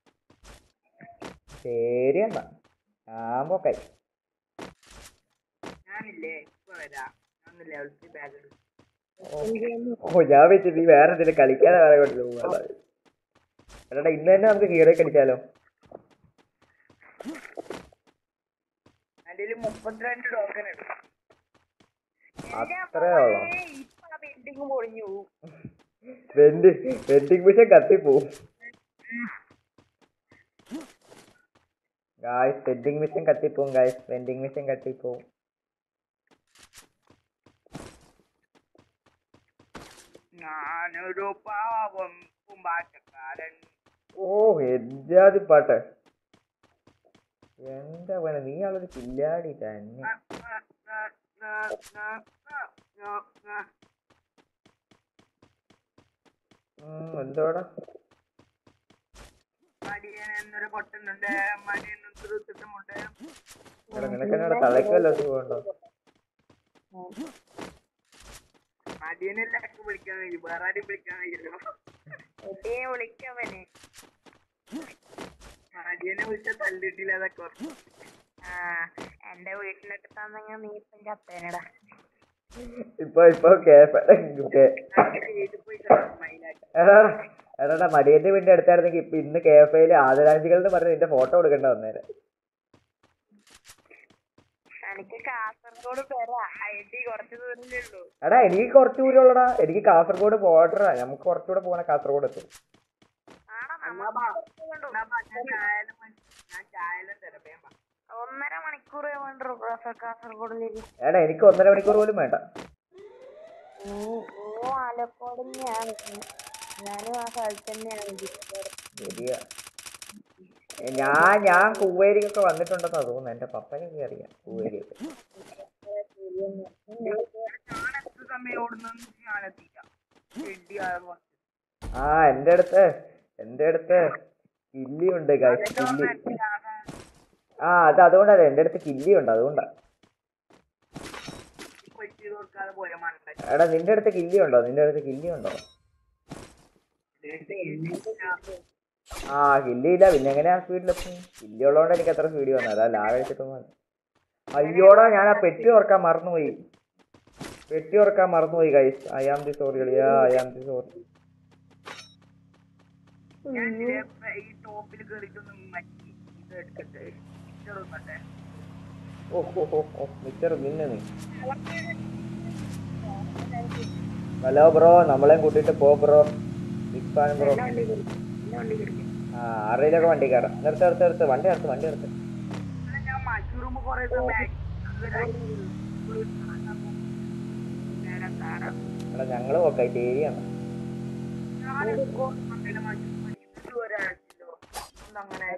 ശരി എന്നാ ആമ്പോക്കായി ഞാനില്ലേ ഇപ്പൊ വരാം ഞാൻ ലെവൽ ത്രീ ബാഗ് എടുക്കും ഓ ഞാൻ വെച്ച് നീ വേറെ എന്തെങ്കിലും കളിക്കാതെ വേറെ കൊണ്ട് പോകാ എടാ ഇന്ന് തന്നെ നമുക്ക് ഹീറോ കളിച്ചാലോ എന്റെ കയ്യില് മുപ്പത്തിരണ്ട് ടോക്കൺ ഉണ്ട് അത്രേ ഉള്ളോ ഇപ്പൊ ആ ബിൽഡിംഗ് പൊളിഞ്ഞു പോകും വെന്റ് വെന്റിങ് മിഷൻ കത്തിപ്പോവും ഗായ്സ് വെന്റിങ് മിഷൻ കത്തിപ്പോവും ഗായ്സ് വെന്റിങ് മിഷൻ കത്തിപ്പോവും ഞാനൊരു പാവം കുമ്പാറ്റക്കാരൻ ഓ എജാതി പാട്ട് എന്താ വേണം നീ ആളൊരു കില്ലാടി തന്നെ ഉം, എന്തോടാ മടിയൻ എന്നൊരു പൊട്ടുന്നുണ്ട് മടിയൻ എന്നൊരു തിട്ടമുണ്ട് എടാ നിനക്ക് എന്നോട് തലയ്ക്ക് വല്ല സുഖമുണ്ടോ മടിയനെല്ലാം വിളിക്കാൻ കഴിയും വേറെ ആരും വിളിക്കാൻ കഴിയില്ല എടിയെ വിളിക്കവനെ മടിയനെ വിളിച്ച തല്ലിട്ടില്ല അതൊക്കെ ഓർക്കും. ആ എന്റെ വീട്ടിലൊക്കെ തന്നെങ്കിൽ നീ ഇപ്പം ചത്തേനടാ ഇപ്പൊ ഇപ്പൊ കേപ്പ കേ- ഞാൻ വീട്ടിൽ പോയി കിടക്കും മയിലായിട്ട് എടാ എടാ മടിയന്റെ വീടിന്റെ അടുത്തായിരുന്നെങ്കിൽ ഇപ്പൊ ഇന്ന് കെ എഫ് ഐയില് ആദരാഞ്ജലികൾ എന്ന് പറഞ്ഞ് നിന്റെ ഫോട്ടോ കൊടുക്കേണ്ട വന്നേരെ എനിക്ക് കാസർഗോഡ് വരാ ഐ ഡി കുറച്ച് ദൂരല്ലേ ഉള്ളൂ എടാ എനിക്ക് കുറച്ച് ദൂരം ഉള്ളടാ എനിക്ക് കാസർഗോഡ് പോകട്ടാ നമുക്ക് കുറച്ചുകൂടെ പോകണ കാസർഗോഡ് എത്തും ആണോ എന്നാ ബാ. എന്നാ ബാ, ഞാൻ ചായാലും മതി. ഞാൻ ചായാലും തരാം വേഗം ബാ. ഒന്നര മണിക്കൂർ വേണ്ടോ കാസർഗോഡിലേക്ക് എടാ എനിക്ക് ഒന്നര മണിക്കൂർ പോലും വേണ്ട നീ നീ ആലക്കോട് തന്നെയാണ് ഞാനും ആ സ്ഥലത്ത് തന്നെയാണ് ഇരിക്കുന്നത്. ശരിയാ ഏ, ഞാൻ ഞാൻ കൂവേരിക്കൊക്കെ വന്നിട്ടുണ്ടെന്നാ തോന്നുന്നു എന്റെ പപ്പനൊക്കെ അറിയാം കൂവേരിയൊക്കെ ഞാൻ എത്ര സമയം ഓടുന്നെന്ന് ഞാൻ എത്തിക്കാം ചെടിയാണ് കുറച്ച്. ആ എന്റെ അടുത്ത് എന്റെ അടുത്ത് കില്ലി ഉണ്ട് guys, കില്ലി ആ അത് അതുകൊണ്ടല്ലേ എന്റെ അടുത്ത് കില്ലി ഉണ്ട് അതുകൊണ്ടാ ഇപ്പൊ ചെയ്ത് കൊടുക്കാതെ പോലെ മണ്ട എടാ നിന്റെ അടുത്ത് കില്ലി ഉണ്ടോ നിന്റെ അടുത്ത് കില്ലി ഉണ്ടോ ആ കില്ലി ഇല്ല പിന്നെ എങ്ങനെയാ സ്പീഡിലെത്തും കില്ലി ഉള്ളതുകൊണ്ട് എനിക്ക് അത്ര സ്പീഡ് വന്നത് അതാ ലാഗ് അടിച്ചിട്ടൊന്നും അയ്യോടാ ഞാൻ ആ പെട്ടി ഓർക്കാൻ മറന്നുപോയി പെട്ടി ഓർക്കാൻ മറന്നുപോയി guys I am the sorry കളിയാ ഐ ആം ദി സോറി ഞാൻ ഇതിലെ ഈ ടോപ്പിൽ കയറിയിട്ടൊന്ന് മറ്റി ഇത് എടുക്കട്ടെ ചെറുപ്പട്ടെ ഓ ഓ ഓ ഓ മിച്ചർ നിന്നെ നീ ഹലോ ബ്രോ നമ്മളെയും കൂട്ടിയിട്ട് പോ ബ്രോ ബിഗ് ഫാൻ ബ്രോ ആ ആരുടെയിലൊക്കെ വണ്ടി കയറാം നിർത്ത് നിർത്ത് നിർത്ത് വണ്ടി നിർത്ത് വണ്ടി നിർത്ത് ഞാൻ മഷ്റൂം കുറെ സമയം എടാ ഞങ്ങള് പോക്കായിട്ട് ഏരിയാണ് അങ്ങനെ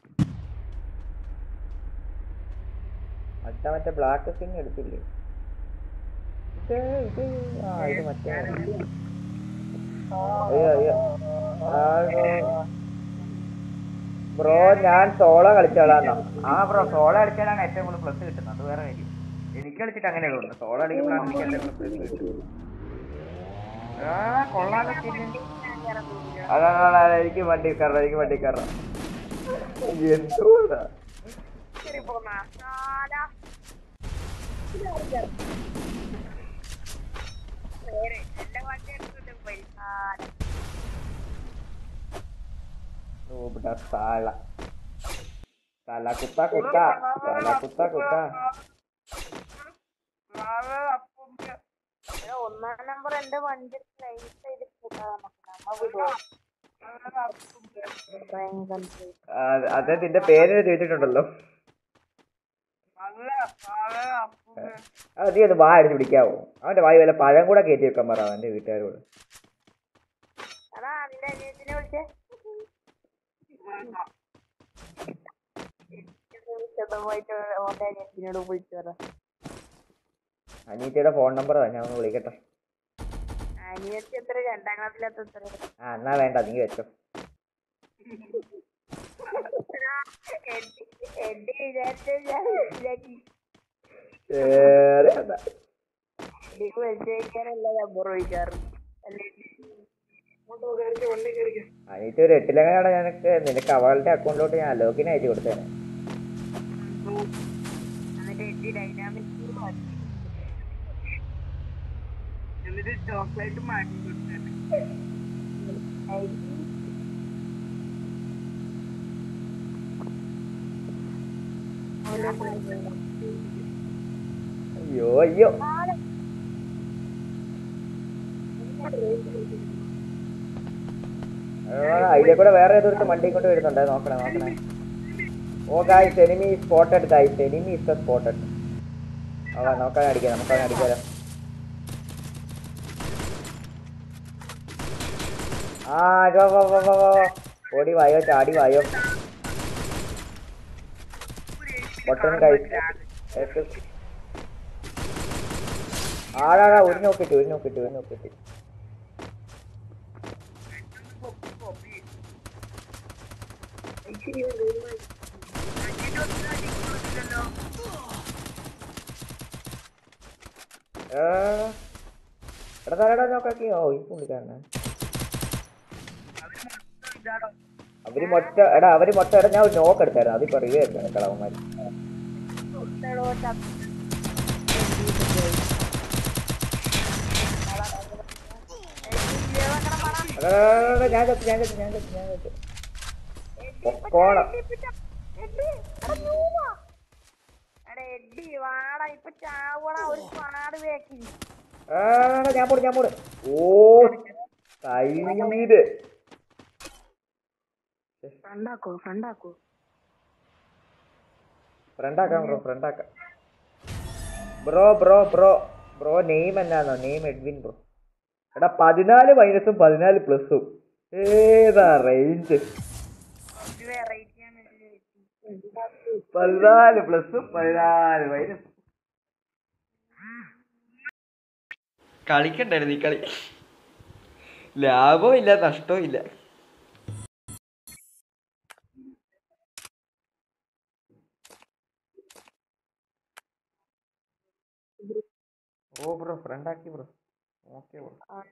മറ്റേ മറ്റേ ബ്ലാക്ക് സ്കിൻ എടുത്തില്ലേ ഇത് ഇത് ആ ഇത് മറ്റേ അയ്യോ അയ്യോ ബ്രോ ഞാൻ സോളോ കളിച്ചോളാന്നോ ആ ബ്രോ സോളോ കളിച്ചാലാണ് ഏറ്റവും കൂടുതൽ പ്ലസ് കിട്ടുന്നത് അത് വേറെ കാര്യം എനിക്ക് കളിച്ചിട്ട് അങ്ങനെ തോന്നുന്നു സോളോ കളിക്കുമ്പോഴാണ് എനിക്ക് ഏറ്റവും കൂടുതൽ പ്ലസ് കിട്ടുന്നത് ആ കൊള്ളാലോ പിന്നെ അതാ അതാ, അതാ, എനിക്ക് വണ്ടി കയറാം എനിക്ക് വണ്ടി കയറാം എന്തോടാ ശരി പോന്നാ ആരാ? വേറെ എന്റെ വണ്ടി എടുത്തിട്ട് പോയി ആരാ? Ubra sala. Sala kuta kuta. Sala kuta kuta. എടാ, ഒന്നാം നമ്പർ എന്റെ വണ്ടി നൈസ് ചെയ്ത് കൂട്ടാ നമുക്ക് നമ്മ വിടുവോ ഭയങ്കര ആ, അത് നിന്റെ പേര് ചോദിച്ചിട്ടുണ്ടല്ലോ അത് നീ ഒന്ന് വാ അടിച്ച് പിടിക്കാവോ അവന്റെ വായി വല്ല പഴം കൂടെ കയറ്റി വെക്കാൻ പറ അവന്റെ വീട്ടുകാരോട് അതാ നിന്റെ അനിയത്തിനെ വിളിച്ചേ വിശദമായിട്ട് ഓന്റെ അനിയത്തിനോട് വിളിച്ചു പറ അനീറ്റയുടെ ഫോൺ നമ്പർ ഞാൻ ഒന്ന് വിളിക്കട്ടെ അനിയത്തി എത്ര രണ്ടാം ക്ലാസ്സിലത്തെ എത്ര ആ എന്നാ വേണ്ട നീ വെച്ചോ എന്റെ വിചാരിച്ച ഞാൻ മനസ്സിലാക്കി ഏറെ അതാ. എനിക്ക് മനസ്സിലാക്കാനല്ല നമ്പർ ചോദിക്കാറ് അല്ലേ അനിയത്തി ഒരു എട്ടിലങ്ങാണ് നിനക്ക് നിനക്ക് അവളുടെ അക്കൗണ്ടിലോട്ട് ഞാൻ ലോഗിൻ അയച്ചു കൊടുത്തേനെ എന്നിട്ട് എന്റെ ഡൈനാമിക് എന്നിട്ട് ചോക്ലേറ്റ് മാറ്റി കൊടുത്തേ അയ്യോ അയ്യോ അതിലെ കൂടെ വേറെ ഏതൊരു വണ്ടി കൊണ്ട് വരുന്നുണ്ട് നോക്കണേ നോക്കണേ ഓ guys enemy spotted guys enemy is spotted ആ നോക്കാൻ അടിക്കാം നമുക്കവനെ അടിക്കാലോ ആ വാ വാ വാ വാ വാ ഓടി വായോ ചാടി വായോ പൊട്ടൻ ഗായ്സ് ആടാടാ ഒരു നോക്കിട്ട് ഒരു നോക്കിട്ട് ഒരു നോക്കിട്ട് ആ. എടാ തലടാ നോക്കാക്കി ഓ ഈ പുള്ളിക്കാരനാ അവര് മൊട്ട എടാ അവര് മൊട്ട എടാ ഞാൻ ഒരു നോക്ക് എടുത്തായിരുന്നു അതിപ്പോ റിവ്യൂ എടുത്താണ് കളവന്മാര് എടാ, എടാ, എടാ, എടാ, ഞാൻ ചത്തു ഞാൻ ചത്തു ഞാൻ ചത്തു ഞാൻ ചത്തു പൊക്കോണം എടാ എഡി വാടാ ഇപ്പൊ ചാവണ ഒരു പാട് വേക്കി ആ, എടാ, ഞാൻ പോട് ഞാൻ പോട് ഓ കഴിഞ്ഞീത് ഫ്രണ്ടാക്കോ ഫ്രണ്ടാക്കോ ഫ്രണ്ടാക്കാം ബ്രോ ഫ്രണ്ടാക്കാം bro bro bro bro name എന്നാന്നോ നെയിം എഡ്വിൻ ബ്രോ എടാ പതിനാല് മൈനസും പതിനാല് പ്ലസും ഏതാ റേഞ്ച് വെറൈറ്റി ആണ് പതിനാല് പ്ലസും പതിനാല് മൈനസും കളിക്കണ്ടായിരുന്നു ഈ കളി ലാഭവും ഇല്ല നഷ്ടവും ഇല്ല ഓ ബ്രോ ഫ്രണ്ട് ആക്കി bro okay bro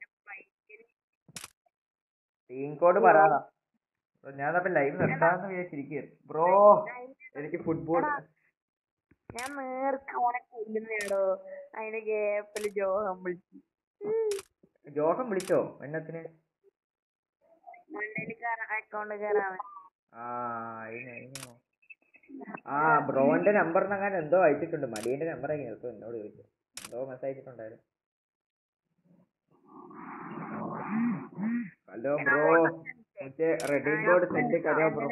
team code പറയാതാ ബ്രോ ഞാൻ തമ്മിൽ ലൈവ് നിർത്താന്ന് വിചാരിച്ചിരിക്കുകയായിരുന്നു ബ്രോ എനിക്ക് ഫുട്ബോൾ ഞാൻ നേർക്ക് ഓനെ കൊല്ലുന്നേടോ അതിന്റെ ഗ്യാപ്പില് ജോഹം വിളിച്ചു ജോഹം വിളിച്ചോ എന്നത്തിന് മണ്ടയിൽ അക്കൗണ്ട് കയറാൻ ആ അതിന് അതിനോ ആ ബ്രോന്റെ നമ്പറിനങ്ങനെ എന്തോ അയച്ചിട്ടുണ്ട് മടിയന്റെ നമ്പർ കേൾക്കും എന്നോട് ചോദിച്ചു എന്തോ മെസ്സേജ് അയച്ചിട്ടുണ്ടായിരുന്നു ഹലോ ബ്രോ മുझे റെഡിങ് കോഡ് സെൻഡ് കരോ ബ്രോ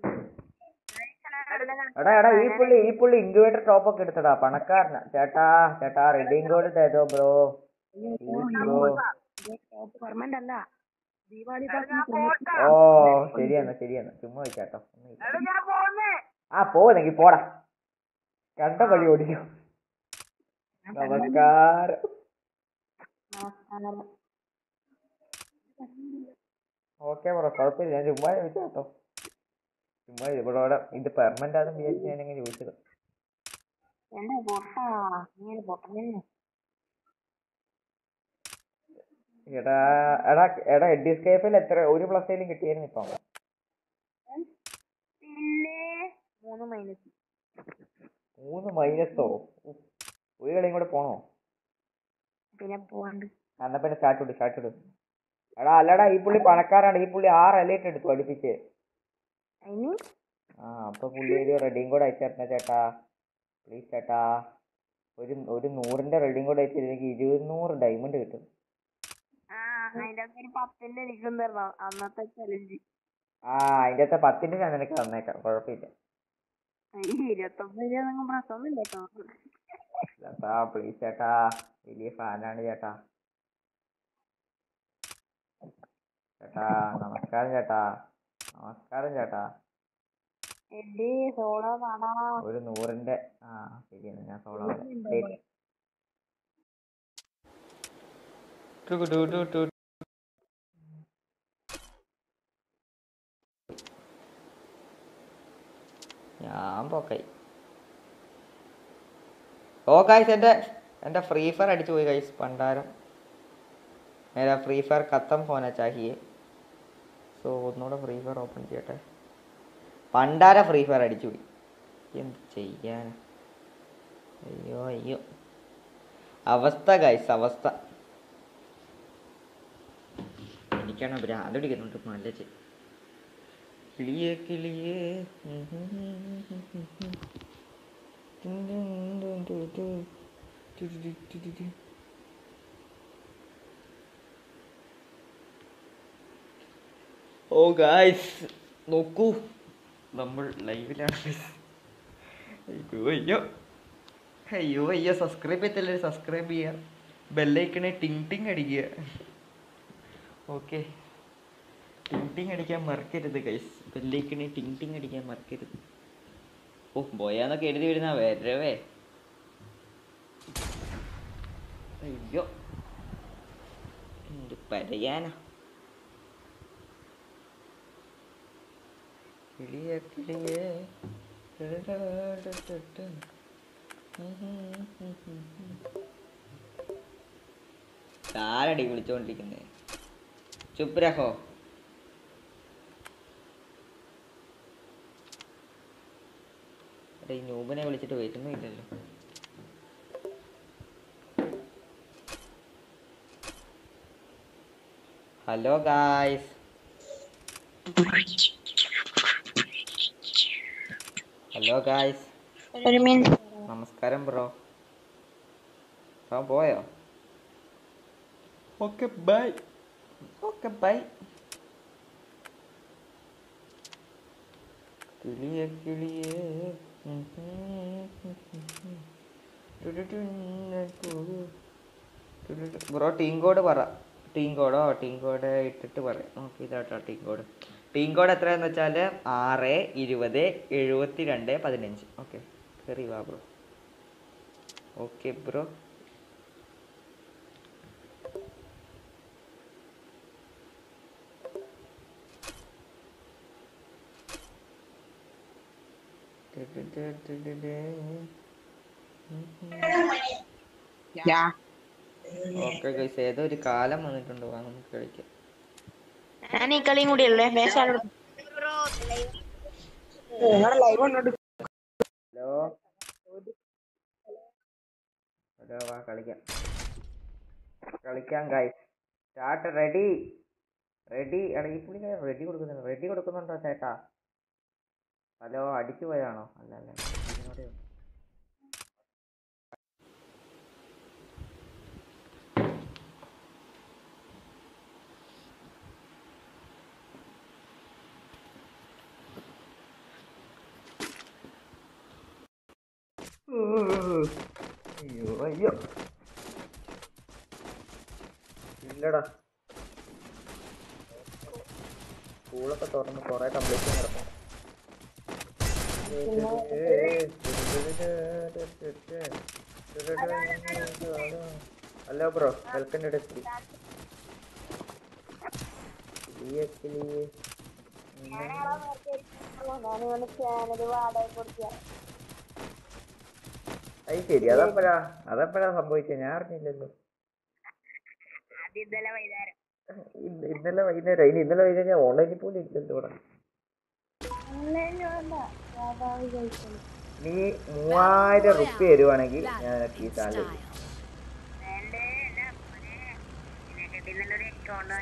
എടാ എടാ ഈ പുള്ളി ഈ പുള്ളി ഇൻക്യുബേറ്റർ ടോപ്പ് ഒക്കെ എടുത്തടാ പണക്കാരനാ ചേട്ടാ ചേട്ടാ റെഡിങ് കോഡ് തേതോ ബ്രോ ബ്രോ പെർമനന്റ് അല്ല ദീപാവലി ഓ ശരിയെന്നാ ശരിയെന്നാ ചുമ്മാ വെച്ചാട്ടോ ഞാൻ പോന്നേ ആ പോന്നെങ്കി പോടാ കണ്ട വഴി ഓടിക്കോ നമസ്കാരം നമസ്കാരം ഓക്കെ ബ്രോ കുഴപ്പമില്ല ഞാൻ ചുമ്മാ ചോദിച്ചാട്ടോ ചുമ്മാ ഇവിടെ ഇത് പെർമനന്റ് ആണെന്ന് വിചാരിച്ച് ഞാൻ ഇങ്ങനെ ചോദിച്ചത് എന്റെ പൊട്ടാ ഇങ്ങനെ പൊട്ടനെ എടാ എടാ എടാ എഡി സ്കേപ്പിൽ എത്ര ഒരു പ്ലസ് കിട്ടിയായിരുന്നു ഇപ്പം പിന്നെ മൂന്ന് മൈനസ് മൂന്ന് മൈനസോ ഒരു കളിയും കൂടെ പോണോ പിന്നെ പോവാണ്ട് എന്നാ പിന്നെ സ്റ്റാർട്ട് ഇട് സ്റ്റാർട്ട് ഇട് എടാ അല്ലടാ ഈ പുള്ളി പണക്കാരാണ് ഈ പുള്ളി ആറ് അലേറ്റ് എടുത്തു അടുപ്പിച്ച് അതിന് ആ അപ്പൊ പുള്ളി ഒരു റെഡിയും കൂടെ അയച്ചേരണ ചേട്ടാ പ്ലീസ് ചേട്ടാ ഒരു ഒരു നൂറിന്റെ റെഡിയും കൂടെ അയച്ചു എനിക്ക് ഇരുന്നൂറ് ഡയമണ്ട് കിട്ടും ആ അതിന്റെ അകത്ത് ഒരു പത്തിന്റെ എനിക്കും തരണം അന്നത്തെ ചലഞ്ച് ആ അതിന്റെ അകത്തെ പത്തിന്റെ ഞാൻ നിനക്ക് തന്നേക്കാം കുഴപ്പമില്ല ഇരുപത്തൊമ്പത് നിങ്ങൾ പ്രസവം കേട്ടോ ചേട്ടാ പ്ലീസ് ചേട്ടാ വലിയ ഫാനാണ് ചേട്ടാ ചേട്ടാ നമസ്കാരം ചേട്ടാ നമസ്കാരം ചേട്ടാ എന്റെ സോളോ പാടാ ഒരു നൂറിന്റെ ആ ശരിയാണ് ഞാൻ സോളോ ഞാൻ പോക്കായി ഓ ഗൈസ് എൻ്റെ എൻ്റെ ഫ്രീ ഫയർ അടിച്ചു പോയി ഗൈസ് പണ്ടാരം മേരാ ഫ്രീ ഫയർ കത്തം ഫോന ചാഹിയെ സോ ഒന്നുകൂടെ ഫ്രീ ഫയർ ഓപ്പൺ ചെയ്യട്ടെ പണ്ടാര ഫ്രീ ഫയർ അടിച്ചു പോയി എന്ത് ചെയ്യാനാ അയ്യോ അയ്യോ അവസ്ഥ ഗൈസ് അവസ്ഥ എനിക്കാണ് ഭ്രാന്ത് പിടിക്കുന്നുണ്ട് മലച്ച് കിളിയേ കിളിയേ ഉം ഹും ഹും ഹും ഹും ഹും. ടും ടും ടും ടും ടും. ടു ടു ടു ടു ടു ടു. ഓ ഗായ്സ് നോക്കൂ നമ്മൾ ലൈവിലാണ് guys. അയ്യോ അയ്യോ അയ്യോ അയ്യോ സബ്സ്ക്രൈബ് ചെയ്തില്ലേ സബ്സ്ക്രൈബ് ചെയ്യുക ബെല്ലൈക്കണെ ടിങ് ടിങ് അടിക്കുക ഓക്കെ ടിങ് ടിങ് അടിക്കാൻ മറക്കരുത് ഗൈസ് ബെല്ലൈക്കണെ ടിങ് ടിങ് അടിക്കാൻ മറക്കരുത് ഓ ബോയാന്നൊക്കെ എഴുതി വരുന്ന വരവേ അയ്യോ എന്ത് പറയാനാ കിളിയ കിളിയേ ടടടടടട. ആരടി വിളിച്ചോണ്ടിരിക്കുന്നേ ചുപ്പ് രഹോ എടാ ഈ നൂബിനെ വിളിച്ചിട്ട് വരുന്നില്ലല്ലോ ഹലോ ഗായ്സ് ഹലോ ഗായ്സ് ഒരു മിനിറ്റ് നമസ്കാരം ബ്രോ ബ്രോ പോയോ ഓക്കെ ബൈ ഓക്കെ ബൈ കിളിയ കിളിയേ ബ്രോ ടീം കോഡ് പറ ടീം കോഡോ ടീം കോഡ് ഇട്ടിട്ട് പറയാം നോക്കി ഇതാട്ടോ ടീം കോഡ് ടീം കോഡ് എത്രയാന്ന് വെച്ചാൽ ആറ് ഇരുപത് എഴുപത്തി രണ്ട് പതിനഞ്ച് ഓക്കെ കയറി വാ bro okay bro okay guys ഏതോ ഒരു കാലം വന്നിട്ടുണ്ട് വാ നമുക്ക് കളിക്കാം ഞാൻ ഈ കളിയും കൂടിയല്ലേ വേഷാണ് ഹലോ ഹലോ വാ കളിക്കാം കളിക്കാം ഗൈസ് സ്റ്റാർട്ട് റെഡി റെഡി എടാ ഈ പുള്ളി റെഡി കൊടുക്കുന്നുണ്ട് റെഡി കൊടുക്കുന്നുണ്ടോ ചേട്ടാ ഹലോ അടിച്ചു പോയാണോ അല്ല അല്ല ഇതിനോടെ ഉണ്ട്. അയ്യോ അയ്യോ ഇല്ലടാ സ്കൂളൊക്കെ തുറന്ന് കൊറേ കംപ്ലീറ്റ് നടക്കും ഹലോ ബ്രോ വെൽക്കം ടു ഡെസ്റ്റി കിളിയെ കിളിയെ അത് ശരി അതപ്പോഴാ അതപ്പോഴാ സംഭവിച്ചത് ഞാൻ അറിഞ്ഞില്ലല്ലോ ഇന്നലെ വൈകുന്നേരം ഇന്ന് ഇന്നലെ വൈകുന്നേരം ഇനി ഇന്നലെ വൈകുന്നേരം ഓൺലൈനിൽ പോലും ഇല്ലല്ലോ ഇവിടെ നീ മൂവായിരം റുപ്യ തരുവാണെങ്കിൽ ഞാൻ നിനക്ക് ഈ സാധനം തരും. വേണ്ടേ എന്നെ മോനെ ഇതിനെക്കാട്ടി നല്ലൊരു അക്കൗണ്ട്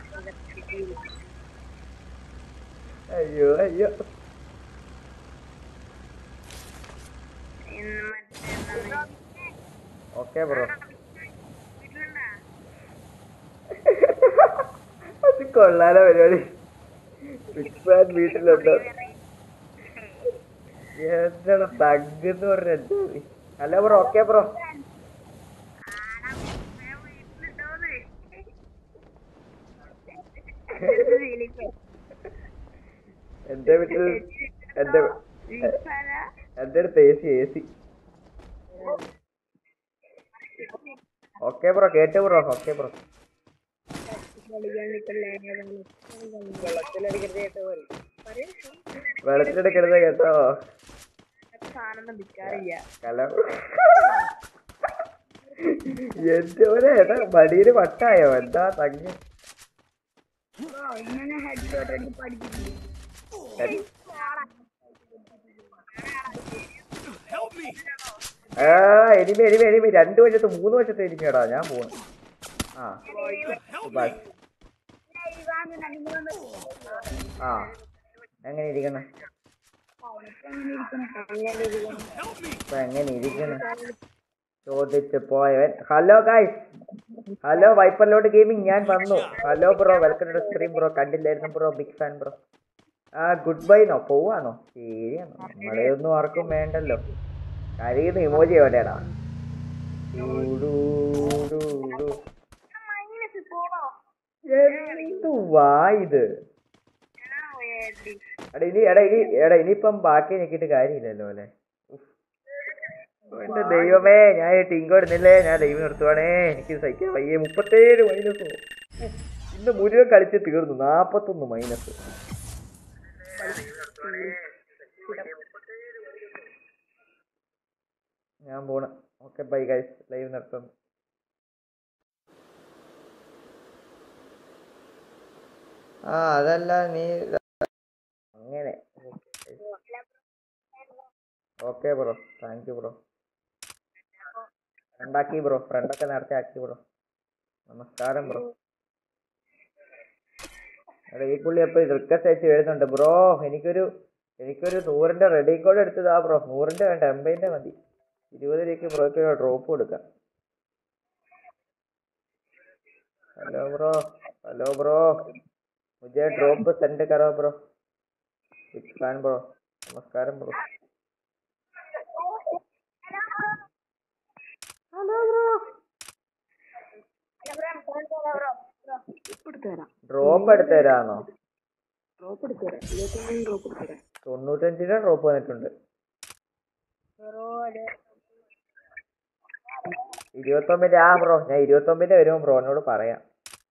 അയ്യോ അയ്യോ ഇന്ന് മറ്റേ ഓക്കെ ബ്രോ വീട്ടിലുണ്ടാ അത് കൊള്ളാലോ പരിപാടി ബിഗ് ഫാൻ വീട്ടിലുണ്ടോ എന്താണ് തഗ് എന്ന് പറഞ്ഞ എന്താ ഹലോ ബ്രോ ഓക്കെ ബ്രോ ആടാ ഞാൻ വീട്ടിലുണ്ടോന്ന് എന്റെ വീട്ടിൽ എന്റെ എന്റെ അടുത്ത് A C A C okay bro കേട്ടു ബ്രോ ഓക്കെ ബ്രോ വെള്ളത്തിലെടുക്കരുത് കേട്ടോ ഞാനൊന്നും വിൽക്കാറില്ല ഹലോ എന്റെ പോലെ ഏട്ടാ മടിയില് വട്ടായോ എന്താ തങ്ങി ബ്രോ ഇങ്ങനെ ഹെഡ് ഷോട്ട് അടിച്ച് പഠിച്ചിട്ടുണ്ട് ആ എനിമി എനിമി എനിമി രണ്ട് വശത്ത് മൂന്ന് വശത്ത് എനിമിയാടാ ഞാൻ പോണു ആ ബസ് ആ എങ്ങനെ ഇരിക്കണം ഇപ്പൊ എങ്ങനെ ഇരിക്കണം ചോദിച്ച് പോയവൻ ഹലോ ഗൈസ് ഹലോ വൈപ്പറിലോട്ട് ഗെയിമിംഗ് ഞാൻ വന്നു hello bro welcome to stream bro കണ്ടില്ലായിരുന്നു ബ്രോ ബിഗ് ഫാൻ ബ്രോ ആ ഗുഡ് ബൈ നോ പോവാണോ ശരിയാണോ നമ്മളെ ഒന്നും ആർക്കും വേണ്ടല്ലോ കരയുന്ന ഇമോജി എവിടെയാടാ എന്തുവാ ഇത് എടാ ഇനി എടാ ഇനി എടാ ഇനിയിപ്പം ബാക്കി നിൽക്കിട്ട് കാര്യമില്ലല്ലോ അല്ലേ ഉഫ്. എന്റെ ദൈവമേ ഞാൻ ടിങ്കോ ഇടുന്നില്ലേ ഞാൻ ദൈവം നിർത്തുവാണേ എനിക്ക് സഹിക്കാൻ വയ്യേ മുപ്പത്തേഴ് മൈനസ് ഇന്ന് മുഴുവൻ കളിച്ച് തീർന്നു നാപ്പത്തൊന്ന് മൈനസ് ഞാൻ പോണ ഓക്കെ ബൈ ഗൈസ് ലൈവ് നിർത്തുന്നു ആ അതല്ല നീ അങ്ങനെ okay bro thank you bro ഫ്രണ്ടാക്കി ബ്രോ ഫ്രണ്ടൊക്കെ നേരത്തെ ആക്കി ബ്രോ നമസ്കാരം ബ്രോ എടാ ഈ പുള്ളി എപ്പോഴും റിക്വസ്റ്റ് അയച്ച് എഴുതുന്നുണ്ട് ബ്രോ എനിക്കൊരു എനിക്കൊരു നൂറിന്റെ റെഡി കോഡ് എടുത്തതാ ബ്രോ നൂറിന്റെ വേണ്ട എൺപതിന്റെ മതി ഇരുപത് രൂപയ്ക്ക് ബ്രോയ്ക്ക് ഡ്രോപ്പ് കൊടുക്കാം ഹലോ ബ്രോ ഹലോ ബ്രോ മുझे ഡ്രോപ്പ് സെൻഡ് കറോ ബ്രോ ബിഗ് ഫാൻ ബ്രോ നമസ്കാരം ബ്രോ ഡ്രോപ്പ് എടുത്തു തരാന്നോ തൊണ്ണൂറ്റഞ്ചിന് ഡ്രോപ്പ് വന്നിട്ടുണ്ട് ഇരുപത്തൊമ്പതിന്റെ ആ ബ്രോ ഞാൻ ഇരുപത്തൊമ്പതിന്റെ വരുമ്പോ ബ്രോനോട് പറയാം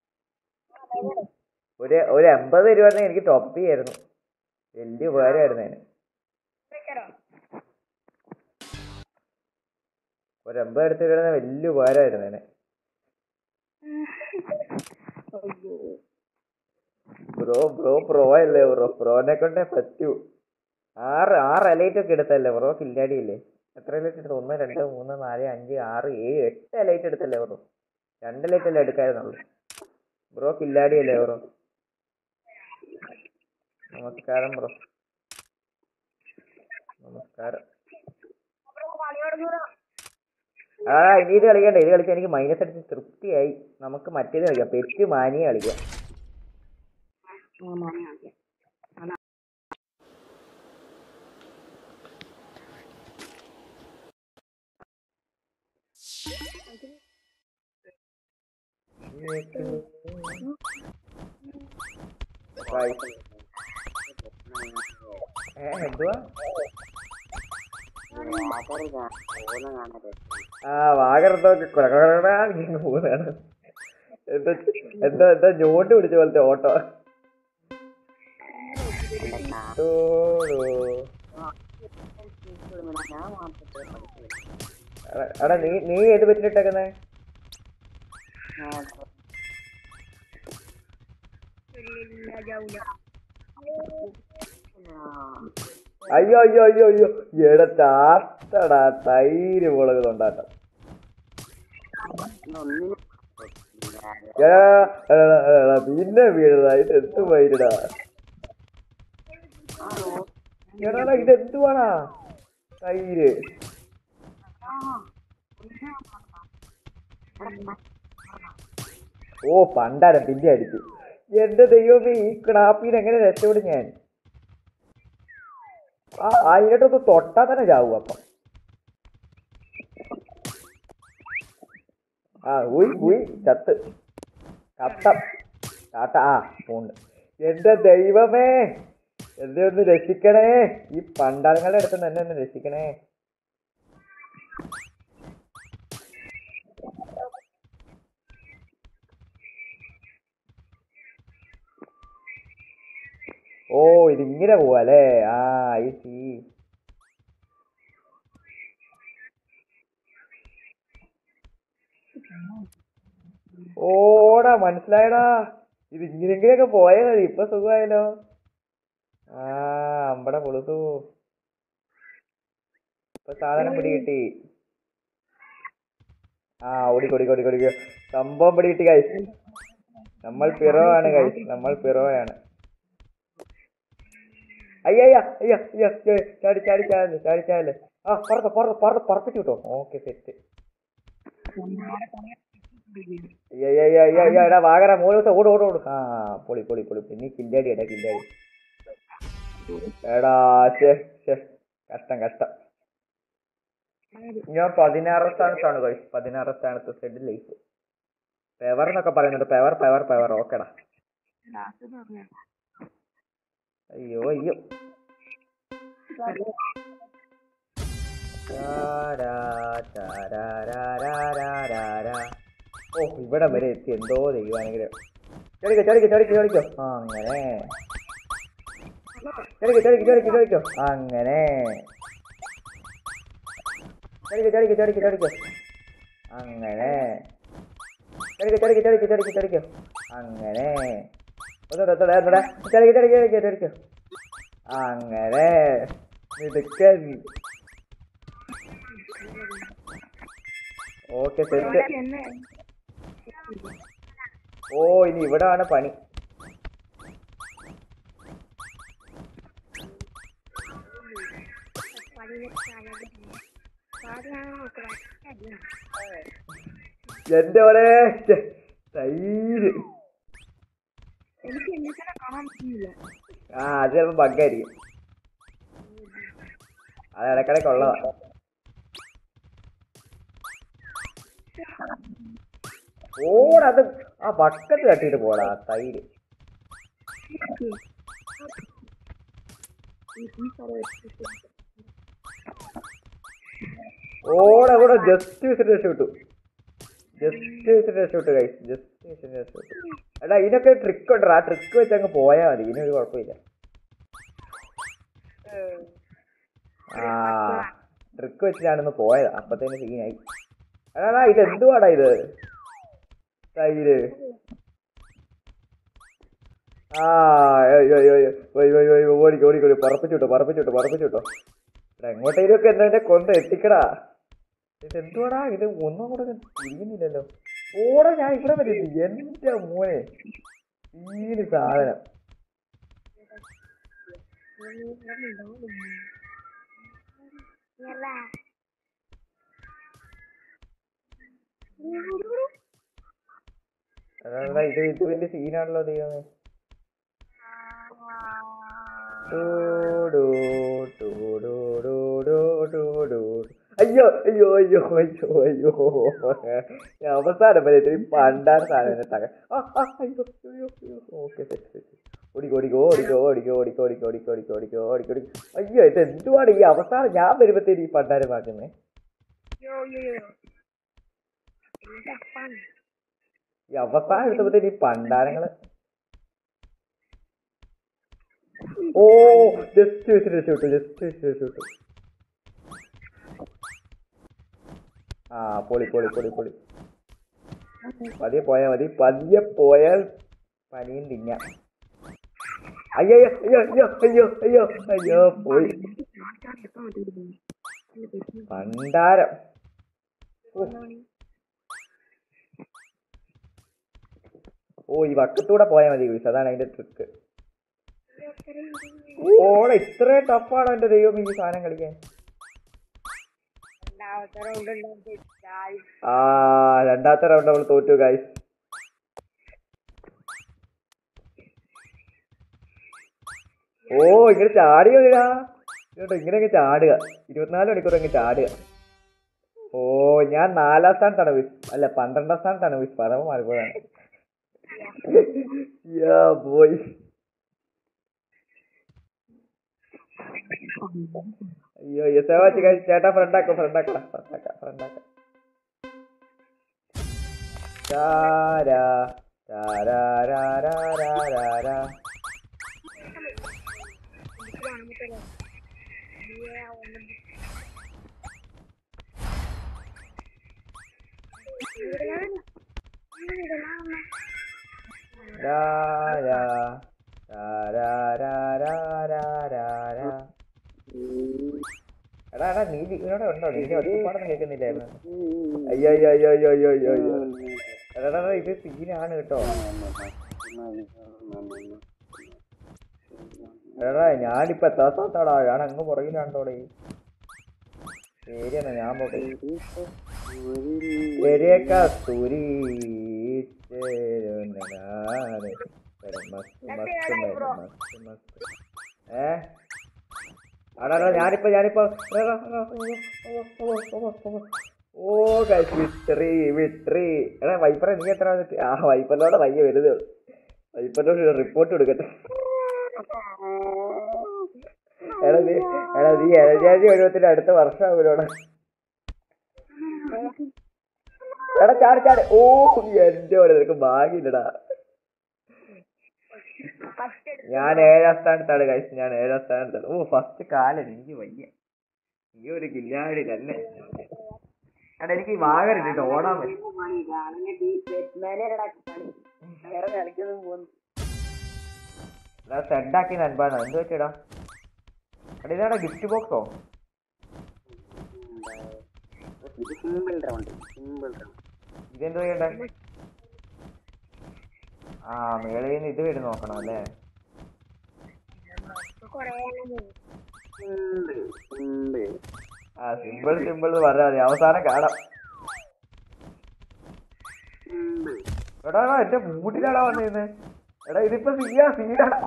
ഒരു ഒരു എൺപത് രൂപ എനിക്ക് ടോപ്പ് ചെയ്യായിരുന്നു വലിയ ഉപകാരമായിരുന്നു അതിന് ഒരു എൺപത് എടുത്ത് വരുന്ന വലിയ ഉപകാരമായിരുന്നു അതിന് ബ്രോ ബ്രോ പ്രോ അല്ലേ ബ്രോ പ്രോനെ കൊണ്ടേ പറ്റൂ ആറ് ആറ് എലൈറ്റ് ഒക്കെ എടുത്തല്ലേ ബ്രോ കില്ലാടിയില്ലേ എത്ര എലൈറ്റ് എടുത്തു ഒന്ന് രണ്ട് മൂന്ന് നാല് അഞ്ച് ആറ് ഏഴ് എട്ട് എലൈറ്റ് എടുത്തല്ലേ ബ്രോ രണ്ട് എലൈറ്റ് അല്ലേ എടുക്കായിരുന്നുള്ളൂ ബ്രോ കില്ലാടിയല്ലേ ബ്രോ നമസ്കാരം ബ്രോ നമസ്കാരം ആ ഇനി ഇത് കളിക്കണ്ട ഇത് കളിച്ചാൽ എനിക്ക് മൈനസ് അടിച്ച് തൃപ്തിയായി നമുക്ക് മറ്റേത് കളിക്കാം പെറ്റ് മാനിയെ കളിക്കാം Guys. ഏ എന്തുവാ ആ വാഗർത്തൊക്കെ കുഴക്കുഴങ്ങ് പോകുന്നതാണ് എന്താ എന്താ എന്താ ഞോണ്ട് പിടിച്ച പോലത്തെ ഓട്ടോ എടാ നീ നീ ഏത് പറ്റിലിട്ടേക്കുന്നേ അയ്യോ അയ്യോ അയ്യോ അയ്യോ എടാ ചാത്തടാ തൈര് മുളക് തൊണ്ടാട്ടം എടാ, എടാ, എടാ, പിന്നെ വീഴടാ ഇത് എന്ത് വൈരടാ എടാ ഇത് എന്തുവാടാ തൈര് ഓ പണ്ടാരം പിന്നെ അടിച്ചു എന്റെ ദൈവമേ ഈ ക്ലാപ്പിന് എങ്ങനെ രക്ഷപ്പെടും ഞാൻ ആ അതിനകത്തൊന്ന് തൊട്ടാ തന്നെ ചാവും അപ്പം ആ ഉയ് ഉയ് ചത്ത് കത്തം ടാട്ട ആ പോണ്ട് എന്റെ ദൈവമേ എന്നെ ഒന്ന് രക്ഷിക്കണേ ഈ പണ്ടാളങ്ങളുടെ അടുത്ത് എന്നെ ഒന്ന് രക്ഷിക്കണേ ഓ ഇതിങ്ങനെ പോവാല്ലേ ആ ഐ സി ഓടാ മനസ്സിലായടാ ഇത് ഇങ്ങനെങ്കിലൊക്കെ പോയാ മതി ഇപ്പൊ സുഖമായല്ലോ ആ അമ്പടെ പൊളുത്തു ഇപ്പൊ സാധനം പിടി കിട്ടി ആ ഓടിക്കോ ഓടിക്കോ ഓടിക്കോ ഓടിക്കോ സംഭവം പിടി കിട്ടി കൈസ് നമ്മൾ പിറോ ആണ് കൈസ് നമ്മൾ പിറോയാണ് അയ്യ അയ്യ അയ്യ അയ്യ അയ്യ, ചാടി ചാടി ചാടി ചാടി ചാടി ആ പറത്ത് പറത്ത് പറത്ത് പറപ്പിച്ചു കിട്ടോ ഓക്കെ സെറ്റ് അയ്യ അയ്യ അയ്യ അയ്യ അയ്യ എടാ വാഗറ മൂന്ന് ദിവസം ഓട് ഓട് ഓട് ആ പൊളി പൊളി പൊളി നീ കില്ലാടി എടാ കില്ലാടി എടാ ശേ ശേ കഷ്ടം കഷ്ടം ഞാൻ പതിനാറാം സ്ഥാനത്താണ് കഴിച്ചു പതിനാറാം സ്ഥാനത്ത് സെഡ് ലൈഫ് പെവർ എന്നൊക്കെ പറയുന്നുണ്ട് പെവർ പെവർ പെവർ ഓക്കെടാ അയ്യോ അയ്യോ ടാരാ, ടാരാരാരാരാരാരാ. ഓ ഇവിടെ വരെ എത്തി എന്തോ ദൈവാനുഗ്രഹം ചടിക്കോ ചടിക്കോ ചടിക്കോ ചടിക്കോ ആ, അങ്ങനെ ചടിക്കോ ചടിക്കോ ചടിക്കോ ചടിക്കോ അങ്ങനെ ചടിക്കോ ചടിക്കോ ചടിക്കോ ചടിക്കോ അങ്ങനെ ചടിക്കോ ചടിക്കോ ചടിക്കോ ചടിക്കോ ചടിക്കോ അങ്ങനെ ഒന്നുകൂടെ ഒന്നുകൂടെ ഒന്നുകൂടെ ചടിക്കോ ചടിക്കോ ചടിക്കോ ചടിക്കോ അങ്ങനെ മിടുക്കൻ ഓക്കെ സെറ്റ് ഓ ഇനി ഇവിടാണ് പണി എന്റെ അവിടെ തൈര് എനിക്ക് എന്നെ കാണാൻ പറ്റുന്നില്ല ആ അത് ചിലപ്പോ ബഗ്ഗായിരിക്കും അത് ഇടക്കിടക്ക് ഉള്ളതാ ഓടത് ആ ബക്കത്ത് തട്ടിയിട്ട് പോടാ തൈര് ഓടെ കൂടെ ജസ്റ്റ് വിസിറ്റ് രക്ഷപ്പെട്ടു ജസ്റ്റ് വിസിറ്റ് രക്ഷപ്പെട്ടു കൈ ജസ്റ്റ് വിസിറ്റ് രക്ഷപ്പെട്ടു എടാ ഇതിനൊക്കെ ട്രിക്ക് ഉണ്ട് ആ ട്രിക്ക് വെച്ച് അങ്ങ് പോയാൽ മതി ഇതിനൊരു കുഴപ്പമില്ല ആ ട്രിക്ക് വെച്ച് ഞാനൊന്ന് പോയതാ അപ്പത്തേന് സീനായി എടാ ഇത് എന്തുവാടാ ഇത് തൈര് ആ അയ്യോ അയ്യോ അയ്യോ ഒയ് ഒയ് ഒയ് ഓടിക്കോ ഓടിക്കോ പറപ്പിച്ചുട്ടോ പറപ്പിച്ചുട്ടോ പറപ്പിച്ചുട്ടോ എടാ എങ്ങോട്ടേലൊക്കെ എന്നെ കൊണ്ട് എത്തിക്കടാ ഇത് എന്തുവാടാ ഇത് ഒന്നും കൂടെ തിരിയുന്നില്ലല്ലോ ഓടാ ഞാൻ ഇവിടെ വരെ എത്തി എന്റെ മോനെ ഈ സാധനം അതാ ഇത് ഇത് വലിയ സീനാണല്ലോ ദൈവമേ ടൂ ഡൂ ടൂ ഡൂ ഡൂ ഡൂ ഡൂ ഡൂ. അയ്യോ അയ്യോ അയ്യോ അയ്യോ അയ്യോ ഞാൻ അവസാനം വരെ ഇത്രയും പണ്ടാണ് സാധനം എന്നെ തക ആ ആ അയ്യോ അയ്യോ അയ്യോ ഓക്കെ സെറ്റ് സെറ്റ് ഓടിക്കോ ഓടിക്കോ ഓടിക്കോ ഓടിക്കോ ഓടിക്കോ ഓടിക്കോ ഓടിക്കോ ഓടിക്കോ ഓടിക്കോ ഓടിക്കോ ഓടിക്കോ അയ്യോ ഇത് എന്തുവാണ് ഈ അവസാനം ഞാൻ വരുമ്പത്തേന് ഈ പണ്ടാരം ആക്കുന്നേ ഈ അവസാനം എടുത്തപ്പോഴത്തേന് ഈ പണ്ടാരങ്ങള് ഓ ജസ്റ്റ് വെച്ചിട്ട് രക്ഷപ്പെട്ടു ജസ്റ്റ് വെച്ചിട്ട് രക്ഷപ്പെട്ടു ആ പൊളി പൊളി പൊളി പൊളി പതിയെ പോയാൽ മതി പതിയെ പോയാൽ പനിയും തിന്നാം അയ്യോ അയ്യോ അയ്യോ അയ്യോ അയ്യോ അയ്യോ പോയി പണ്ടാരം ഓ. ഓ ഈ വക്കത്തൂടെ പോയാൽ മതി ഗുയിസ് അതാണ് അതിന്റെ ട്രിക്ക് ഓടെ ഇത്രയും ടഫാണോ എന്റെ ദൈവം ഈ സാധനം കളിക്കാൻ രണ്ടാമത്തെ റൗണ്ട് ഉണ്ടാവും ആ രണ്ടാമത്തെ റൗണ്ട് നമ്മൾ തോറ്റു ഗൈസ് ഓ ഇങ്ങനെ ചാടിയോ ഇടാ കേട്ടോ ഇങ്ങനെയൊക്കെ ചാടുക ഇരുപത്തിനാല് മണിക്കൂർ അങ്ങ് ചാടുക ഓ ഞാൻ നാലാം സ്ഥാനത്താണ് വിസ് അല്ല പന്ത്രണ്ടാം സ്ഥാനത്താണ് വിസ് പറയുമ്പോ മാറിപ്പോയാണ് യാ പോയി അയ്യോ യെസ് വാച്ച് കഴിച്ച് ചേട്ടാ ഫ്രണ്ടാക്കോ ഫ്രണ്ടാക്കടാ ഫ്രണ്ടാക്ക ഫ്രണ്ടാക്ക ചാരാ ചാരാരാരാരാരാരാ രാ, രാ, രാ, രാ, രാ, രാ, രാ, രാ, രാ. എടാ എടാ നീ ഇവിടെ ഉണ്ടോ നീ ഒറ്റപ്പാടൊന്നും കേൾക്കുന്നില്ലായിരുന്നു അയ്യോ അയ്യോ അയ്യോ അയ്യോ അയ്യോ അയ്യോ അയ്യോ എടാ എടാ, എടാ, ഇത് സീനാണ് കേട്ടോ എടാ ഞാനിപ്പോ എത്താ സ്ഥലത്താടാ ഞാൻ അങ്ങ് പുറകിലാണ്ടോടെ ശരിയെന്നാ ഞാൻ പോട്ടെ तेरे कस्तूरी तेरे नगारे तेरे मस्त मस्त मेरे मस्त मस्त ഏ അടാ ഞാനിപ്പോ ഞാനിപ്പോ എടാ, എടാ, ഓ, ഓ, ഓ, ഓ, ഓ. ഓ ഗൈസ് വിട്രി വിട്രി എടാ വൈപ്പറെ നീ എത്ര വന്നിട്ട് ആ വൈപ്പറിനോട് വയ്യ വരുതേ വൈപ്പറിനോട് റിപ്പോർട്ട് കൊടുക്കട്ടെ എടാ നീ എടാ നീ എഴുതിയാഴ്ച എഴുപത്തിന്റെ അടുത്ത വർഷമാകൂലോടാ എടാ ചാടി ചാടി ഓ എന്റെ പോലെ നിനക്ക് ഭാഗ്യമില്ലടാ ഞാൻ ഏഴാം സ്ഥാനത്താണ് കഴിച്ച് ഞാൻ ഏഴാം സ്ഥാനത്താണ് ഓ ഫസ്റ്റ് കാലം എനിക്ക് വയ്യ ഈ ഒരു കില്ലാടി തന്നെ എടാ എനിക്ക് ഈ വാഗരുണ്ട് ഓടാൻ പറ്റും വേറെ കളിക്കൊന്നും പോകുന്നു എടാ സെഡാക്കി നൻപാണ് എന്ത് വെച്ചടാ എടാ ഇതാടാ ഗിഫ്റ്റ് ബോക്സോ ഇത് സിമ്പിൾ റൗണ്ട് സിമ്പിൾ റൗണ്ട് ഇതെന്തോ ചെയ്യണ്ടേ ആ മേളിൽ നിന്ന് ഇത് വരും നോക്കണം അല്ലേ സിമ്പിൾ സിമ്പിൾ ആ സിമ്പിൾ സിമ്പിൾ എന്ന് പറഞ്ഞാൽ മതി അവസാനം കാണാം സിമ്പിൾ എടാ എടാ എന്റെ മൂട്ടിലാടാ വന്നിരുന്നത് എടാ ഇതിപ്പോ സീയാ സീനാടാ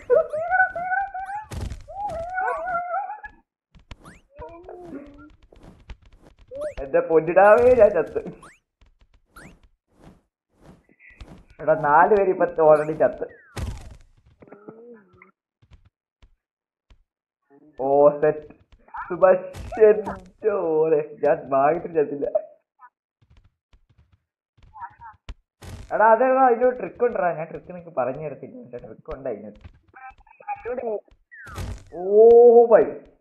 എന്റെ പൊന്നിടാവേ ഞാൻ ചത്ത് എടാ നാല് പേര് ഇപ്പൊ ഓൾറെഡി ചത്ത് ഓ സെറ്റ് സുഭാഷ് ഓരെ ഞാൻ ഭാഗ്യത്തിന് ചത്തില്ല എടാ അതെടാ അതിനൊരു ട്രിക്ക് ഉണ്ടടാ ഞാൻ ട്രിക്ക് നിനക്ക് പറഞ്ഞു തരത്തില്ല എന്റെ ട്രിക്ക് ഉണ്ട് അതിനകത്ത് ഓ ബൈ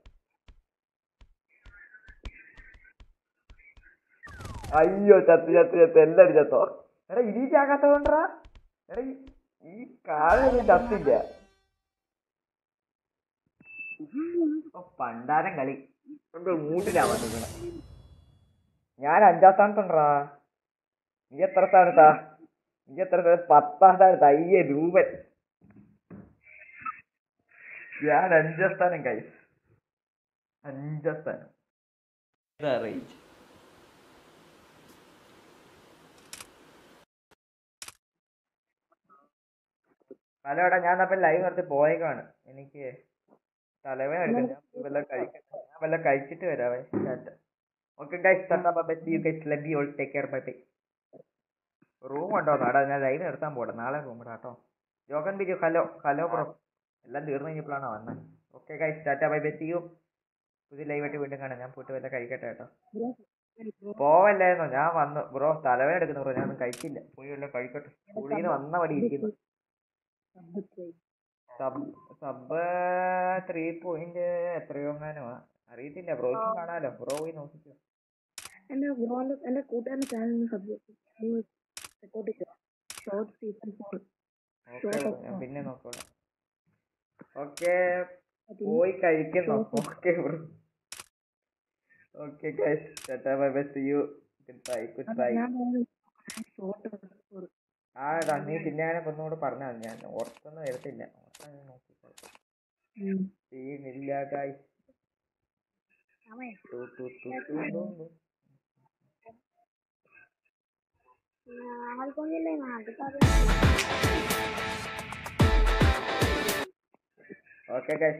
അയ്യോ ചത്ത് ചത്ത് ചത്ത് എല്ലാരും ചത്തോ എടാ ഇനി ചാകാത്തോണ്ടാ എടാ ഈ- ഈ കാലൊന്നും ചത്തില്ല ഓ, പണ്ടാരം കളി കൊണ്ട് മൂട്ടിലാ വന്നിരിക്കണ ഞാൻ അഞ്ചാം സ്ഥാനത്തുണ്ടാ നീ എത്ര സ്ഥാനത്താ നീ എത്ര സ്ഥാനത്ത് പത്താം സ്ഥാനത്ത് അയ്യേ രൂപൻ ഞാൻ അഞ്ചാം സ്ഥാനം കൈ അഞ്ചാം സ്ഥാനം റേഞ്ച് ഹലോ എടാ ഞാൻ അപ്പം ലൈവ് നിർത്തി പോയേക്കാണ് എനിക്ക് തലവേദന എടുക്കും ഞാൻ വല്ല കഴിക്കട്ടെ ഞാൻ വല്ല കഴിച്ചിട്ട് വരാവേ okay guys tata bye bye see you guys love you all take care bye bye room ഉണ്ടോ എടാ ഞാൻ ലൈവ് നിർത്താൻ പോട്ടെ നാളെ റൂം ഇടാം കേട്ടോ ജോഗൻ ബിജു ഹലോ ഹലോ ബ്രോ എല്ലാം തീർന്നു കഴിഞ്ഞപ്പോഴാണ് വന്നത് okay guys tata bye bye see you പുതിയ ലൈവായിട്ട് വീണ്ടും കാണാം ഞാൻ പോയിട്ട് വല്ല കഴിക്കട്ടെ കേട്ടോ പോവല്ലായിരുന്നോ ഞാൻ വന്നു ബ്രോ തലവേദന എടുക്കുന്നു ബ്രോ ഞാൻ ഒന്നും കഴിച്ചില്ല പോയി വല്ല കഴിക്കട്ടെ സ്കൂളിൽ നിന്ന് വന്ന വടി ഇരിക്കുന്നു സബ് സബ് ത്രീ പോയിന്റ് എത്രയോ എങ്ങാനോ അറിയത്തില്ല ബ്രോയ്ക്കും കാണാലോ ബ്രോ പോയി നോക്കിക്കോ എന്റെ ബ്രോന്റെ എന്റെ കൂട്ടുകാരന്റെ ചാനലിന് സബ്ജക്ട് സപ്പോർട്ട് ചെയ്യാം ഷോർട്ട് സീസൺ ഫോർ ഓക്കെ ഞാൻ പിന്നെ നോക്കോളാം ഓക്കെ പോയി കഴിക്കുന്നു okay bro okay guys tata bye bye see you good bye good bye ഞാൻ ഷോർട്ട് ആ ടാ, നീ പിന്നെ ഞാൻ ഒന്നുകൂടെ പറഞ്ഞാൽ മതി ഞാൻ ഓർത്തൊന്നും വരത്തില്ല ഓർത്താൻ ഞാൻ നോക്കിക്കോളാം സീനില്ല ഗൈസ് ടു ടു ടു ടു ടു ടു. നാളെ നാട്ടിൽ ഓക്കെ ഗൈസ്